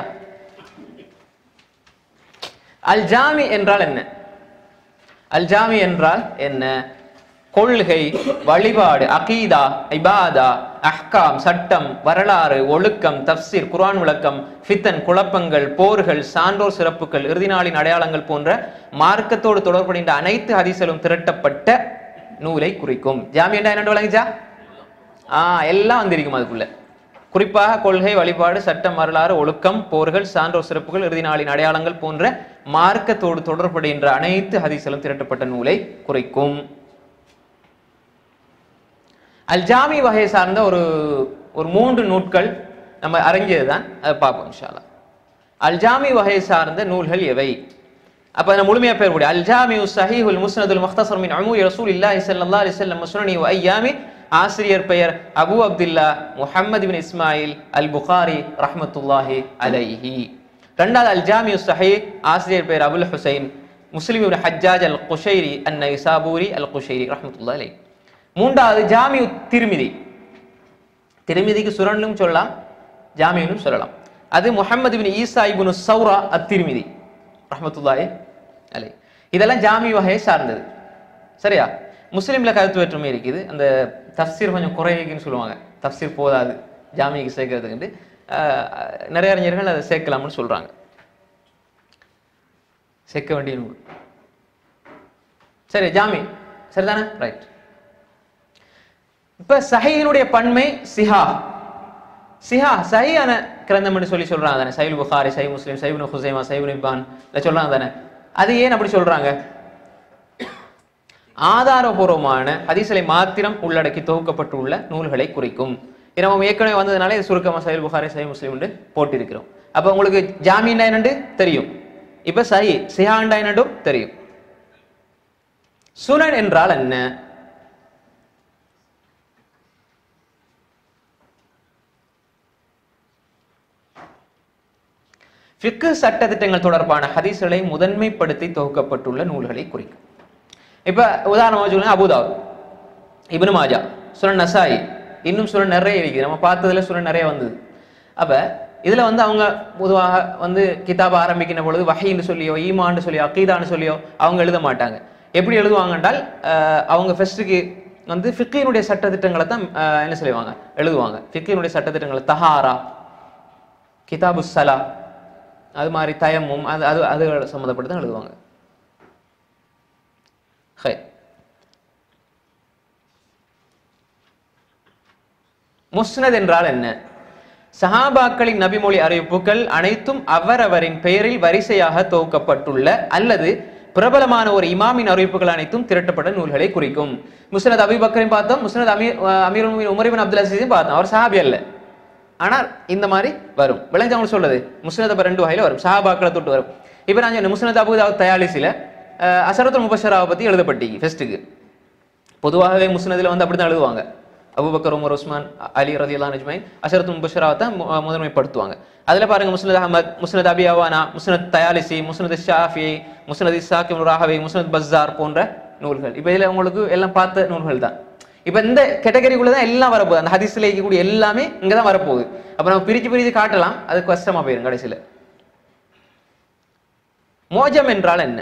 அல் ஜாமி என்றால் என்ன அல் ஜாமி என்றால் என்ன கொள்கை வழிபாடு அகீதா இபாதா அஹ்காம் சட்டம் வரலாறு ஒழுக்கம் தஃப்சீர் குர்ஆன் விளக்கம் ஃபித்தன் குழப்பங்கள் போர்கள் சான்றோர் சிறப்புகள் இறுதி நாளின் அடையாளங்கள் போன்ற மார்க்கத்தோடு தொடர்புடைய அனைத்து ஹதீஸ்களும் திரட்டப்பட்ட நூலை குறிக்கும் ஜாமி என்ன என்ன விளங்குச்சா ஆ எல்லாம் வந்திருக்கும் அதுக்குள்ள குறிப்பாக கொள்கை வழிபாடு சட்டம் வரலாறு ஒழுக்கம் போர்கள் சான்றோர் சிறப்புகள் இறுதி நாளின் அடையாளங்கள் போன்ற மார்க்கத்தோடு தொடர்புடைகின்ற அனைத்து ஹதீஸ்களும் திரட்டப்பட்ட நூலை குறைக்கும் அல் ஜாமி வகை சார்ந்த ஒரு ஒரு மூன்று நூட்கள் நம்ம அறிஞ்சதுதான் அதை பார்ப்போம் இன்ஷால்லா அல் ஜாமி வகை சார்ந்த நூல்கள் எவை அப்ப நான் முழுமையா பேர் கூடிய அல் ஜாமி சஹீஹுல் முஸ்னதுல் முக்தசர் மின் அமூரி ரசூல் இல்லாஹி ஸல்லல்லாஹு அலைஹி வஸல்லம் முஸ்னனி வ ஐயாமி ஆசிரியர் பெயர் அபு அப்துல்லா முஹம்மது பின் இஸ்மாயில் அல் புகாரி ரஹ்மத்துல்லாஹி அலைஹி ரெண்டாவது அல் ஜாமி சஹீ ஆசிரியர் பெயர் Abul Husain Muslim ibn Hajjaj al Qushayri an Naisaburi al Qushayri ரஹ்மத்துல்லாஹி அலைஹி மூன்றாவது ஜாமி திருமிதி திருமிதிக்கு சுரன்லும் சொல்லலாம் ஜாமியனும் சொல்லலாம் அது முஹம்மது பின் ஈசா இப்னு சௌரா அத் திருமிதி ரஹ்மத்துல்லாஹி அலை இதெல்லாம் ஜாமி வகையை சார்ந்தது சரியா முஸ்லீம்ல கருத்து வேற்றுமை இருக்குது அந்த தஃப்சீர் கொஞ்சம் குறைக்குன்னு சொல்லுவாங்க தஃப்சீர் போதாது ஜாமிக்கு சேர்க்கறதுக்கு நிறைய அறிஞர்கள் அதை சேர்க்கலாம்னு சொல்றாங்க சேர்க்க வேண்டிய நூல் சரி ஜாமி சரிதானே ரைட் இப்ப சஹீனுடைய பன்மை சிஹா சிஹா சஹியான கிரந்தம்னு சொல்லி சொல்றாங்க தானே சைல் புகாரி சை முஸ்லீம் சைபுன் ஹுசைமா சைபுன் இப்பான் இதை சொல்றாங்க தானே அது ஏன் அப்படி சொல்றாங்க ஆதாரபூர்வமான ஹதீஸ்களை மாத்திரம் உள்ளடக்கி தொகுக்கப்பட்டுள்ள நூல்களை குறிக்கும் இது நம்ம ஏற்கனவே வந்ததுனால இது சுருக்கமா சைல் புகாரி சை முஸ்லீம் போட்டிருக்கிறோம் அப்ப உங்களுக்கு ஜாமீன் என்னண்டு தெரியும் இப்ப சஹி சிஹாண்டா என்னண்டும் தெரியும் சுனன் என்றால் என்ன ஃபிக்கு சட்டத்திட்டங்கள் தொடர்பான ஹதீஸ்களை முதன்மைப்படுத்தி தொகுக்கப்பட்டுள்ள நூல்களை குறிக்கும் இப்ப உதாரணமா வச்சுக்கோங்க அபுதாவ் இப்னு மாஜா சுரன் நசாயி இன்னும் சுரன் நிறைய இருக்கு நம்ம பார்த்ததுல சுரன் நிறைய வந்தது அப்ப இதுல வந்து அவங்க பொதுவாக வந்து கிதாப் ஆரம்பிக்கிற பொழுது வஹைன்னு சொல்லியோ ஈமான்னு சொல்லியோ அக்கீதான்னு சொல்லியோ அவங்க எழுத மாட்டாங்க எப்படி எழுதுவாங்கன்றால் அஹ், அவங்க ஃபர்ஸ்ட்டுக்கு வந்து ஃபிக்கினுடைய சட்டத்திட்டங்களை தான் அஹ், என்ன சொல்லுவாங்க எழுதுவாங்க ஃபிக்கினுடைய சட்டத்திட்டங்களை தஹாரா கிதாபு சலா அது மாதிரி தயமும் அது அது அது சம்மந்தப்பட்டு தான் எழுதுவாங்க ஹை முஸ்னத் என்றால் என்ன சஹாபாக்களின் நபிமொழி அறிவிப்புகள் அனைத்தும் அவரவரின் பெயரில் வரிசையாக தொகுக்கப்பட்டுள்ள அல்லது பிரபலமான ஒரு இமாமின் அறிவிப்புகள் அனைத்தும் திரட்டப்பட்ட நூல்களை குறிக்கும் முஸ்னத் அபிபக்கரையும் பார்த்தோம் முஸ்னத் அமீர் அமீர் உமரிபின் அப்துல் அசீஸையும் பார்த்தோம் அவர் சஹாபி அல்ல ஆனால் இந்த மாதிரி வரும் விளைஞ்சவங்க சொல்றது முஸ்னத் அப்ப ரெண்டு வகையில வரும் சஹாபாக்களை தொட்டு வரும் இப்போ நான் சொன்னேன் முஸ்னத் அபுதாவ் தயாலிசில அசரத்துல் முபஷராவை பத்தி எழுதப்பட்டீங்க ஃபெஸ்ட்டுக்கு பொதுவாகவே முஸ்னதில் வந்து அப்படி தான் எழுதுவாங்க அபுபக்கர் உமர் உஸ்மான் அலி ரதியல்லா நஜ்மைன் அஷரத் முபஷராவை தான் மு- முதன்மைப்படுத்துவாங்க அதுல பாருங்க முஸ்னத் அஹமத் முஸ்னத் அபி அவானா முஸ்னத் தயாலிசி முஸ்னத் ஷாஃபி முஸ்னத் இசாக் இப்னு ராஹவி முஸ்னத் பஸ்ஸார் போன்ற நூல்கள் இப்போ இதுல உங்களுக்கு எல்லாம் பார்த்த நூல்கள் தான் இப்போ இந்த கேட்டகரிக்குள்ள தான் எல்லாம் வரப்போகுது அந்த ஹதீஸ்ல இருக்கக்கூடிய எல்லாமே இங்க தான் வரப்போகுது அப்ப நம்ம பிரிச்சு பிரிச்சு காட்டலாம் அது கஷ்டமா போயிடும் கடைசியில மோஜம் என்றால் என்ன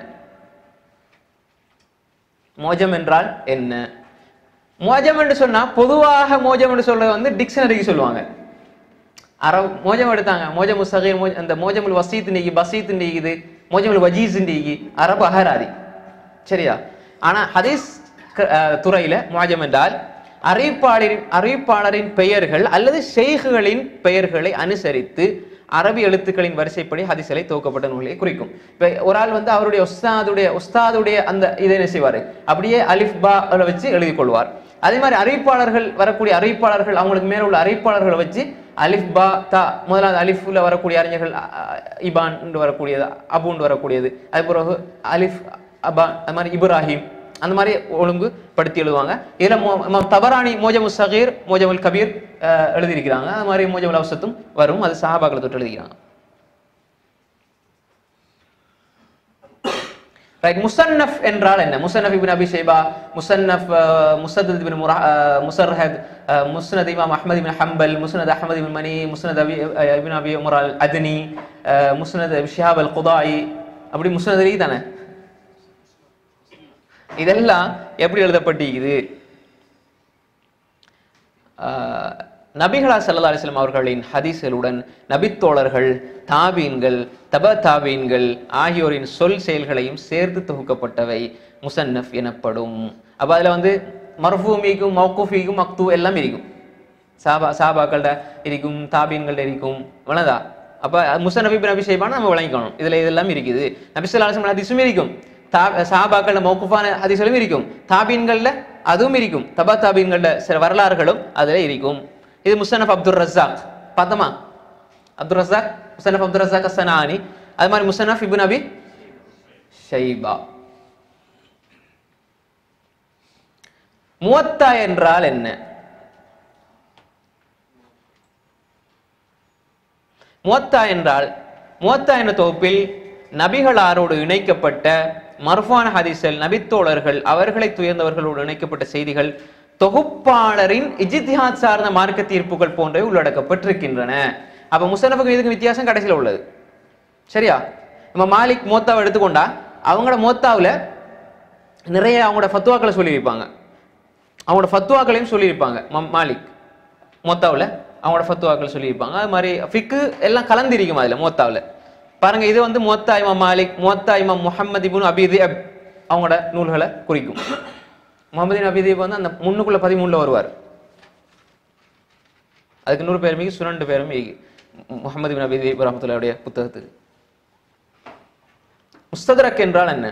மோஜம் என்றால் என்ன மோஜம் என்று சொன்னா பொதுவாக மோஜம் என்று சொல்றது வந்து டிக்ஷனரிக்கு சொல்லுவாங்க அரபு மோஜம் எடுத்தாங்க மோஜமு சகீர் மோஜ அந்த மோஜமுல் வசீத் நீக்கி பசீத் நீக்குது மோஜமுல் வஜீஸ் நீக்கி அரபு அகராதி சரியா ஆனா ஹதீஸ் க- அஹ், துறையில மோஜம் என்றால் அறிவிப்பாளரின் அறிவிப்பாளரின் பெயர்கள் அல்லது ஷெய்குகளின் பெயர்களை அனுசரித்து அரபி எழுத்துக்களின் வரிசைப்படி ஹதீஸ்களை துவக்கப்பட்ட நூல்களை குறிக்கும் இப்ப ஒரு ஆள் வந்து அவருடைய உஸ்தாதுடைய உஸ்தாதுடைய அந்த இதை என்ன செய்வாரு அப்படியே அலிஃப் பா வச்சு எழுதி கொள்வார் அதே மாதிரி அறிவிப்பாளர்கள் வரக்கூடிய அறிவிப்பாளர்கள் அவங்களுக்கு மேல உள்ள அறிவிப்பாளர்களை வச்சு அலிஃப் பா தா முதலாவது அலிஃப்ல வரக்கூடிய அறிஞர்கள் அ, அ, இபான் வரக்கூடியது அபுன்னு வரக்கூடியது அது பிறகு அலிஃப் அபா அது மாதிரி இப்ராஹிம் அந்த மாதிரி ஒழுங்கு படுத்தி எழுதுவாங்க இதுல மோ- இமாம் தபரானி மோஜமு சகீர் மோஜமுல் கபீர் அஹ், எழுதியிருக்கிறாங்க அது மாதிரி மோஜமுல் அவசத்தும் வரும் அது சஹாபாக்களை தொட்டு எழுதிக்கிறாங்க ரைட் முசன்னஃப் என்றால் என்ன முசன்னஃப் இப்னு அபி ஷைபா முசன்னஃப் அஹ், முசத்தத் இப்னு முரா அஹ், முசர்ஹத் அஹ், முஸ்னத் இமாம் அஹ்மத் இப்னு ஹம்பல் முஸ்னத் அஹ்மத் இப்னு மணி முஸ்னத் அபி அஹ், இப்னு அபி உமர் அல் அத்னி அஹ், முஸ்னத் ஷிஹாப் அல் குதாயி அப்படி முஸ்னத் அலி தானே இதெல்லாம் எப்படி எழுதப்பட்டிருக்குது ஆஹ், நபிகளா ஸல்லல்லாஹு அலைஹி வஸல்லம் அவர்களின் ஹதீஸ்களுடன் நபித்தோழர்கள் தாபீன்கள் தப தாபீன்கள் ஆகியோரின் சொல் செயல்களையும் சேர்த்து தொகுக்கப்பட்டவை முசன்னஃப் எனப்படும் அப்ப அதுல வந்து மர்ஃபூமிக்கும் மௌகூஃபிக்கும் மக்தூ எல்லாம் இருக்கும் சாபா சாபாக்கள்ட இருக்கும் தாபீன்கள்ட இருக்கும் வளதா அப்ப முசன்னஃப் இப்னு அபி ஷைபான நம்ம விளங்கிக்கணும் இதுல இதெல்லாம் இருக்குது நபி ஸல்லல்லாஹு அலைஹி வஸல்லம் ஹதீஸும் இருக்கும் தா சாபாக்கள்ல மௌகுஃபான ஹதீஸ்களும் இருக்கும் தாபீன்கள்ல அதுவும் இருக்கும் தபா தாபீன்கள்ல சில வரலாறுகளும் அதுல இருக்கும் இது முசன்னஃப் அப்துல் ரஸாக் பார்த்தோமா அப்துல் ரஸாக் முசன்னஃப் அப்துல் ரஸாக் அஸ்ஸனானி அது மாதிரி முசன்னஃப் இப்னு அபி ஷைபா முவத்தா என்றால் என்ன முவத்தா என்றால் முவத்தா என்ற தொகுப்பில் நபிகளாரோடு இணைக்கப்பட்ட மர்ஃபான் ஹதீஸல் நபித்தோழர்கள் அவர்களை துயர்ந்தவர்களோடு இணைக்கப்பட்ட செய்திகள் தொகுப்பாளரின் இஜித்திஹாத் சார்ந்த மார்க்க தீர்ப்புகள் போன்றவை உள்ளடக்கப்பட்டிருக்கின்றன அப்ப முசனஃபுக்கு இதுக்கு வித்தியாசம் கடைசியில் உள்ளது சரியா நம்ம மாலிக் மோத்தாவை எடுத்துக்கொண்டா அவங்களோட மோத்தாவுல நிறைய அவங்களோட ஃபத்வாக்களை சொல்லியிருப்பாங்க அவங்களோட ஃபத்வாக்களையும் சொல்லியிருப்பாங்க ம- மாலிக் மொத்தாவில் அவங்களோட ஃபத்வாக்கள் சொல்லியிருப்பாங்க அது மாதிரி ஃபிக்கு எல்லாம் கலந்திருக்கும் அதில் மொத்தாவில் பாருங்க இது வந்து மொத்தா இமாம் மாலிக் மொத்தா இமாம் முஹம்மது இப்னு அபி அப் அவங்களோட நூல்களை குறிக்கும் முகமது இப்னு அபி தீப் வந்து அந்த முன்னுக்குள்ள பதிமூணுல வருவார் அதுக்கு நூறு பேர் மிகு சுரண்டு பேரும் மிகு முகமது பின் அபி ரஹமத்துல்லாவுடைய புத்தகத்துக்கு முஸ்ததரக் என்றால் என்ன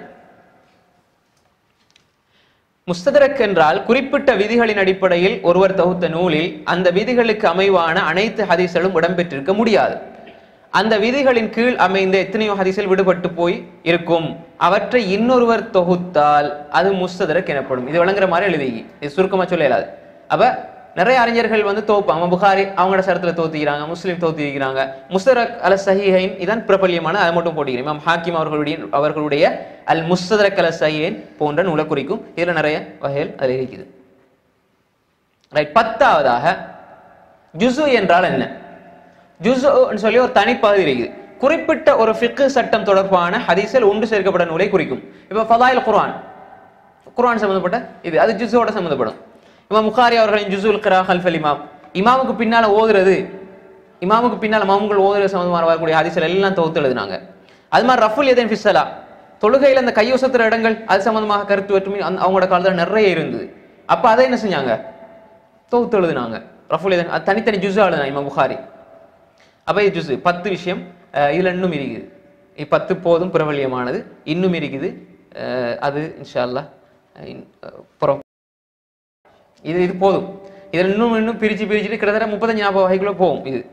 முஸ்ததரக் என்றால் குறிப்பிட்ட விதிகளின் அடிப்படையில் ஒருவர் தொகுத்த நூலில் அந்த விதிகளுக்கு அமைவான அனைத்து ஹதீஸ்களும் இடம்பெற்றிருக்க முடியாது அந்த விதிகளின் கீழ் அமைந்த எத்தனையோ ஹதீஸ்கள் விடுபட்டு போய் இருக்கும் அவற்றை இன்னொருவர் தொகுத்தால் அது முஸ்ததரக் எனப்படும் இது விளங்குற மாதிரி எழுதி இது சுருக்கமா சொல்ல இயலாது அப்ப நிறைய அறிஞர்கள் வந்து தோப்பாங்க புகாரி அவங்களோட சரத்துல தோத்திக்கிறாங்க முஸ்லீம் தோத்திக்கிறாங்க முஸ்தரக் அல சஹிஹைன் இதான் பிரபல்யமான அதை மட்டும் போட்டிக்கிறேன் இமாம் ஹாக்கிம் அவர்களுடைய அவர்களுடைய அல் முஸ்தரக் அல சஹிஹைன் போன்ற நூலை குறிக்கும் இதுல நிறைய வகைகள் அதில் இருக்குது ரைட் பத்தாவதாக ஜுசு என்றால் என்ன ஜுசுன்னு சொல்லி ஒரு தனிப்பகுதி இருக்குது குறிப்பிட்ட ஒரு ஃபிக்கு சட்டம் தொடர்பான ஹதீஸில் ஒன்று சேர்க்கப்பட்ட நூலை குறிக்கும் இப்போ ஃபதாயில் குர்ஆன் குர்ஆன் சம்பந்தப்பட்ட இது அது ஜுசுவோட சம்பந்தப்படும் இமாம் புகாரி அவர்களின் ஜுசுல் கிரா ஹல்ஃபல் இமாம் இமாமுக்கு பின்னால ஓதுறது இமாமுக்கு பின்னால் மாமுங்கள் ஓதுறது சம்பந்தமாக வரக்கூடிய ஹதீஸ்கள் எல்லாம் தொகுத்து எழுதினாங்க அது மாதிரி ரஃபுல் எதன் ஃபிஸ்ஸலா தொழுகையில் அந்த கையொசத்துற இடங்கள் அது சம்பந்தமாக கருத்து வேற்றுமை அந்த அவங்களோட காலத்தில் நிறைய இருந்தது அப்போ அதை என்ன செஞ்சாங்க தொகுத்து எழுதினாங்க ரஃபுல் எதன் அது தனித்தனி ஜுஸா எழுதினாங்க இமாம் புகாரி அப்போ இது ஜுஸு பத்து விஷயம் அஹ் இதுல இன்னும் இருக்குது இது பத்து போதும் பிரபல்யமானது இன்னும் இருக்குது அஹ் அது இன்ஷா அல்லாஹ் அஹ் இன்- அஹ் புறம் இது இது போதும் இதில் இன்னும் இன்னும் பிரிச்சு பிரிச்சுட்டு கிட்டத்தட்ட முப்பத்தஞ்சு நாற்பது வகைக்குள்ள போகும் இது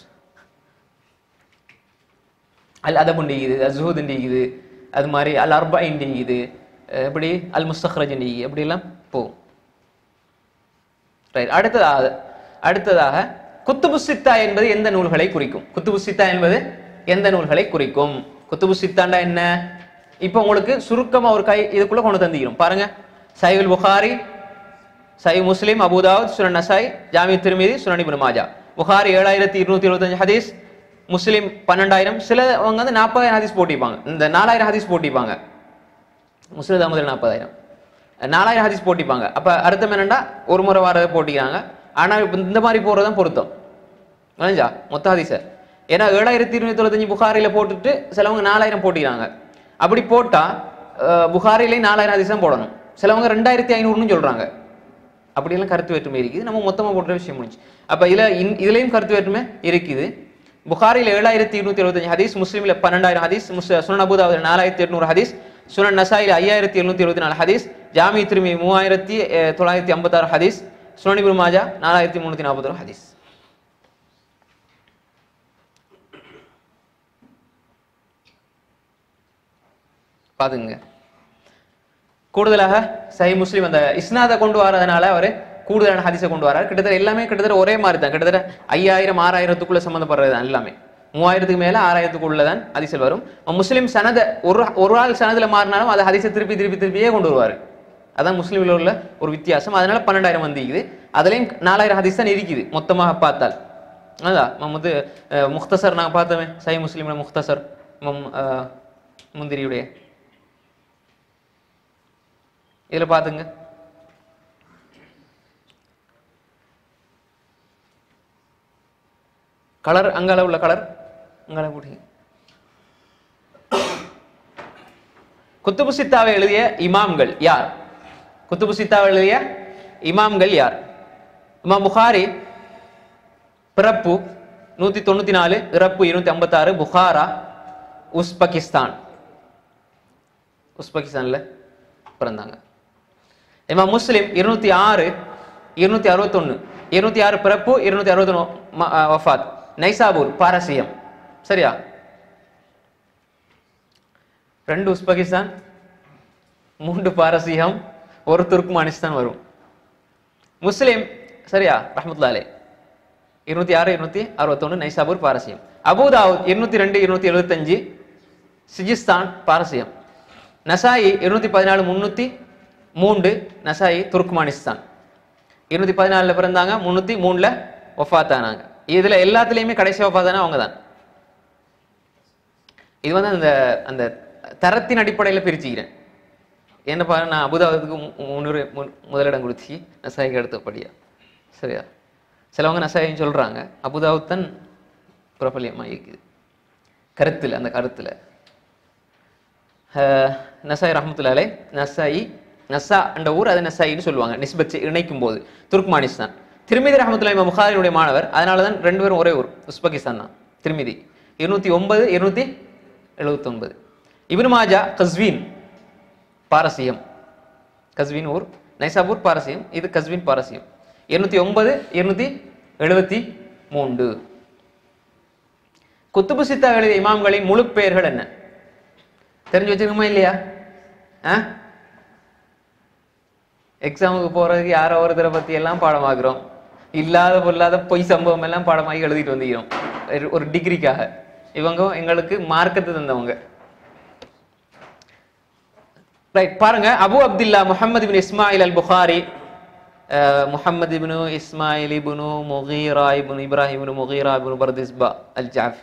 அல் அதபுண்டிக்குது அல் ஜுஹூதுண்டிக்குது அது மாதிரி அல் அர்பா இண்டிக்குது எப்படி அல் முஸ்தக்ரஜ் இண்டிக்கு அப்படிலாம் போகும் ரைட் அடுத்ததாக அடுத்ததாக குத்துபு சித்தா என்பது எந்த நூல்களை குறிக்கும் குத்துபு சித்தா என்பது எந்த நூல்களை குறிக்கும் குத்துபு சித்தாண்டா என்ன இப்போ உங்களுக்கு சுருக்கமா ஒரு கை இதுக்குள்ள கொண்டு தந்திக்கிறோம் பாருங்க சைவுல் புகாரி சை முஸ்லிம் அபுதாவுத் சுனன் நசாய் ஜாமி திருமீதி சுனன் இப்னு மாஜா புகாரி ஏழாயிரத்தி இருநூத்தி இருபத்தஞ்சு ஹதீஸ் முஸ்லிம் பன்னெண்டாயிரம் சிலவங்க வந்து நாற்பதாயிரம் ஹதீஸ் போட்டிப்பாங்க இந்த நாலாயிரம் ஹதீஸ் போட்டிப்பாங்க முஸ்லிம் தாமதில் நாற்பதாயிரம் நாலாயிரம் ஹதீஸ் போட்டிப்பாங்க அப்ப அர்த்தம் என்னன்னா ஒரு முறை வாரதை போட்டிக்கிறாங்க ஆனா இப்ப இந்த மாதிரி போறது தான் பொருத்தம் விளைஞ்சா மொத்த ஹதீஸை ஏன்னா ஏழாயிரத்தி இருநூத்தி தொண்ணூத்தஞ்சு புகாரில போட்டுட்டு சிலவங்க நாலாயிரம் போட்டிக்கிறாங்க அப்படி போட்டா அஹ், புகாரிலையும் நாலாயிரம் ஹதீஸ் தான் போடணும் சிலவங்க ரெண்டாயிரத்தி ஐநூறுன்னு சொல்றாங்க அப்படியெல்லாம் கருத்து வேற்றுமை இருக்குது நம்ம மொத்தமா போடுற விஷயம் முடிஞ்சு அப்ப இதுல இன்- இதுலயும் கருத்து வேற்றுமை இருக்குது புகாரில் ஏழாயிரத்தி இருநூத்தி எழுபத்தஞ்சு ஹதீஸ் முஸ்லீம்ல பன்னெண்டாயிரம் ஹதீஸ் முஸ் சுனன் அபுதாவுல நாலாயிரத்தி எட்நூறு ஹதீஸ் சுனன் நசாயில் ஐயாயிரத்தி எழுநூத்தி எழுபத்தி நாலு ஹதீஸ் ஜாமி திருமி மூவாயிரத்தி அஹ், தொள்ளாயிரத்தி ஐம்பத்தாறு ஹதீஸ் சுனன் இப்னு மாஜா நாலாயிரத்தி முந்நூற்றி நாற்பத்தொரு ஹதீஸ் பாத்துங்க கூடுதலாக சஹி முஸ்லீம் அந்த இஸ்னாதை கொண்டு வரதுனால அவர் கூடுதலான ஹதீஸை கொண்டு வரார் கிட்டத்தட்ட எல்லாமே கிட்டத்தட்ட ஒரே மாதிரி தான் கிட்டத்தட்ட ஐயாயிரம் ஆறாயிரத்துக்குள்ள சம்மந்தப்படுறது தான் எல்லாமே மூவாயிரத்துக்கு மேல ஆறாயிரத்துக்குள்ள தான் ஹதீஸில் வரும் முஸ்லீம் சனதை ஒரு ஒரு ஆள் சனதுல மாறினாலும் அதை ஹதீஸை திருப்பி திருப்பி திருப்பியே கொண்டு வருவார் அதான் முஸ்லீமில் உள்ள ஒரு வித்தியாசம் அதனால பன்னெண்டாயிரம் வந்திக்குது அதுலயும் நாலாயிரம் ஹதீஸ் தான் இருக்குது மொத்தமாக பார்த்தால் அதான் மம்மது அஹ், முக்தசர் நாங்கள் பார்த்தோமே சஹி முஸ்லீம்ல முக்தசர் மம் அஹ், முந்திரியுடைய இதுல பாத்துங்க கலர் அங்கால உள்ள கலர் அங்கால போட்டீங்க குத்துபு சித்தாவை எழுதிய இமாம்கள் யார் குத்துபு சித்தாவை எழுதிய இமாம்கள் யார் இமாம் புகாரி பிறப்பு நூத்தி தொண்ணூத்தி நாலு இறப்பு இருநூத்தி ஐம்பத்தாறு புகாரா உஸ்பெகிஸ்தான் உஸ்பெகிஸ்தான்ல பிறந்தாங்க இமாம் முஸ்லிம் இருநூத்தி ஆறு இருநூத்தி அறுபத்தொன்னு இருநூத்தி ஆறு பிறப்பு இருநூத்தி அறுபத்தொன்னு வஃபாத் நைசாபூர் பாரசீகம் சரியா ரெண்டு உஸ்பெகிஸ்தான் மூன்று பாரசீகம் ஒரு துர்க்மானிஸ்தான் வரும் முஸ்லிம் சரியா ரஹமத்துல்லாலே இருநூத்தி ஆறு இருநூத்தி அறுபத்தொன்னு நைசாபூர் பாரசீகம் அபுதாவுத் இருநூத்தி ரெண்டு இருநூத்தி எழுபத்தஞ்சு சிஜிஸ்தான் பாரசீகம் நசாயி இருநூத்தி பதினாலு முன்னூத்தி மூன்று நசாயி துர்க்மானிஸ்தான் இருநூத்தி பதினாலுல பிறந்தாங்க முன்னூத்தி மூணுல ஒஃபாத்தானாங்க இதுல எல்லாத்துலயுமே கடைசி ஒஃபாத்தானா அவங்க தான் இது வந்து அந்த அந்த தரத்தின் அடிப்படையில பிரிச்சுக்கிறேன் என்ன பாரு நான் அபுதாபத்துக்கு மு- முன்னுரை மு- முதலிடம் கொடுத்து நசாய்க்கு அடுத்தபடியா சரியா சிலவங்க நசாயின்னு சொல்றாங்க அபுதாபுத் தான் பிரபல்யமாக இருக்குது கருத்துல அந்த கருத்துல அஹ், நசாய் ரஹமத்துல்லாலே நசாயி நசா என்ற ஊர் அதை நசாயின்னு சொல்லுவாங்க நிஸ்பத் இணைக்கும் போது துர்க்மானிஸ்தான் திருமிதி ரஹமத்துல்லாஹி இமாம் புகாரியுடைய மாணவர் அதனால தான் ரெண்டு பேரும் ஒரே ஊர் உஸ்பெகிஸ்தான் தான் திருமிதி இருநூத்தி ஒன்பது இருநூத்தி எழுபத்தி ஒன்பது இப்னு மாஜா கஸ்வீன் பாரசீகம் கஸ்வீன் ஊர் நைசாபூர் பாரசீகம் இது கஸ்வீன் பாரசீகம் இருநூத்தி ஒன்பது இருநூத்தி எழுபத்தி மூன்று குத்துபு சித்தா எழுதிய இமாம்களின் முழு பெயர்கள் என்ன தெரிஞ்சு வச்சிருக்கோமா இல்லையா ஆ எக்ஸாமுக்கு போறதுக்கு யாரோ ஒருத்தரை பத்தி எல்லாம் பாடமாக்குறோம் இல்லாத பொல்லாத பொய் சம்பவம் எல்லாம் பாடமாக்கி எழுதிட்டு வந்துக்கிறோம் ஒரு- ஒரு டிகிரிக்காக இவங்க எங்களுக்கு மார்க்கத்தை தந்தவங்க ரைட் பாருங்க அபு அப்துல்லா முஹம்மது பின் இஸ்மாயில் அல் புகாரி அஹ், முஹம்மது இப்னு இஸ்மாயில் இப்னு முகீரா இப்னு இப்ராஹிம் இப்னு முகீரா இப்னு பர்திஸ்பா அல் ஜாஃப்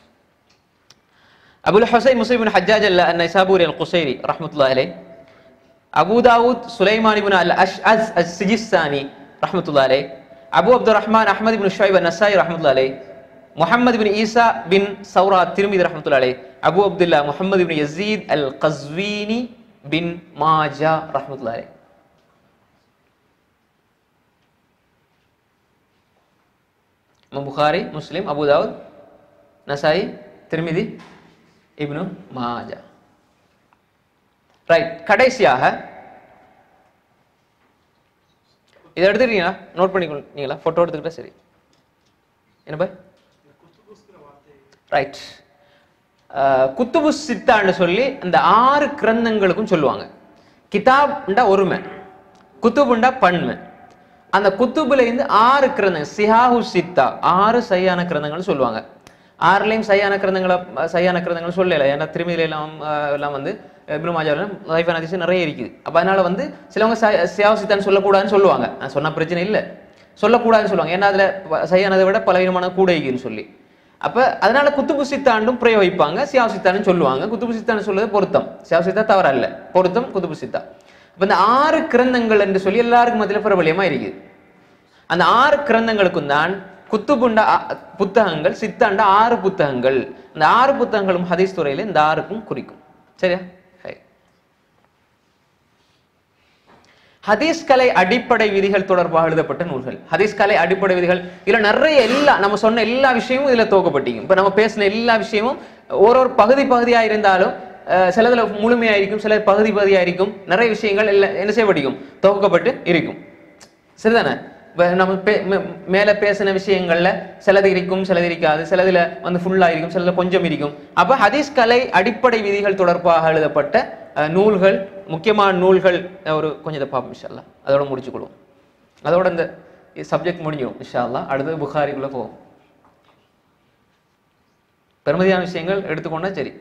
أبو الحسين مسلم بن حجاج ال- النيسابوري القصيري رحمة الله عليه أبو داود سليمان بن الأشعث السجستاني رحمة الله عليه أبو عبد الرحمن أحمد بن شعيب النسائي رحمة الله عليه محمد بن عيسى بن ثورة الترمذي رحمة الله عليه أبو عبد الله محمد بن يزيد القزويني بن ماجه رحمة الله عليه இமாம் Bukhari Muslim Abu Dawud Nasai Tirmidhi Ibn Majah right கடைசியாக இதை எடுத்துக்கிறீங்களா நோட் பண்ணிக்கொள்ளீங்களா ஃபோட்டோ எடுத்துக்கிட்டா சரி என்ன பாய் ரைட் குத்துபு சித்தான்னு சொல்லி இந்த ஆறு கிரந்தங்களுக்கும் சொல்லுவாங்க கிதாப்ண்டா ஒருமை குத்துபுண்டா பன்மை அந்த குத்துபுல இருந்து ஆறு கிரந்தங்கள் சிஹாஹு சித்தா ஆறு சரியான கிரந்தங்கள்னு சொல்லுவாங்க ஆறுலையும் சரியான கிரந்தங்களை சரியான கிரந்தங்கள் சொல்லல ஏன்னா திருமதியில எல்லாம் அஹ், எல்லாம் வந்து இப்னு மாஜாவில் லைஃப் அதிசயம் நிறைய இருக்குது அப்போ அதனால வந்து சிலவங்க ச- சிஹாஹு சித்தான்னு சொல்லக்கூடாதுன்னு சொல்லுவாங்க நான் சொன்ன பிரச்சனை இல்லை சொல்லக்கூடாதுன்னு சொல்லுவாங்க ஏன்னா அதுல ப- சரியானதை விட பலவீனமான கூட இருக்குன்னு சொல்லி அப்ப அதனால குத்துபு சித்தாண்டும் பிரயோகிப்பாங்க சியாவு சித்தான்னு சொல்லுவாங்க குத்துபு சித்தான்னு சொல்றது பொருத்தம் சியாவு சித்தா தவறல்ல பொருத்தம் குத்துபு சித்தா அப்ப இந்த ஆறு கிரந்தங்கள் என்று சொல்லி எல்லாருக்கும் மத்தியில பிரபலியமா இருக்குது அந்த ஆறு கிரந்தங்களுக்கும் தான் குத்துபுண்ட ஆ- புத்தகங்கள் சித்தாண்ட ஆறு புத்தகங்கள் இந்த ஆறு புத்தகங்களும் ஹதீஸ் துறையில இந்த ஆறுக்கும் குறிக்கும் சரியா ஹை. ஹதீஸ் கலை அடிப்படை விதிகள் தொடர்பாக எழுதப்பட்ட நூல்கள் ஹதீஸ் கலை அடிப்படை விதிகள் இதுல நிறைய எல்லா நம்ம சொன்ன எல்லா விஷயமும் இதுல துவக்கப்பட்டீங்க இப்ப நம்ம பேசின எல்லா விஷயமும் ஒரு ஒரு பகுதி பகுதியா இருந்தாலும் அஹ், சிலதுல முழுமையா இருக்கும் சில பகுதி பகுதியா இருக்கும் நிறைய விஷயங்கள் எல்லாம் என்ன செய்யப்பட்டிருக்கும் துவக்கப்பட்டு இருக்கும் சரிதானே இப்ப நம்ம பே- மே- மேல பேசின விஷயங்கள்ல சிலது இருக்கும் சிலது இருக்காது சிலதுல வந்து ஃபுல்லா இருக்கும் சிலதுல கொஞ்சம் இருக்கும் அப்ப ஹதீஸ் கலை அடிப்படை விதிகள் தொடர்பாக எழுதப்பட்ட அஹ், நூல்கள் முக்கியமான நூல்கள் அஹ், ஒரு கொஞ்சத்தை பார்ப்போம் இன்ஷா அல்லாஹ் அதோட முடிச்சுக்கொள்வோம் அதோட இந்த சப்ஜெக்ட் முடிஞ்சிடும் இன்ஷா அல்லாஹ் அடுத்தது புகாரிக்குள்ள போவோம் பெருமதியான விஷயங்கள் எடுத்துக்கொண்டா சரி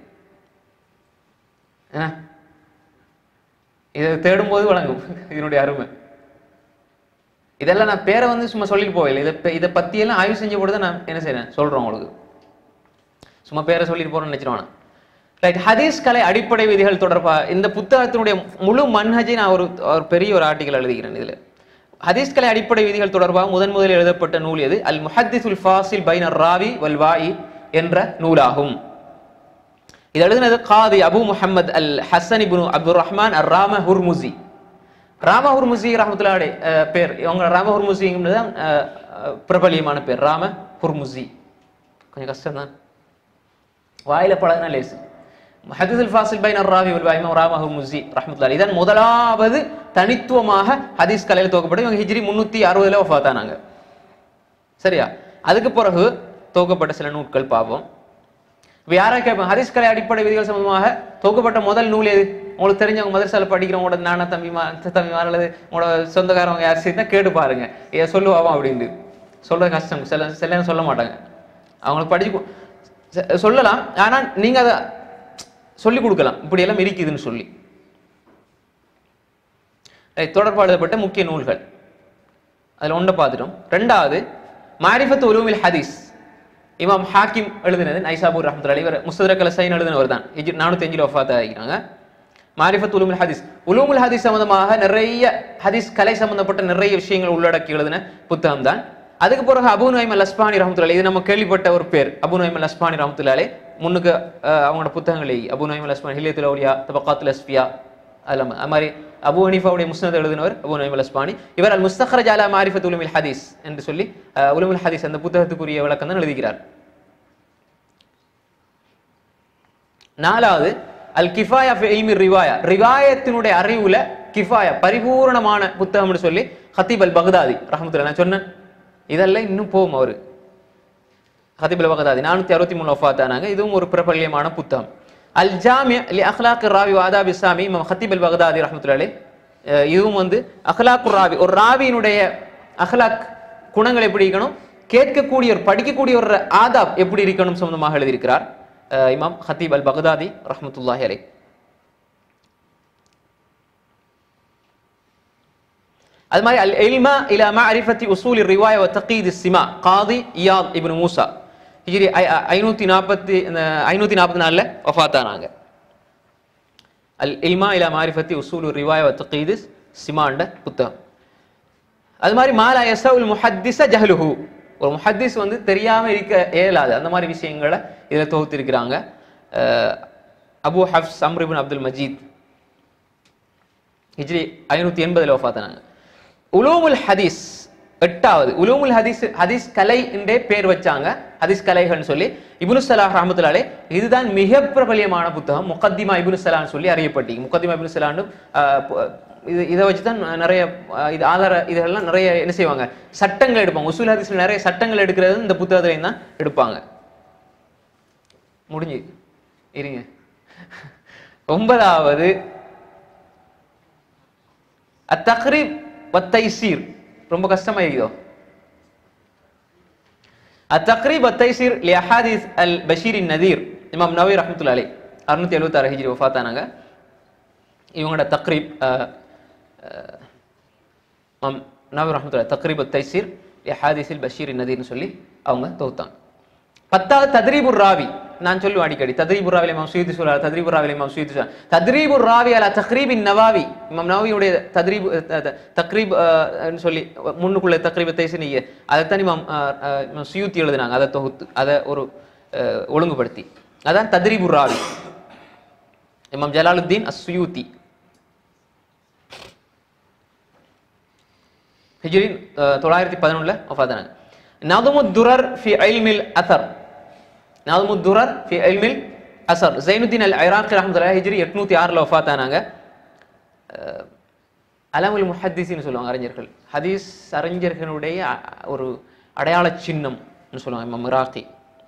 என்ன இதை தேடும்போது வழங்கும் இதனுடைய அருமை இதெல்லாம் நான் பேரை வந்து சும்மா சொல்லிட்டு போகல இதை ப- இதை பத்தியெல்லாம் ஆய்வு செஞ்ச கூட தான் நான் என்ன செய்றேன் சொல்றேன் உங்களுக்கு சும்மா பேரை சொல்லிட்டு போறேன்னு நினைச்சிருவானா ரைட் ஹதீஸ் கலை அடிப்படை விதிகள் தொடர்பா இந்த புத்தகத்தினுடைய முழு மன்ஹஜை நான் ஒரு ஒரு பெரிய ஒரு ஆர்டிகல் எழுதுகிறேன் இதுல ஹதீஸ் கலை அடிப்படை விதிகள் தொடர்பாக முதன் முதலில் எழுதப்பட்ட நூல் எது அல் முஹத்திசுல் ஃபாசில் பைனர் ராவி வல் வாயி என்ற நூலாகும் இது எழுதினது காதி அபு முஹம்மத் அல் ஹசன் இப்னு அப்துர் ரஹ்மான் அர் ராம ஹுர்முசி ராம ஹுர்முசி ரஹமத்துல்லாடைய பேர் இவங்க ராம ஹுர்முசிங்கிறது தான் அஹ், அஹ், பிரபலியமான பேர் ராம ஹுர்முசி கொஞ்சம் கஷ்டம் தான் வாயில பழகினா லேசு ஹதீஸுல் ஃபாசில் பைன் ராவி வல் வாயிமா ராம ஹுர்முசி ரஹமத்துல்லாஹி இதன் முதலாவது தனித்துவமாக ஹதீஸ் கலையில் துவக்கப்பட்டு இவங்க ஹிஜ்ரி முன்னூத்தி அறுபதுல வஃபாத்தானாங்க சரியா அதுக்கு பிறகு துவக்கப்பட்ட சில நூட்கள் பார்ப்போம் இப்போ யாரா கேட்பேன் ஹதீஸ் கலை அடிப்படை விதிகள் சம்பந்தமாக தொகுக்கப்பட்ட முதல் நூல் எது உங்களுக்கு தெரிஞ்சவங்க மதரசால படிக்கிறவங்களோட நானா தம்பிமா தம்பிமார் அல்லது உங்களோட சொந்தக்காரவங்க யார் சரி கேட்டு பாருங்க ஏ சொல்லுவாவா அப்படின்ட்டு சொல்றது கஷ்டம் சில சில நேரம் சொல்ல மாட்டாங்க அவங்களுக்கு படிச்சு கு- ச- சொல்லலாம் ஆனா நீங்க அதை சொல்லி கொடுக்கலாம் இப்படி எல்லாம் இருக்குதுன்னு சொல்லி ரைட், தொடர்பு எழுதப்பட்ட முக்கிய நூல்கள் அதுல ஒன்றை பார்த்துட்டோம் ரெண்டாவது மாரிஃபத் உலூமில் ஹதீஸ் இமாம் ஹாக்கிம் எழுதினது நைசாபூர் ரஹமத்துல்லாஹி இவர் முஸ்தரக் அல் சைன் எழுதினவர் தான் ஹிஜ்ரி நானூத்தி அஞ்சில் வஃபாத் ஆகிக்கிறாங்க மாரிஃபத் உலூமுல் ஹதீஸ் உலூமுல் ஹதீஸ் சம்பந்தமாக நிறைய ஹதீஸ் கலை சம்பந்தப்பட்ட நிறைய விஷயங்கள் உள்ளடக்கி எழுதின புத்தகம் தான் அதுக்கு பிறகு அபு நைம் அல் அஸ்பானி ரஹமத்துல்லாஹி இது நம்ம கேள்விப்பட்ட ஒரு பேர் அபு நைம் அல் அஸ்பானி ரஹமத்துல்லாஹி முன்னுக்கு அஹ், அவங்களோட புத்தகங்களை அபு நைம் அல் அஸ்பானி ஹிலியத்துல் அவுலியா தபகாத்துல் அஸ்ஃபியா அதெல்லாம் அது மாதிரி அபு ஹனீஃபாவுடைய முஸ்னத் எழுதினவர் அபு நைம் அல் அஸ்பானி இவர் அல் முஸ்தഖரஜ் அலா மாரிஃபத் உலுமில் ஹதீஸ் என்று சொல்லி அஹ், உலுமுல் ஹதீஸ் அந்த புத்தகத்துக்குரிய விளக்கம் தான் எழுதுகிறார் நாலாவது அல் கிஃபாயா ஃபி இல்மி ரிவாயா ரிவாயத்தினுடைய அறிவுல கிஃபாயா பரிபூரணமான புத்தகம்னு சொல்லி ஹத்தீப் அல் பக்தாதி ரஹமத்துல்லாஹி நான் சொன்னேன் இதெல்லாம் இன்னும் போகும் அவரு ஹதீப் அல் பகதாதி நானூத்தி அறுபத்தி மூணு வஃபாத்தானாங்க இதுவும் ஒரு பிரபல்யமான புத்தகம் அல் ஜாமி லி அஹ்லாக் ராவி வாதாப் இஸ்லாமி இமாம் ஹத்தீப் அல் பகதாதி ரஹமத்துல்லாஹி அஹ் இதுவும் வந்து அஹ்லாக் ராவி ஒரு ராவியினுடைய அஹ்லாக் குணங்கள் எப்படி இருக்கணும் கேட்கக்கூடிய ஒரு படிக்கக்கூடிய ஒரு ஆதாப் எப்படி இருக்கணும் சம்பந்தமாக எழுதியிருக்கிறார் அஹ் இமாம் ஹத்தீப் அல் பகதாதி ரஹமத்துல்லாஹி அலை அது மாதிரி அல் இல்மா இலா மஅரிஃபத்தி உசூல் ரிவாய வ தகீத் சிமா காதி இயாத் இப்னு மூசா ஹிஜ்ரி ஐநூத்தி நாற்பத்தி ஐநூத்தி நாற்பத்தி நாலுல வஃபாத்தானாங்க அல் இல்மா இலா மாரிஃபத்தி உசூல் ரிவாய வ தகீத் சிமாண்ட புத்தகம் அது மாதிரி மாலா யசவுல் முஹத்திஸ ஜஹலுஹு ஒரு முஹத்திஸ் வந்து தெரியாம இருக்க இயலாது அந்த மாதிரி விஷயங்களை இதுல தொகுத்திருக்கிறாங்க அஹ் Abu Hafs Amr bin Abdul Majid ஹிஜ்ரி ஐநூத்தி எண்பதுல வஃபாத்தானாங்க உலூமுல் ஹதீஸ் எட்டாவது உலூமுல் ஹதீஸ் ஹதீஸ் கலை என்றே பேர் வச்சாங்க ஹதீஸ் கலைகள்னு சொல்லி இப்னு சலாஹ் ரஹமத்துல்லாலே இதுதான் மிக பிரபலியமான புத்தகம் முகத்திமா இப்னு சலான்னு சொல்லி அறியப்பட்டீங்க முகத்திமா இப்னு சலான்னு ஆஹ், பு- இது இதை வச்சு தான் நிறைய ஆஹ், இது ஆதார இதெல்லாம் நிறைய என்ன செய்வாங்க சட்டங்கள் எடுப்பாங்க உசூல் ஹதீஸ்ல நிறைய சட்டங்கள் எடுக்கிறது இந்த புத்தகத்துலையும் தான் எடுப்பாங்க முடிஞ்சு இருங்க ஒன்பதாவது அத்தக்ரீப் வத்தைசீர் ரொம்ப கஷ்டமா இருக்குதோ அத்தக்ரீப் வத்தைசீர் லி அஹாதீஸ் அல் பஷீர் நதீர் இமாம் நவி ரஹமத்துல்லா அலை அறுநூத்தி எழுபத்தாறு ஹிஜ்ரி வஃபாத்தானாங்க இவங்களோட தக்ரீப் அஹ், அஹ், இமாம் நவி ரஹமத்துல்லா தக்ரீப் வத்தைசீர் லி அஹாதீஸ் அல் பஷீர் நதீர்னு சொல்லி அவங்க தொகுத்தாங்க பத்தாவது தத்ரீபுர் ராவி நான் சொல்லுவேன் அடிக்கடி தத்ரீபுர் ராவில இமாம் சுயீத் சொல்றார் தத்ரீபுர் ராவில இமாம் சுயீத் சொல்றார் தத்ரீபுர் ராவி அலா தக்ரீபின் நவாவி இமாம் நவாவியுடைய தத்ரீப் த- த- தக்ரீப் அஹ், ன்னு சொல்லி முன்னுக்குள்ள தக்ரீபத்தை நீங்க அதைத்தான் இமாம் அஹ், அஹ், இமாம் சுயூத்தி எழுதினாங்க அதை தொகுத்து அதை ஒரு அஹ், ஒழுங்குபடுத்தி அதான் தத்ரீபுர் ராவி இமாம் ஜலாலுத்தீன் அஸ்யூத்தி ஹிஜ்ரி அஹ், தொள்ளாயிரத்தி பதினொன்றுல வஃபாத்தானாங்க நதுமு துரர் ஃபி இல்மில் அசர் நதுமு துரர் ஃபி இல்மில் அசர் ஜைனுத்தீன் அல் ஐராக்கி ரஹமத்துல்லாஹி ஹிஜ்ரி எட்நூத்தி ஆறுல வஃபாத்தானாங்க அஹ், அலமுல் முஹத்திஸ்னு சொல்லுவாங்க அறிஞர்கள் ஹதீஸ் அறிஞர்களுடைய அ- ஒரு அடையாள சின்னம்னு சொல்லுவாங்க இமாம் இராக்கி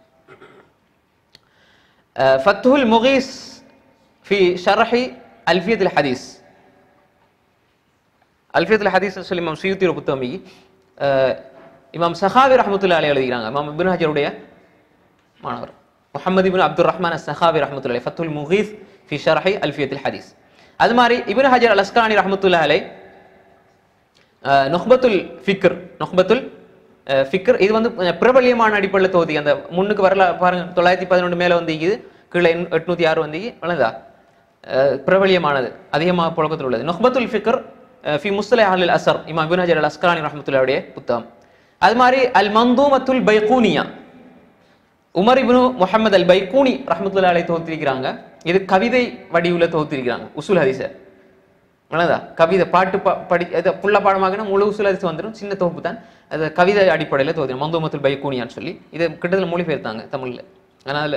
அஹ், ஃபத்துல் முகீஸ் ஃபி ஷரஹி அல்ஃபியத் அல் ஹதீஸ் அல்ஃபியத்துல் ஹதீஸ் சொல்லி இமாம் சுயூத்தி ஒரு புத்தகம் இ. அஹ், இமாம் சஹாவி ரஹமத்துல்லா அலி எழுதுகிறாங்க இமாம் இப்னு ஹஜருடைய மாணவர் முஹம்மது இப்னு அப்துல் ரஹ்மான் சஹாவி ரஹமத்துல்லா அலி ஃபத்துல் முகீஸ் ஃபி ஷரஹி அல்ஃபியத்துல் ஹதீஸ் அது மாதிரி இப்னு ஹஜர் அல் அஸ்கானி ரஹமத்துல்லா அலை அஹ், நுஹ்பத்துல் ஃபிக்ர் நுஹ்பத்துல் அஹ், ஃபிக்ர் இது வந்து கொஞ்சம் பிரபல்யமான அடிப்படையில் தொகுதி அந்த முன்னுக்கு வரல பாருங்க தொள்ளாயிரத்தி பதினொன்று மேலே வந்து இது கீழே எண்- எட்நூத்தி ஆறு வந்து வளர்ந்தா அஹ், பிரபல்யமானது அதிகமாக புழக்கத்தில் உள்ளது நுஹ்பத்துல் ஃபிக்ர் அஹ், ஃபி முஸ்லை அல் அசர் இமாம் இப்னு ஹஜர் அல் அஸ்கானி ரஹமத்துல்லாவுடைய புத்தகம் அது மாதிரி அல் மந்தூமத்துல் பைகூனியா உமர் இப்னு முஹம்மது அல் பைகூனி ரஹமத்துல்லா அலை தொகுத்திருக்கிறாங்க இது கவிதை வடிவுல தொகுத்திருக்கிறாங்க உசுல் ஹதீஸை அவ்வளோதா கவிதை பாட்டு பா படி இது புள்ள பாடமாகனா முழு உசுல் ஹதீஸ் வந்துடும் சின்ன தொகுப்பு தான் அது கவிதை அடிப்படையில் தொகுதி மந்தோமத்துல் பைகூனியான்னு சொல்லி இதை கிட்டத்தில் மொழிபெயர்த்தாங்க தமிழ்ல அதனால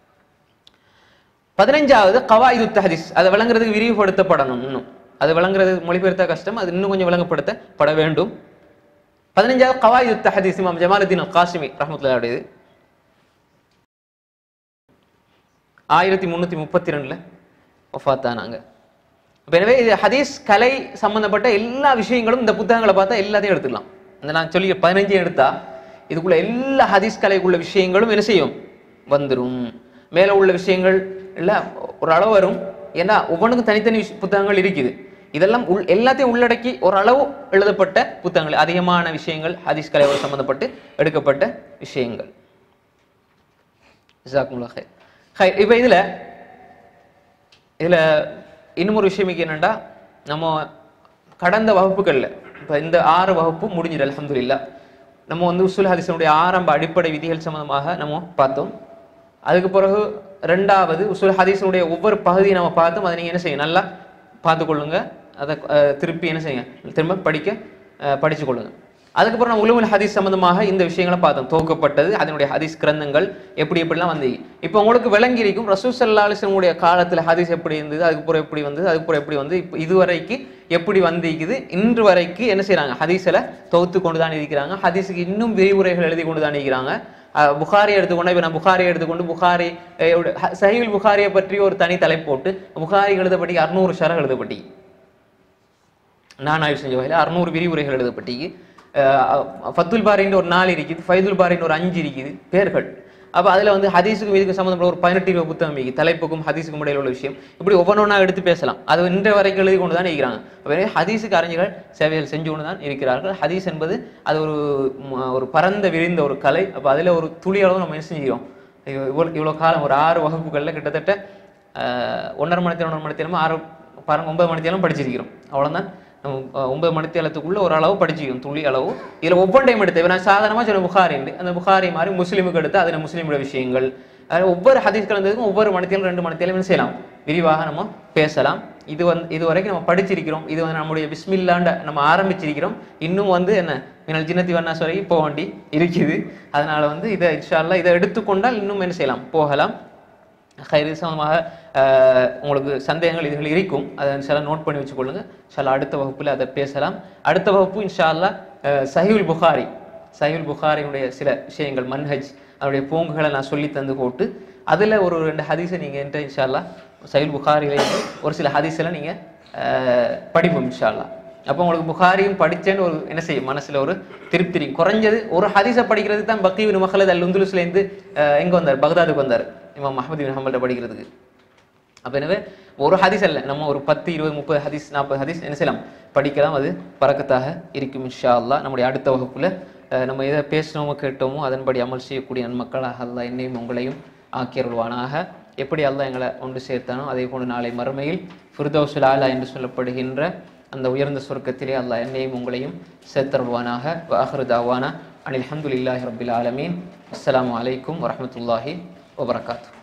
பதினஞ்சாவது கவாயிது தஹதீஸ் அதை விளங்குறதுக்கு விரிவுபடுத்தப்படணும் இன்னும் அது விளங்குறது மொழிபெயர்த்த கஷ்டம் அது இன்னும் கொஞ்சம் விளங்கப்படுத்தப்பட வேண்டும் பதினஞ்சாவது கவாயிது தஹதீஸ் இமாம் ஜமாலுத்தீன் அல் காசிமி ரஹமத்துல்லாவுடையது ஆயிரத்தி முந்நூற்றி முப்பத்தி ரெண்டில் ஒஃபாத்தானாங்க அப்ப எனவே இது ஹதீஸ் கலை சம்பந்தப்பட்ட எல்லா விஷயங்களும் இந்த புத்தகங்களை பார்த்தா எல்லாத்தையும் எடுத்துக்கலாம் இந்த நான் சொல்லி பதினஞ்சு எடுத்தா இதுக்குள்ள எல்லா ஹதீஸ் கலைக்குள்ள விஷயங்களும் என்ன செய்யும் வந்துரும் மேலே உள்ள விஷயங்கள் இல்ல ஒரு அளவு வரும் ஏன்னா ஒவ்வொன்றுக்கும் தனித்தனி விஷ- புத்தகங்கள் இருக்குது இதெல்லாம் உள் எல்லாத்தையும் உள்ளடக்கி ஒரு அளவு எழுதப்பட்ட புத்தகங்கள் அதிகமான விஷயங்கள் ஹதீஸ் கலையோடு சம்பந்தப்பட்டு எடுக்கப்பட்ட விஷயங்கள் ஜிசாக்குமுல்லா ஹைர் ஹை இப்போ இதில் இதில் இன்னும் ஒரு விஷயம் இங்க என்னன்னா நம்ம கடந்த வகுப்புகளில் இப்போ இந்த ஆறு வகுப்பு முடிஞ்சிடு அல்ஹம்துலில்லாஹ் நம்ம வந்து உசுல் ஹதீஸனுடைய ஆரம்ப அடிப்படை விதிகள் சம்பந்தமாக நம்ம பார்த்தோம் அதுக்கு பிறகு ரெண்டாவது உசுல் ஹதீஸனுடைய ஒவ்வொரு பகுதியை நம்ம பார்த்தோம் அதை நீங்கள் என்ன செய்யுங்க நல்லா பார்த்துக்கொள்ளுங்க அதை அஹ், திருப்பி என்ன செய்யுங்க திரும்ப படிக்க அஹ், படிச்சு கொள்ளுங்க அதுக்கப்புறம் நம்ம உலுமுல் ஹதீஸ் சம்பந்தமாக இந்த விஷயங்களை பார்த்தோம் துவக்கப்பட்டது அதனுடைய ஹதீஸ் கிரந்தங்கள் எப்படி எப்படிலாம் வந்து இப்போ உங்களுக்கு விளங்கி இருக்கும் ரசூல் சல்லா அலிஸ்லமுடைய காலத்தில் ஹதீஸ் எப்படி இருந்தது அதுக்கப்புறம் எப்படி வந்தது அதுக்கப்புறம் எப்படி வந்து இப்போ இதுவரைக்கு எப்படி வந்திருக்குது இன்று வரைக்கு என்ன செய்றாங்க ஹதீஸில் தொகுத்து கொண்டு தான் இருக்கிறாங்க ஹதீஸுக்கு இன்னும் விரிவுரைகள் எழுதி கொண்டு தான் இருக்கிறாங்க அஹ் புகாரி எடுத்துக்கொண்டு இப்போ நான் புகாரி எடுத்துக்கொண்டு புகாரி அஹ் உடைய- ஹ- சஹீல் புகாரியை பற்றி ஒரு தனி தலைப்பு போட்டு புகாரி எழுதப்பட்டி அறுநூறு ஷரஹ் எழுதப்பட்டி நான் ஆய்வு செஞ்ச வகையில் அறுநூறு விரிவுரைகள் எழுதப்பட்டி அஹ் ஃபத்துல் பாரின்னு ஒரு நாலு இருக்குது ஃபைதுல் பாரின்னு ஒரு அஞ்சு இருக்குது பேர்கள் அப்போ அதில் வந்து ஹதீஸுக்கும் இதுக்கு சம்மந்தப்பட்ட ஒரு பதினெட்டு இருபது புத்தகம் இருக்குது தலைப்புக்கும் ஹதீஸுக்கும் இடையில உள்ள விஷயம் இப்படி ஒவ்வொன்றா எடுத்து பேசலாம் அது இன்றைய வரைக்கும் எழுதி கொண்டு தான் இருக்கிறாங்க எனவே ஹதீஸுக்கு அறிஞர்கள் சேவைகள் செஞ்சு கொண்டு தான் இருக்கிறார்கள் ஹதீஸ் என்பது அது ஒரு ம- ஒரு பரந்த விரிந்த ஒரு கலை அப்போ அதில் ஒரு துளி அளவு நம்ம என்ன செஞ்சுக்கிறோம் இவ்வளோ இவ்வளோ காலம் ஒரு ஆறு வகுப்புகளில் கிட்டத்தட்ட அஹ், ஒன்றரை மணி நேரம் ஒன்றரை மணி நேரமா ஆறு பாருங்க ஒன்பது மணி நேரம் படிச்சிருக்கிறோம் அவ்வளோதான் நம்ம அஹ், ஒன்பது மணி நேரத்துக்குள்ள ஒரு அளவு படிச்சிருக்கோம் துளி அளவு இதில் ஒவ்வொன்றையும் எடுத்து இப்ப நான் சாதாரணமாக சொன்ன புகாரி உண்டு அந்த புகாரி மாதிரி முஸ்லீமுக்கு எடுத்து அதில் முஸ்லீமோட விஷயங்கள் அது ஒவ்வொரு ஹதீஸ் கலந்ததுக்கும் ஒவ்வொரு மணித்திலும் ரெண்டு மணித்திலும் என்ன செய்யலாம் விரிவாக நம்ம பேசலாம் இது வந்து இது வரைக்கும் நம்ம படிச்சிருக்கிறோம் இது வந்து நம்முடைய பிஸ்மில்லாண்ட நம்ம ஆரம்பிச்சிருக்கிறோம் இன்னும் வந்து என்ன மினல் ஜின்னத்தி வண்ணாஸ் வரைக்கும் போக வேண்டி இருக்குது அதனால வந்து இதை இன்ஷா அல்லாஹ் இதை எடுத்துக்கொண்டால் இன்னும் என்ன செய்யலாம் போகலாம் ஹைரி சம்பந்தமாக அஹ், உங்களுக்கு சந்தேகங்கள் இதுகள் இருக்கும் அதை இன்ஷால்லா நோட் பண்ணி வச்சுக்கொள்ளுங்க இன்ஷால்லா அடுத்த வகுப்பில் அதை பேசலாம் அடுத்த வகுப்பு இன்ஷா அல்லாஹ் அஹ், சஹீல் புகாரி சஹீல் புகாரினுடைய சில விஷயங்கள் மன்ஹஜ் அதனுடைய பூங்குகளை நான் சொல்லி தந்து போட்டு அதில் ஒரு ரெண்டு ஹதீஸை நீங்கள் என்கிட்ட இன்ஷா அல்லாஹ் சஹீல் புகாரிலேருந்து ஒரு சில ஹதீஸெல்லாம் நீங்கள் படிப்போம் இன்ஷா அல்லாஹ் அப்போ உங்களுக்கு புகாரியும் படிச்சேன்னு ஒரு என்ன செய்யும் மனசுல ஒரு திருப்தி இருக்கும். குறைஞ்சது ஒரு ஹதீஸை படிக்கிறதுக்கு தான் பக்கீவின் மஹலத் அல் உந்துலுஸ்லேருந்து எங்கே வந்தார் பக்தாதுக்கு வந்தார் இமாம் மஹமது பின் ஹம்பல்ட்ட படிக்கிறதுக்கு அப்போ எனவே ஒரு ஹதீஸ் அல்ல நம்ம ஒரு பத்து இருபது முப்பது ஹதீஸ் நாற்பது ஹதீஸ் என்ன செய்யலாம் படிக்கலாம் அது பறக்கத்தாக இருக்கும் இன்ஷா அல்லாஹ் நம்முடைய அடுத்த வகுப்புல அஹ், நம்ம எதை பேசினோமோ கேட்டோமோ அதன்படி அமல் செய்யக்கூடிய நன்மக்களாக அல்லாஹ் என்னையும் உங்களையும் ஆக்கியருள்வானாக எப்படி அல்லாஹ் எங்களை ஒன்று சேர்த்தானோ அதே போன்று நாளை மறுமையில் ஃபிர்தௌசுல் ஆலா என்று சொல்லப்படுகின்ற அந்த உயர்ந்த சொர்க்கத்திலே அல்லாஹ் என்னையும் உங்களையும் சேர்த்தருள்வானாக வாஹரு தாவானா அனில் அஹமதுல்லாஹி ரபில் ஆலமீன் அஸ்ஸலாமு அலைக்கும் வரஹ்மத்துல்லாஹி வபரகாத்து